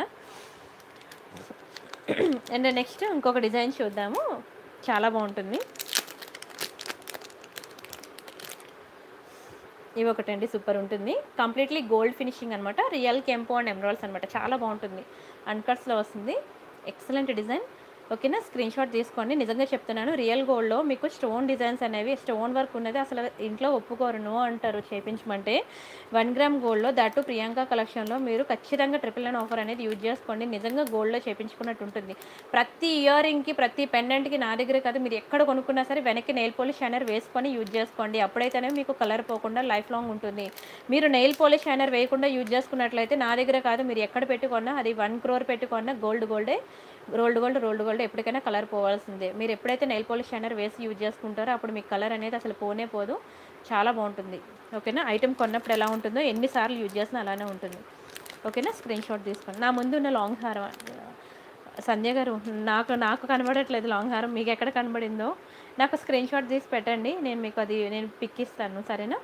అండ్ నెక్స్ట్ ఇంకొక డిజైన్ చూద్దాము చాలా బాగుంటుంది ఇవి ఒకటండి సూపర్ ఉంటుంది కంప్లీట్లీ గోల్డ్ ఫినిషింగ్ అనమాట రియల్ కెంపో అండ్ ఎమరాల్స్ అనమాట చాలా బాగుంటుంది అన్కట్స్లో వస్తుంది ఎక్సలెంట్ డిజైన్ ఓకేనా స్క్రీన్ షాట్ తీసుకోండి నిజంగా చెప్తున్నాను రియల్ గోల్డ్లో మీకు స్టోన్ డిజైన్స్ అనేవి స్టోన్ వర్క్ ఉన్నది అసలు ఇంట్లో ఒప్పుకోరు నో అంటారు చేయించమంటే వన్ గ్రామ్ గోల్డ్లో దట్టు ప్రియాంక కలెక్షన్లో మీరు ఖచ్చితంగా ట్రిపుల్ నైన్ ఆఫర్ అనేది యూజ్ చేసుకోండి నిజంగా గోల్డ్లో చేయించుకున్నట్టు ఉంటుంది ప్రతి ఇయర్ రింగ్కి ప్రతి పెండెంట్కి నా దగ్గర కాదు మీరు ఎక్కడ కొనుక్కున్నా సరే వెనక్కి నెయిల్ పాలిష్ షైనర్ వేసుకొని యూజ్ చేసుకోండి అప్పుడైతేనే మీకు కలర్ పోకుండా లైఫ్ లాంగ్ ఉంటుంది మీరు నెయిల్ పాలిష్ షైనర్ వేయకుండా యూజ్ చేసుకున్నట్లయితే నా దగ్గర కాదు మీరు ఎక్కడ పెట్టుకున్నా అది వన్ క్రోర్ పెట్టుకున్నా గోల్డ్ గోల్డే రోల్డ్ గోల్డ్ రోల్డ్ గోల్డ్ ఎప్పటికైనా కలర్ పోవాల్సిందే మీరు ఎప్పుడైతే నెయిల్ పాలిష్ షైనర్ వేసి యూజ్ చేసుకుంటారో అప్పుడు మీకు కలర్ అనేది అసలు పోనే పోదు చాలా బాగుంటుంది ఓకేనా ఐటెం కొన్నప్పుడు ఎలా ఉంటుందో ఎన్నిసార్లు యూజ్ చేసినా అలానే ఉంటుంది ఓకేనా స్క్రీన్ షాట్ తీసుకోండి నా ముందు ఉన్న లాంగ్ హారం సంధ్య గారు నాకు నాకు కనబడట్లేదు లాంగ్ హారం మీకు ఎక్కడ కనబడిందో నాకు స్క్రీన్ షాట్ తీసి పెట్టండి నేను మీకు అది నేను పిక్ ఇస్తాను సరేనా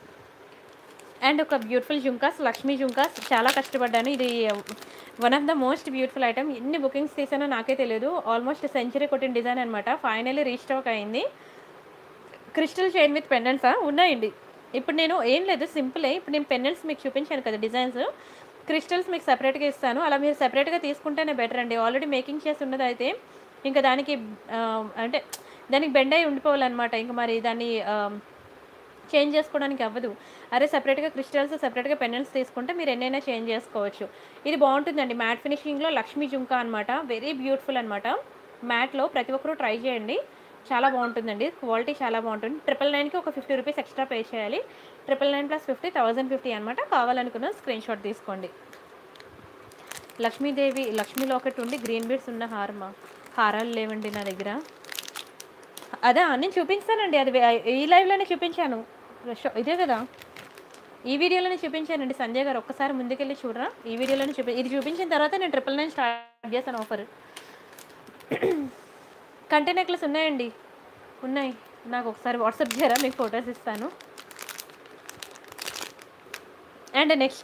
అండ్ ఒక బ్యూటిఫుల్ జుంకాస్ లక్ష్మీ జుంకాస్ చాలా కష్టపడ్డాను ఇది one of the most beautiful item ఎన్ని బుకింగ్స్ తీసానో నాకే తెలియదు ఆల్మోస్ట్ సెంచరీ కొట్టిన డిజైన్ అనమాట ఫైనల్లీ రీస్టాక్ అయింది క్రిస్టల్ చైన్ విత్ పెండెంట్సా ఉన్నాయండి ఇప్పుడు నేను ఏం లేదు సింపులే ఇప్పుడు నేను పెండెంట్స్ మీకు చూపించాను కదా డిజైన్స్ క్రిస్టల్స్ మీకు సెపరేట్గా ఇస్తాను అలా మీరు సెపరేట్గా తీసుకుంటేనే బెటర్ అండి ఆల్రెడీ మేకింగ్ చేసి ఉన్నది అయితే ఇంకా దానికి ఆ, అంటే దానికి బెండ్ అయి ఉండిపోవాలన్నమాట ఇంకా మరి దాన్ని ఆ, చేంజ్ చేసుకోవడానికి అవ్వదు అరే సెపరేట్గా క్రిస్టల్స్ సెపరేట్గా పెండెంట్స్ తీసుకుంటే మీరు ఎన్నైనా చేంజ్ చేసుకోవచ్చు ఇది బాగుంటుందండి మ్యాట్ ఫినిషింగ్లో లక్ష్మీ జుంకా అనమాట వెరీ బ్యూటిఫుల్ అనమాట మ్యాట్లో ప్రతి ఒక్కరూ ట్రై చేయండి చాలా బాగుంటుందండి క్వాలిటీ చాలా బాగుంటుంది ట్రిపుల్ నైన్కి ఒక ఫిఫ్టీ రూపీస్ ఎక్స్ట్రా పే చేయాలి triple nine plus fifty thousand fifty అనమాట కావాలనుకున్న స్క్రీన్ షాట్ తీసుకోండి లక్ష్మీదేవి లక్ష్మీ లాకెట్ ఉండి గ్రీన్ బీడ్స్ ఉన్న హారమా హారాలు లేవండి నా దగ్గర అదా నేను చూపిస్తానండి అది వే- ఈ లైవ్లోనే చూపించాను షో- ఇదే కదా ఈ వీడియోలోనే చూపించానండి సంజయ్ గారు ఒక్కసారి ముందుకెళ్ళి చూడరా ఈ వీడియోలోనే చూపి ఇది చూపించిన తర్వాత నేను ట్రిపుల్ నైన్ స్టార్ట్ చేశాను ఆఫర్ కంటే నెక్లెస్ ఉన్నాయండి ఉన్నాయి నాకు ఒకసారి వాట్సాప్ చేయరా మీకు ఫొటోస్ ఇస్తాను అండ్ నెక్స్ట్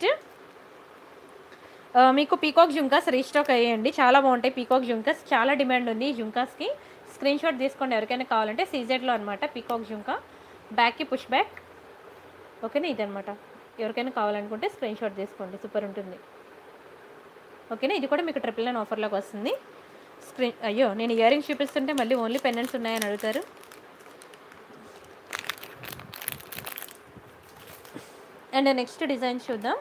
మీకు పీకాక్ జుంకాస్ రీస్టాక్ అయ్యాయండి చాలా బాగుంటాయి పీకాక్ జుంకాస్ చాలా డిమాండ్ ఉంది ఈ జుంకాస్కి స్క్రీన్ షాట్ తీసుకోండి ఎవరికైనా కావాలంటే సీజెడ్లో అనమాట పీకాక్ జుంకా బ్యాక్కి పుష్ బ్యాక్ ఓకేనా ఇదనమాట ఎవరికైనా కావాలనుకుంటే స్క్రీన్ షాట్ తీసుకోండి సూపర్ ఉంటుంది ఓకేనా ఇది కూడా మీకు ట్రిపుల్ నైన్ ఆఫర్లోకి వస్తుంది స్క్రీన్ అయ్యో నేను ఇయర్ రింగ్స్ చూపిస్తుంటే మళ్ళీ ఓన్లీ పెండెంట్స్ ఉన్నాయని అడుగుతారు అండ్ నెక్స్ట్ డిజైన్ చూద్దాం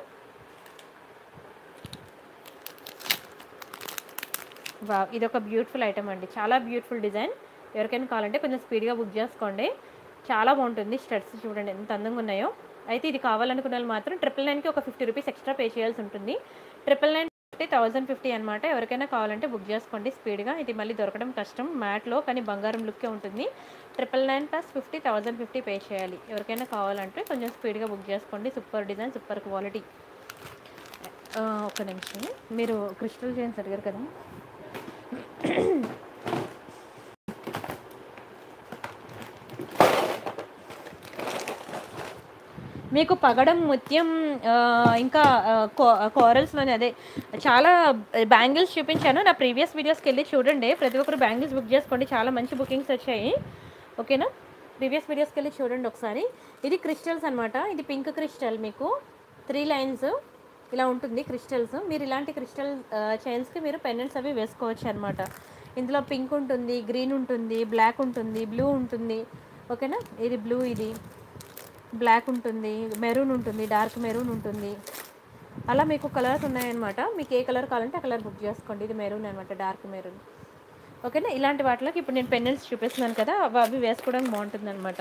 వా ఇది ఒక బ్యూటిఫుల్ ఐటమ్ అండి చాలా బ్యూటిఫుల్ డిజైన్ ఎవరికైనా కావాలంటే కొంచెం స్పీడ్గా బుక్ చేసుకోండి చాలా బాగుంటుంది స్టడ్స్ చూడండి ఎంత అందంగా ఉన్నాయో అయితే ఇది కావాలనుకున్న వాళ్ళు మాత్రం ట్రిపుల్ నైన్కి ఒక ఫిఫ్టీ రూపీస్ ఎక్స్ట్రా పే చేయాల్సి ఉంటుంది triple nine fifty thousand fifty అనమాట ఎవరికైనా కావాలంటే బుక్ చేసుకోండి స్పీడ్గా ఇది మళ్ళీ దొరకడం కష్టం మ్యాట్లో కానీ బంగారం లుక్కే ఉంటుంది triple nine plus fifty thousand fifty pay చేయాలి ఎవరికైనా కావాలంటే కొంచెం స్పీడ్గా బుక్ చేసుకోండి సూపర్ డిజైన్ సూపర్ క్వాలిటీ ఒక నిమిషం మీరు క్రిస్టల్ చైన్స్ అడిగారు కదా మీకు పగడం ముత్యం ఆ, ఇంకా కోరల్స్లోనే అదే చాలా బ్యాంగిల్స్ చూపించాను నా ప్రీవియస్ వీడియోస్కి వెళ్ళి చూడండి ప్రతి ఒక్కరు బ్యాంగిల్స్ బుక్ చేసుకోండి చాలా మంచి బుకింగ్స్ వచ్చాయి ఓకేనా ప్రీవియస్ వీడియోస్కి వెళ్ళి చూడండి ఒకసారి ఇది క్రిస్టల్స్ అనమాట ఇది పింక్ క్రిస్టల్ మీకు త్రీ లైన్స్ ఇలా ఉంటుంది క్రిస్టల్స్ మీరు ఇలాంటి క్రిస్టల్ చైన్స్కి మీరు పెండెంట్స్ అవి వేసుకోవచ్చు అనమాట ఇందులో పింక్ ఉంటుంది గ్రీన్ ఉంటుంది బ్లాక్ ఉంటుంది బ్లూ ఉంటుంది ఓకేనా ఇది బ్లూ ఇది బ్లాక్ ఉంటుంది మెరూన్ ఉంటుంది డార్క్ మెరూన్ ఉంటుంది అలా మీకు కలర్స్ ఉన్నాయన్నమాట మీకు ఏ కలర్ కావాలంటే ఆ కలర్ బుక్ చేసుకోండి ఇది మెరూన్ అనమాట డార్క్ మెరూన్ ఓకేనా ఇలాంటి వాటిలోకి ఇప్పుడు నేను పెన్నెల్స్ చూపిస్తున్నాను కదా అవి అవి వేసుకోవడానికి బాగుంటుంది అనమాట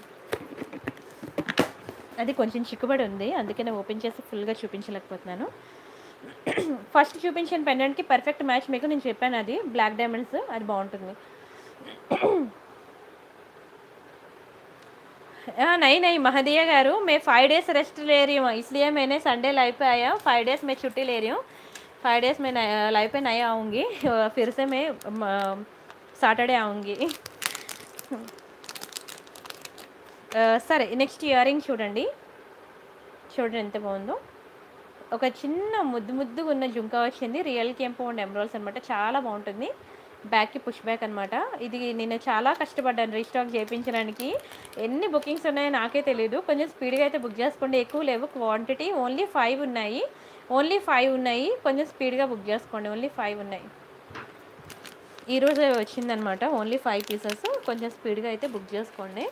అది కొంచెం చిక్కుబడి ఉంది అందుకే నేను ఓపెన్ చేసి ఫుల్గా చూపించలేకపోతున్నాను ఫస్ట్ చూపించిన పెండెంట్కి పర్ఫెక్ట్ మ్యాచ్ మీకు నేను చెప్పాను అది బ్లాక్ డైమండ్స్ అది బాగుంటుంది हाँ, नहीं नहीं महदिया गारू मैं फाइव डेज रेस्ट ले रही हूँ इसलिए मैंने संडे लाइव पे आया फाइव डेज मैं छुट्टी ले रही हूँ फाइव डेज में लाइव पे नहीं आऊँगी फिर से मैं सैटरडे आऊँगी సరే నెక్స్ట్ ఇయర్ రింగ్ చూడండి చూడండి ఎంత బాగుందో ఒక చిన్న ముద్దు ముద్దుగా ఉన్న జుంకా వచ్చింది రియల్ కెంపో అండ్ ఎమరాల్స్ అనమాట చాలా బాగుంటుంది బ్యాక్కి పుష్ బ్యాక్ అనమాట ఇది నేను చాలా కష్టపడ్డాను రీస్టాక్ చేయించడానికి ఎన్ని బుకింగ్స్ ఉన్నాయో నాకే తెలియదు కొంచెం స్పీడ్గా అయితే బుక్ చేసుకోండి ఎక్కువ లేవు క్వాంటిటీ ఓన్లీ ఫైవ్ ఉన్నాయి ఓన్లీ ఫైవ్ ఉన్నాయి కొంచెం స్పీడ్గా బుక్ చేసుకోండి ఓన్లీ ఫైవ్ ఉన్నాయి ఈరోజు వచ్చిందనమాట ఓన్లీ ఫైవ్ పీసెస్ కొంచెం స్పీడ్గా అయితే బుక్ చేసుకోండి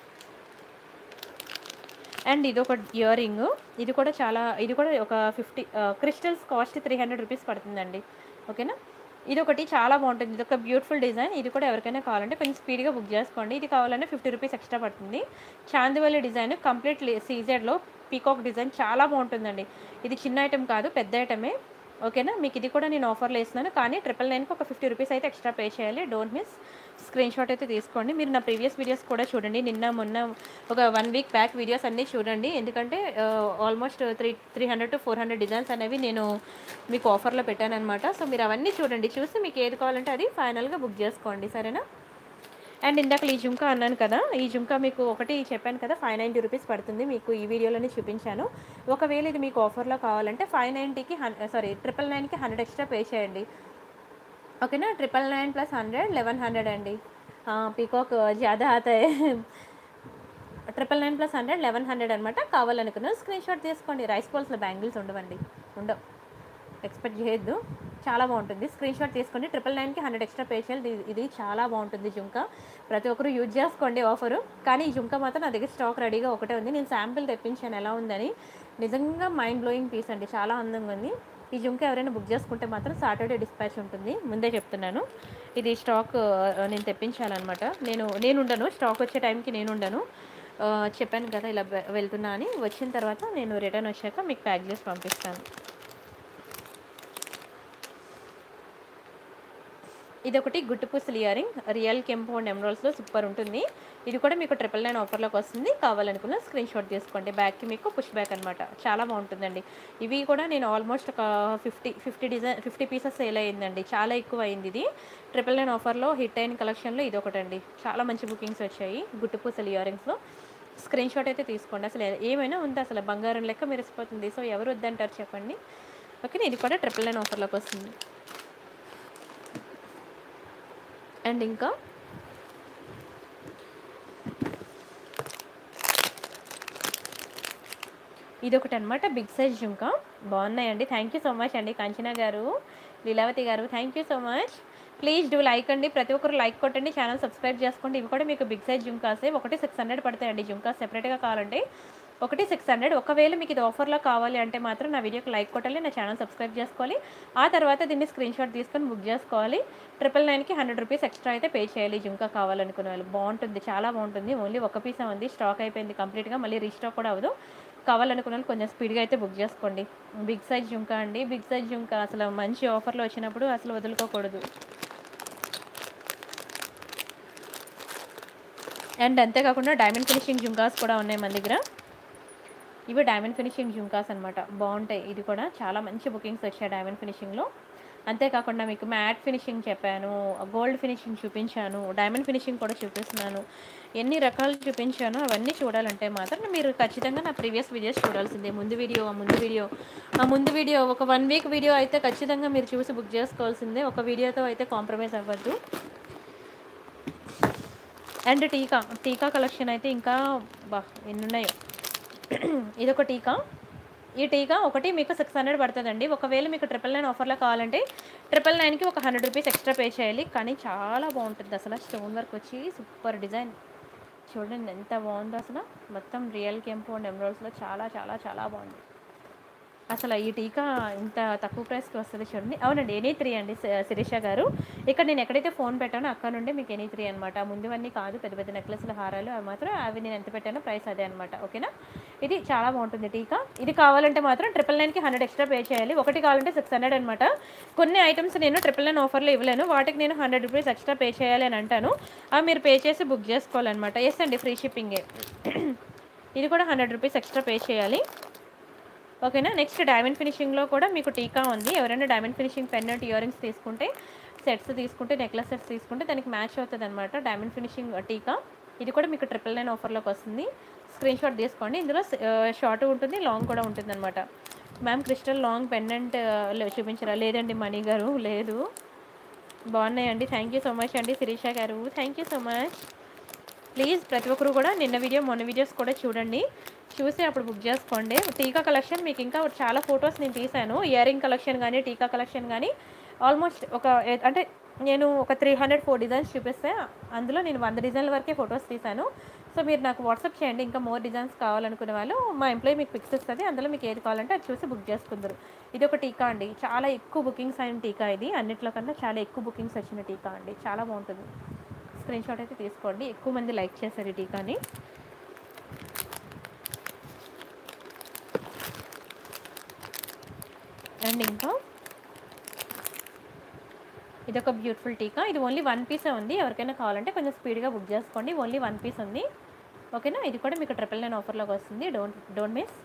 అండ్ ఇది ఒక ఇయర్ రింగ్ ఇది కూడా చాలా ఇది కూడా ఒక fifty crystals cost three hundred rupees పడుతుందండి ఓకేనా ఇది ఒకటి చాలా బాగుంటుంది ఇది ఒక బ్యూటిఫుల్ డిజైన్ ఇది కూడా ఎవరికైనా కావాలంటే కొంచెం స్పీడ్గా బుక్ చేసుకోండి ఇది కావాలంటే ఫిఫ్టీ రూపీస్ ఎక్స్ట్రా పడుతుంది చాందివల్లి డిజైన్ కంప్లీట్ సీజెడ్లో పీకాక్ డిజైన్ చాలా బాగుంటుందండి ఇది చిన్న ఐటెం కాదు పెద్ద ఐటమే ఓకేనా మీకు ఇది కూడా నేను ఆఫర్లో ఇస్తున్నాను కానీ ట్రిపుల్ నైన్కి ఒక ఫిఫ్టీ రూపీస్ అయితే ఎక్స్ట్రా పే చేయాలి డోంట్ మిస్ స్క్రీన్ షాట్ అయితే తీసుకోండి మీరు నా ప్రీవియస్ వీడియోస్ కూడా చూడండి నిన్న మొన్న ఒక వన్ వీక్ బ్యాక్ వీడియోస్ అన్నీ చూడండి ఎందుకంటే almost three three hundred to four hundred designs అనేవి నేను మీకు ఆఫర్లో పెట్టాను అనమాట సో మీరు అవన్నీ చూడండి చూసి మీకు ఏది కావాలంటే అది ఫైనల్గా బుక్ చేసుకోండి సరేనా అండ్ ఇందాక ఈ జుంకా అన్నాను కదా ఈ జుంకా మీకు ఒకటి చెప్పాను కదా ఫైవ్ నైంటీ రూపీస్ పడుతుంది మీకు ఈ వీడియోలోనే చూపించాను ఒకవేళ ఇది మీకు ఆఫర్లో కావాలంటే ఫైవ్ నైంటీకి హన్ సారీ ట్రిపుల్ నైన్కి హండ్రెడ్ ఎక్స్ట్రా పే చేయండి ఓకేనా triple nine plus hundred eleven hundred అండి పీకాక్ జ్యాదా ఆతాయి triple nine plus hundred eleven hundred అనమాట కావాలనుకున్నాను స్క్రీన్ షాట్ తీసుకోండి రైస్ బాల్స్లో బ్యాంగిల్స్ ఉండవండి ఉండవు ఎక్స్పెక్ట్ చేయొద్దు చాలా బాగుంటుంది స్క్రీన్ షాట్ తీసుకోండి ట్రిపుల్ నైన్కి హండ్రెడ్ ఎక్స్ట్రా పే చేయాలి ఇది- ఇది చాలా బాగుంటుంది జుంకా ప్రతి ఒక్కరు యూజ్ చేసుకోండి ఆఫరు కానీ ఈ జుంకా మాత్రం నా దగ్గర స్టాక్ రెడీగా ఒకటే ఉంది నేను శాంపిల్ తెప్పించాను ఎలా ఉందని నిజంగా మైండ్ బ్లోయింగ్ పీస్ అండి చాలా అందంగా ఉంది ఈ జుంకా ఎవరైనా బుక్ చేసుకుంటే మాత్రం సాటర్డే డిస్పాచ్ ఉంటుంది ముందే చెప్తున్నాను ఇది స్టాక్ ఆ, నేను తెప్పించాలన్నమాట నేను నేను ఉండను స్టాక్ వచ్చే టైంకి నేను ఉండను ఆ, చెప్పాను కదా ఇలా వె- వెళ్తున్నా అని వచ్చిన తర్వాత నేను రిటర్న్ వచ్చాక మీకు ప్యాక్ చేసి పంపిస్తాను ఇది ఒకటి గుట్టు పూసలు ఇయరింగ్ రియల్ కెంపు అండ్ ఎమరాల్స్లో సూపర్ ఉంటుంది ఇది కూడా మీకు ట్రిపుల్ నైన్ ఆఫర్లోకి వస్తుంది కావాలనుకున్న స్క్రీన్ షాట్ తీసుకోండి బ్యాక్కి మీకు పుష్ బ్యాక్ అనమాట చాలా బాగుంటుందండి ఇవి కూడా నేను ఆల్మోస్ట్ ఒక fifty fifty design fifty pieces sale అయ్యిందండి చాలా ఎక్కువ అయింది ఇది ట్రిపుల్ నైన్ ఆఫర్లో హిట్ అయిన కలెక్షన్లో ఇది ఒకటండి చాలా మంచి బుకింగ్స్ వచ్చాయి గుట్టు పూసలు ఇయరింగ్స్లో స్క్రీన్ షాట్ అయితే తీసుకోండి అసలు ఏమైనా ఉంది అసలు బంగారం లెక్క మెరిసిపోతుంది సో ఎవరు వద్దంటారు చెప్పండి ఓకే ఇది కూడా ట్రిపుల్ నైన్ ఆఫర్లోకి వస్తుంది అండ్ ఇంకా ఇది ఒకటి అనమాట బిగ్ సైజ్ జుంకా బాగున్నాయండి థ్యాంక్ యూ సో మచ్ అండి కంచనా గారు లీలావతి గారు thank you so much please do like అండి ప్రతి ఒక్కరు లైక్ కొట్టండి ఛానల్ సబ్స్క్రైబ్ చేసుకోండి ఇవి కూడా మీకు బిగ్ సైజ్ జుంకాసే ఒకటి సిక్స్ హండ్రెడ్ పడతాయండి జుంకాస్ సెపరేట్గా కావాలంటే ఒకటి సిక్స్ హండ్రెడ్ ఒకవేళ మీకు ఇది ఆఫర్లో కావాలి అంటే మాత్రం నా వీడియోకి లైక్ కొట్టాలి నా ఛానల్ సబ్స్క్రైబ్ చేసుకోవాలి ఆ తర్వాత దీన్ని స్క్రీన్ షాట్ తీసుకొని బుక్ చేసుకోవాలి ట్రిపుల్ నైన్కి హండ్రెడ్ రూపీస్ ఎక్స్ట్రా అయితే పే చేయాలి జుంకా కావాలనుకునే వాళ్ళు బాగుంటుంది చాలా బాగుంటుంది ఓన్లీ ఒక పీసే ఉంది స్టాక్ అయిపోయింది కంప్లీట్గా మళ్ళీ రీస్టాక్ కూడా అవ్వదు కావాలనుకున్న వాళ్ళు కొంచెం స్పీడ్గా అయితే బుక్ చేసుకోండి బిగ్ సైజ్ జుంకా అండి బిగ్ సైజ్ జుంకా అసలు మంచి ఆఫర్లో వచ్చినప్పుడు అసలు వదులుకోకూడదు అండ్ అంతేకాకుండా డైమండ్ ఫినిషింగ్ జుంకాస్ కూడా ఉన్నాయి మన దగ్గర ఇవి డైమండ్ ఫినిషింగ్ జుంకాస్ అనమాట బాగుంటాయి ఇది కూడా చాలా మంచి బుకింగ్స్ వచ్చాయి డైమండ్ ఫినిషింగ్లో అంతేకాకుండా మీకు మ్యాట్ ఫినిషింగ్ చెప్పాను గోల్డ్ ఫినిషింగ్ చూపించాను డైమండ్ ఫినిషింగ్ కూడా చూపిస్తున్నాను ఎన్ని రకాలు చూపించానో అవన్నీ చూడాలంటే మాత్రం మీరు ఖచ్చితంగా నా ప్రీవియస్ వీడియోస్ చూడాల్సిందే ముందు వీడియో ఆ ముందు వీడియో ఆ ముందు వీడియో ఒక వన్ వీక్ వీడియో అయితే ఖచ్చితంగా మీరు చూసి బుక్ చేసుకోవాల్సిందే ఒక వీడియోతో అయితే కాంప్రమైజ్ అవ్వద్దు అండ్ టీకా టీకా కలెక్షన్ అయితే ఇంకా బా ఎన్ని ఉన్నాయో ఇదొక టీకా ఈ టీకా ఒకటి మీకు సిక్స్ హండ్రెడ్ పడుతుందండి ఒకవేళ మీకు ట్రిపుల్ నైన్ ఆఫర్లో కావాలంటే ట్రిపుల్ నైన్కి ఒక హండ్రెడ్ రూపీస్ ఎక్స్ట్రా పే చేయాలి కానీ చాలా బాగుంటుంది అసలు స్టోన్ వర్క్ వచ్చి సూపర్ డిజైన్ చూడండి ఎంత బాగుందో అసలు మొత్తం రియల్ కెంపు అండ్ ఎమరాల్డ్స్లో చాలా చాలా చాలా బాగుంది అసలు ఈ టీకా ఇంత తక్కువ ప్రైస్కి వస్తుంది చూడండి అవునండి ఎనీ త్రీ అండి శ- శిరీష గారు ఇక్కడ నేను ఎక్కడైతే ఫోన్ పెట్టానో అక్కడ నుండి మీకు ఎనీ త్రీ అనమాట ముందువన్నీ కాదు పెద్ద పెద్ద నెక్లెస్లు హారాలు అవి మాత్రం అవి నేను ఎంత పెట్టానో ప్రైస్ అదే అనమాట ఓకేనా ఇది చాలా బాగుంటుంది టీకా ఇది కావాలంటే మాత్రం ట్రిపుల్ నైన్కి హండ్రెడ్ ఎక్స్ట్రా పే చేయాలి ఒకటి కావాలంటే సిక్స్ హండ్రెడ్ అనమాట కొన్ని ఐటమ్స్ నేను ట్రిపుల్ నైన్ ఆఫర్లో ఇవ్వలేను వాటికి నేను హండ్రెడ్ రూపీస్ ఎక్స్ట్రా పే చేయాలి అని అంటాను అవి మీరు పే చేసి బుక్ చేసుకోవాలన్నమాట ఎస్ అండి ఫ్రీ షిప్పింగే ఇది కూడా హండ్రెడ్ రూపీస్ ఎక్స్ట్రా పే చేయాలి ఓకేనా నెక్స్ట్ డైమండ్ ఫినిషింగ్లో కూడా మీకు టీకా ఉంది ఎవరైనా diamond finishing pendant ear rings తీసుకుంటే సెట్స్ తీసుకుంటే నెక్లెస్ సెట్స్ తీసుకుంటే దానికి మ్యాచ్ అవుతుంది అనమాట డైమండ్ ఫినిషింగ్ టీకా ఇది కూడా మీకు ట్రిపుల్ నైన్ ఆఫర్లోకి వస్తుంది స్క్రీన్ షాట్ తీసుకోండి ఇందులో షార్ట్ ఉంటుంది లాంగ్ కూడా ఉంటుంది అనమాట మ్యామ్ క్రిస్టల్ లాంగ్ పెండెంట్ చూపించరా లేదండి మణి గారు లేదు బాగున్నాయండి థ్యాంక్ యూ సో మచ్ అండి శిరీష గారు thank you so much please ప్రతి ఒక్కరు కూడా నిన్న వీడియో మొన్న వీడియోస్ కూడా చూడండి చూసి అప్పుడు బుక్ చేసుకోండి టీకా కలెక్షన్ మీకు ఇంకా చాలా ఫొటోస్ నేను తీశాను ఇయర్ రింగ్ కలెక్షన్ కానీ టీకా కలెక్షన్ కానీ ఆల్మోస్ట్ ఒక ఏ- అంటే నేను ఒక త్రీ హండ్రెడ్ ఫోర్ డిజైన్స్ చూపిస్తే అందులో నేను వంద డిజైన్ల వరకే ఫొటోస్ తీశాను సో మీరు నాకు వాట్సాప్ చేయండి ఇంకా మోర్ డిజైన్స్ కావాలనుకునే వాళ్ళు మా ఎంప్లాయీ మీకు పిక్స్ ఇస్తుంది అందులో మీకు ఏది కావాలంటే అది చూసి బుక్ చేసుకుందరు ఇది ఒక టీకా అండి చాలా ఎక్కువ బుకింగ్స్ అయిన టీకా ఇది అన్నిట్లో కన్నా చాలా ఎక్కువ బుకింగ్స్ వచ్చిన టీకా అండి చాలా బాగుంటుంది స్క్రీన్ షాట్ అయితే తీసుకోండి ఎక్కువ మంది లైక్ చేశారు ఈ టీకాని అండ్ ఇంకా ఇది ఒక బ్యూటిఫుల్ టీకా ఇది ఓన్లీ వన్ పీసే ఉంది ఎవరికైనా కావాలంటే కొంచెం స్పీడ్గా బుక్ చేసుకోండి ఓన్లీ వన్ పీస్ ఉంది ఓకేనా ఇది కూడా మీకు ట్రిపుల్ నైన్ ఆఫర్లోకి వస్తుంది డోంట్ డోంట్ మిస్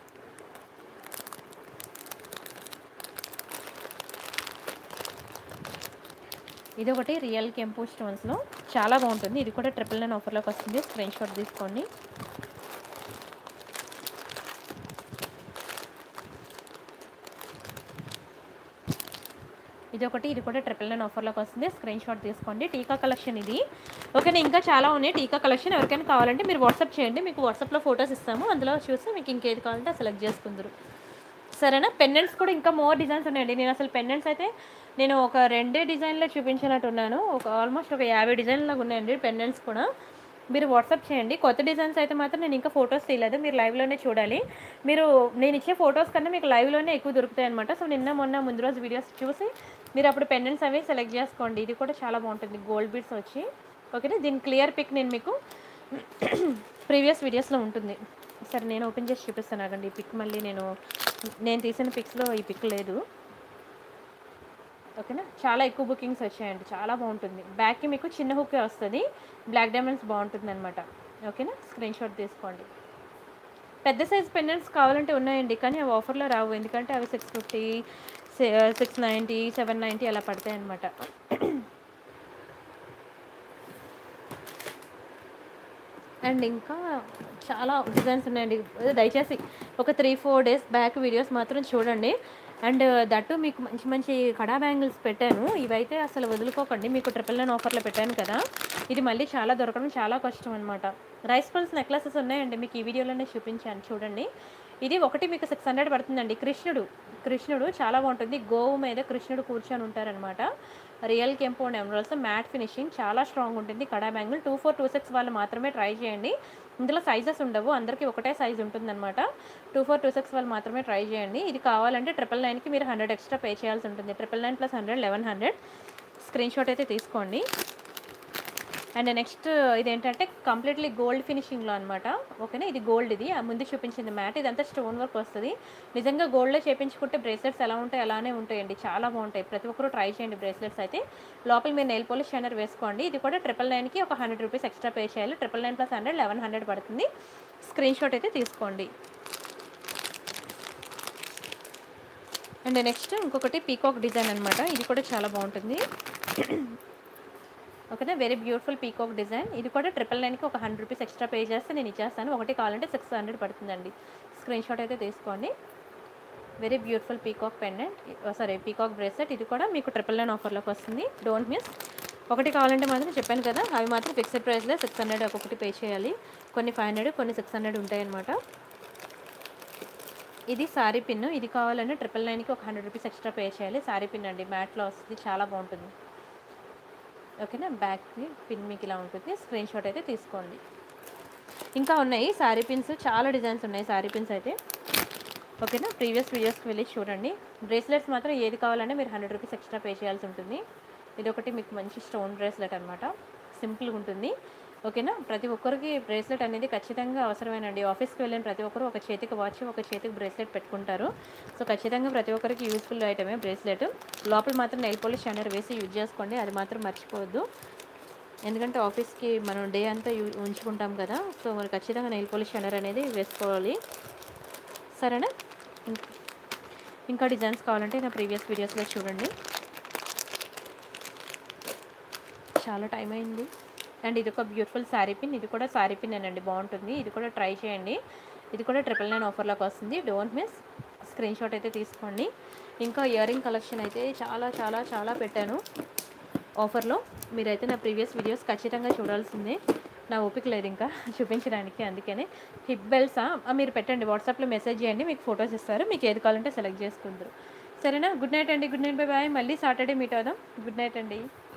ఇది ఒకటి రియల్ కెంపు స్టోన్స్లో చాలా బాగుంటుంది ఇది కూడా ట్రిపుల్ నైన్ ఆఫర్లోకి వస్తుంది స్క్రీన్ షాట్ తీసుకోండి ఇది ఒకటి ఇది కూడా ట్రిపుల్ నైన్ ఆఫర్లోకి వస్తుంది స్క్రీన్ షాట్ తీసుకోండి టీకా కలెక్షన్ ఇది ఓకేనా ఇంకా చాలా ఉన్నాయి టీకా కలెక్షన్ ఎవరికైనా కావాలంటే మీరు వాట్సాప్ చేయండి మీకు వాట్సాప్లో ఫొటోస్ ఇస్తాము అందులో చూసి మీకు ఇంకేది కావాలంటే సెలెక్ట్ చేసుకుందరు సరేనా పెండెంట్స్ కూడా ఇంకా మోర్ డిజైన్స్ ఉన్నాయండి నేను అసలు పెండెంట్స్ అయితే నేను ఒక రెండే డిజైన్లో చూపించినట్టున్నాను ఒక ఆల్మోస్ట్ ఒక యాభై డిజైన్లాగా ఉన్నాయండి పెండెంట్స్ కూడా మీరు వాట్సాప్ చేయండి కొత్త డిజైన్స్ అయితే మాత్రం నేను ఇంకా ఫొటోస్ తీయలేదు మీరు లైవ్లోనే చూడాలి మీరు నేను ఇచ్చే ఫొటోస్ కన్నా మీకు లైవ్లోనే ఎక్కువ దొరుకుతాయి అనమాట సో నిన్న మొన్న ముందు రోజు వీడియోస్ చూసి మీరు అప్పుడు పెండెంట్స్ అవి సెలెక్ట్ చేసుకోండి ఇది కూడా చాలా బాగుంటుంది గోల్డ్ బీడ్స్ వచ్చి ఓకేనా దీని క్లియర్ పిక్ నేను మీకు ప్రీవియస్ వీడియోస్లో ఉంటుంది సరే నేను ఓపెన్ చేసి చూపిస్తాను ఆగండి ఈ పిక్ మళ్ళీ నేను నేను తీసిన పిక్స్లో ఈ పిక్ లేదు ఓకేనా చాలా ఎక్కువ బుకింగ్స్ వచ్చాయండి చాలా బాగుంటుంది బ్యాక్కి మీకు చిన్న హుక్కే వస్తుంది బ్లాక్ డైమండ్స్ బాగుంటుంది అనమాట ఓకేనా స్క్రీన్ షాట్ తీసుకోండి పెద్ద సైజ్ పెండెంట్స్ కావాలంటే ఉన్నాయండి కానీ అవి ఆఫర్లో రావు ఎందుకంటే అవి six fifty six ninety seven ninety అలా పడతాయి అనమాట అండ్ ఇంకా చాలా డిజైన్స్ ఉన్నాయండి దయచేసి ఒక three four days back videos మాత్రం చూడండి అండ్ దట్టు మీకు మంచి మంచి కడా బ్యాంగిల్స్ పెట్టాను ఇవైతే అసలు వదులుకోకండి మీకు ట్రిపుల్ నైన్ ఆఫర్లో పెట్టాను కదా ఇది మళ్ళీ చాలా దొరకడం చాలా కష్టం అనమాట రైస్ పల్స్ నెక్లెసెస్ ఉన్నాయండి మీకు ఈ వీడియోలోనే చూపించాను చూడండి ఇది ఒకటి మీకు సిక్స్ హండ్రెడ్ పడుతుందండి కృష్ణుడు కృష్ణుడు చాలా బాగుంటుంది గోవు మీద కృష్ణుడు కూర్చొని ఉంటారనమాట రియల్ కెంపౌండ్ ఎమరాల్స్ మ్యాట్ ఫినిషింగ్ చాలా స్ట్రాంగ్ ఉంటుంది kada bangle two four two six వాళ్ళు మాత్రమే ట్రై చేయండి ఇందులో సైజెస్ ఉండవు అందరికీ ఒకటే సైజ్ ఉంటుందన్నమాట టూ ఫోర్ టూ సిక్స్ వాళ్ళు మాత్రమే ట్రై చేయండి ఇది కావాలంటే ట్రిపుల్ నైన్కి మీరు హండ్రెడ్ ఎక్స్ట్రా పే చేయాల్సి ఉంటుంది triple nine plus hundred eleven hundred screen shot అయితే తీసుకోండి అండ్ నెక్స్ట్ ఇదేంటంటే కంప్లీట్లీ గోల్డ్ ఫినిషింగ్లో అనమాట ఓకేనా ఇది గోల్డ్ ఇది ఆ ముందు చూపించింది మ్యాట్ ఇదంతా స్టోన్ వర్క్ వస్తుంది నిజంగా గోల్డ్లో చేపించుకుంటే బ్రేస్లెట్స్ ఎలా ఉంటాయి అలానే ఉంటాయండి చాలా బాగుంటాయి ప్రతి ఒక్కరు ట్రై చేయండి బ్రేస్లెట్స్ అయితే లోపల మీరు నెయిల్ పోలిష్ షైనర్ వేసుకోండి ఇది కూడా ట్రిపుల్ నైన్కి ఒక హండ్రెడ్ రూపీస్ ఎక్స్ట్రా పే చేయాలి triple nine plus hundred eleven hundred పడుతుంది స్క్రీన్ షాట్ అయితే తీసుకోండి అండ్ నెక్స్ట్ ఇంకొకటి పీకాక్ డిజైన్ అనమాట ఇది కూడా చాలా బాగుంటుంది ఓకేనా వెరీ బ్యూటిఫుల్ పీకాక్ డిజైన్ ఇది కూడా ట్రిపుల్ నైన్కి ఒక హండ్రెడ్ రూపీస్ ఎక్స్ట్రా పే చేస్తే నేను ఇచ్చేస్తాను ఒకటి కావాలంటే సిక్స్ హండ్రెడ్ పడుతుందండి స్క్రీన్ షాట్ అయితే తీసుకోండి very beautiful peacock pendant sorry peacock bracelet ఇది కూడా మీకు ట్రిపుల్ నైన్ ఆఫర్లోకి వస్తుంది డోంట్ మిస్ ఒకటి కావాలంటే మాత్రం చెప్పాను కదా అవి మాత్రం ఫిక్స్డ్ ప్రైస్లో సిక్స్ హండ్రెడ్ ఒక్కొక్కటి పే చేయాలి కొన్ని ఫైవ్ హండ్రెడ్ కొన్ని సిక్స్ హండ్రెడ్ ఉంటాయన్నమాట ఇది సారీ పిన్ ఇది కావాలంటే ట్రిపుల్ నైన్కి ఒక హండ్రెడ్ రూపీస్ ఎక్స్ట్రా పే చేయాలి సారీ పిన్ అండి మ్యాట్లో వస్తుంది చాలా బాగుంటుంది ఓకేనా బ్యాక్ పిన్ మీకు ఇలా ఉంటుంది స్క్రీన్ షాట్ అయితే తీసుకోండి ఇంకా ఉన్నాయి శారీ పిన్స్ చాలా డిజైన్స్ ఉన్నాయి శారీ పిన్స్ అయితే ఓకేనా ప్రీవియస్ వీడియోస్కి వెళ్ళి చూడండి బ్రేస్లెట్స్ మాత్రం ఏది కావాలంటే మీరు హండ్రెడ్ రూపీస్ ఎక్స్ట్రా పే చేయాల్సి ఉంటుంది ఇది ఒకటి మీకు మంచి స్టోన్ బ్రేస్లెట్ అనమాట సింపుల్గా ఉంటుంది ఓకేనా ప్రతి ఒక్కరికి బ్రేస్లెట్ అనేది ఖచ్చితంగా అవసరమేనండి ఆఫీస్కి వెళ్ళిన ప్రతి ఒక్కరు ఒక చేతికి వాచ్ ఒక చేతికి బ్రేస్లెట్ పెట్టుకుంటారు సో ఖచ్చితంగా ప్రతి ఒక్కరికి యూస్ఫుల్ ఐటమే బ్రేస్లెట్ లోపల మాత్రం నెయిల్ పాలిష్ షైనర్ వేసి యూజ్ చేసుకోండి అది మాత్రం మర్చిపోవద్దు ఎందుకంటే ఆఫీస్కి మనం డే అంతా యూ ఉంచుకుంటాం కదా సో మరి ఖచ్చితంగా నెయిల్ పాలిష్ షైనర్ అనేది వేసుకోవాలి సరేనా ఇం- ఇంకా డిజైన్స్ కావాలంటే నా ప్రీవియస్ వీడియోస్లో చూడండి చాలా టైం అయింది అండ్ ఇది ఒక బ్యూటిఫుల్ శారీ పిన్ ఇది కూడా శారీ పిన్ అనండి బాగుంటుంది ఇది కూడా ట్రై చేయండి ఇది కూడా ట్రిపుల్ నైన్ ఆఫర్లోకి వస్తుంది డోంట్ మిస్ స్క్రీన్ షాట్ అయితే తీసుకోండి ఇంకా ఇయర్ రింగ్ కలెక్షన్ అయితే చాలా చాలా చాలా పెట్టాను ఆఫర్లో మీరైతే నా ప్రీవియస్ వీడియోస్ ఖచ్చితంగా చూడాల్సిందే నా ఓపిక లేదు ఇంకా చూపించడానికి అందుకనే హిప్ బెల్ట్సా మీరు పెట్టండి వాట్సాప్లో మెసేజ్ చేయండి మీకు ఫొటోస్ ఇస్తారు మీకు ఏది కావాలంటే సెలెక్ట్ చేసుకుందరు సరేనా గుడ్ నైట్ అండి గుడ్ నైట్ బై బాయ్ మళ్ళీ సాటర్డే మీట్ అవుదాం గుడ్ నైట్ అండి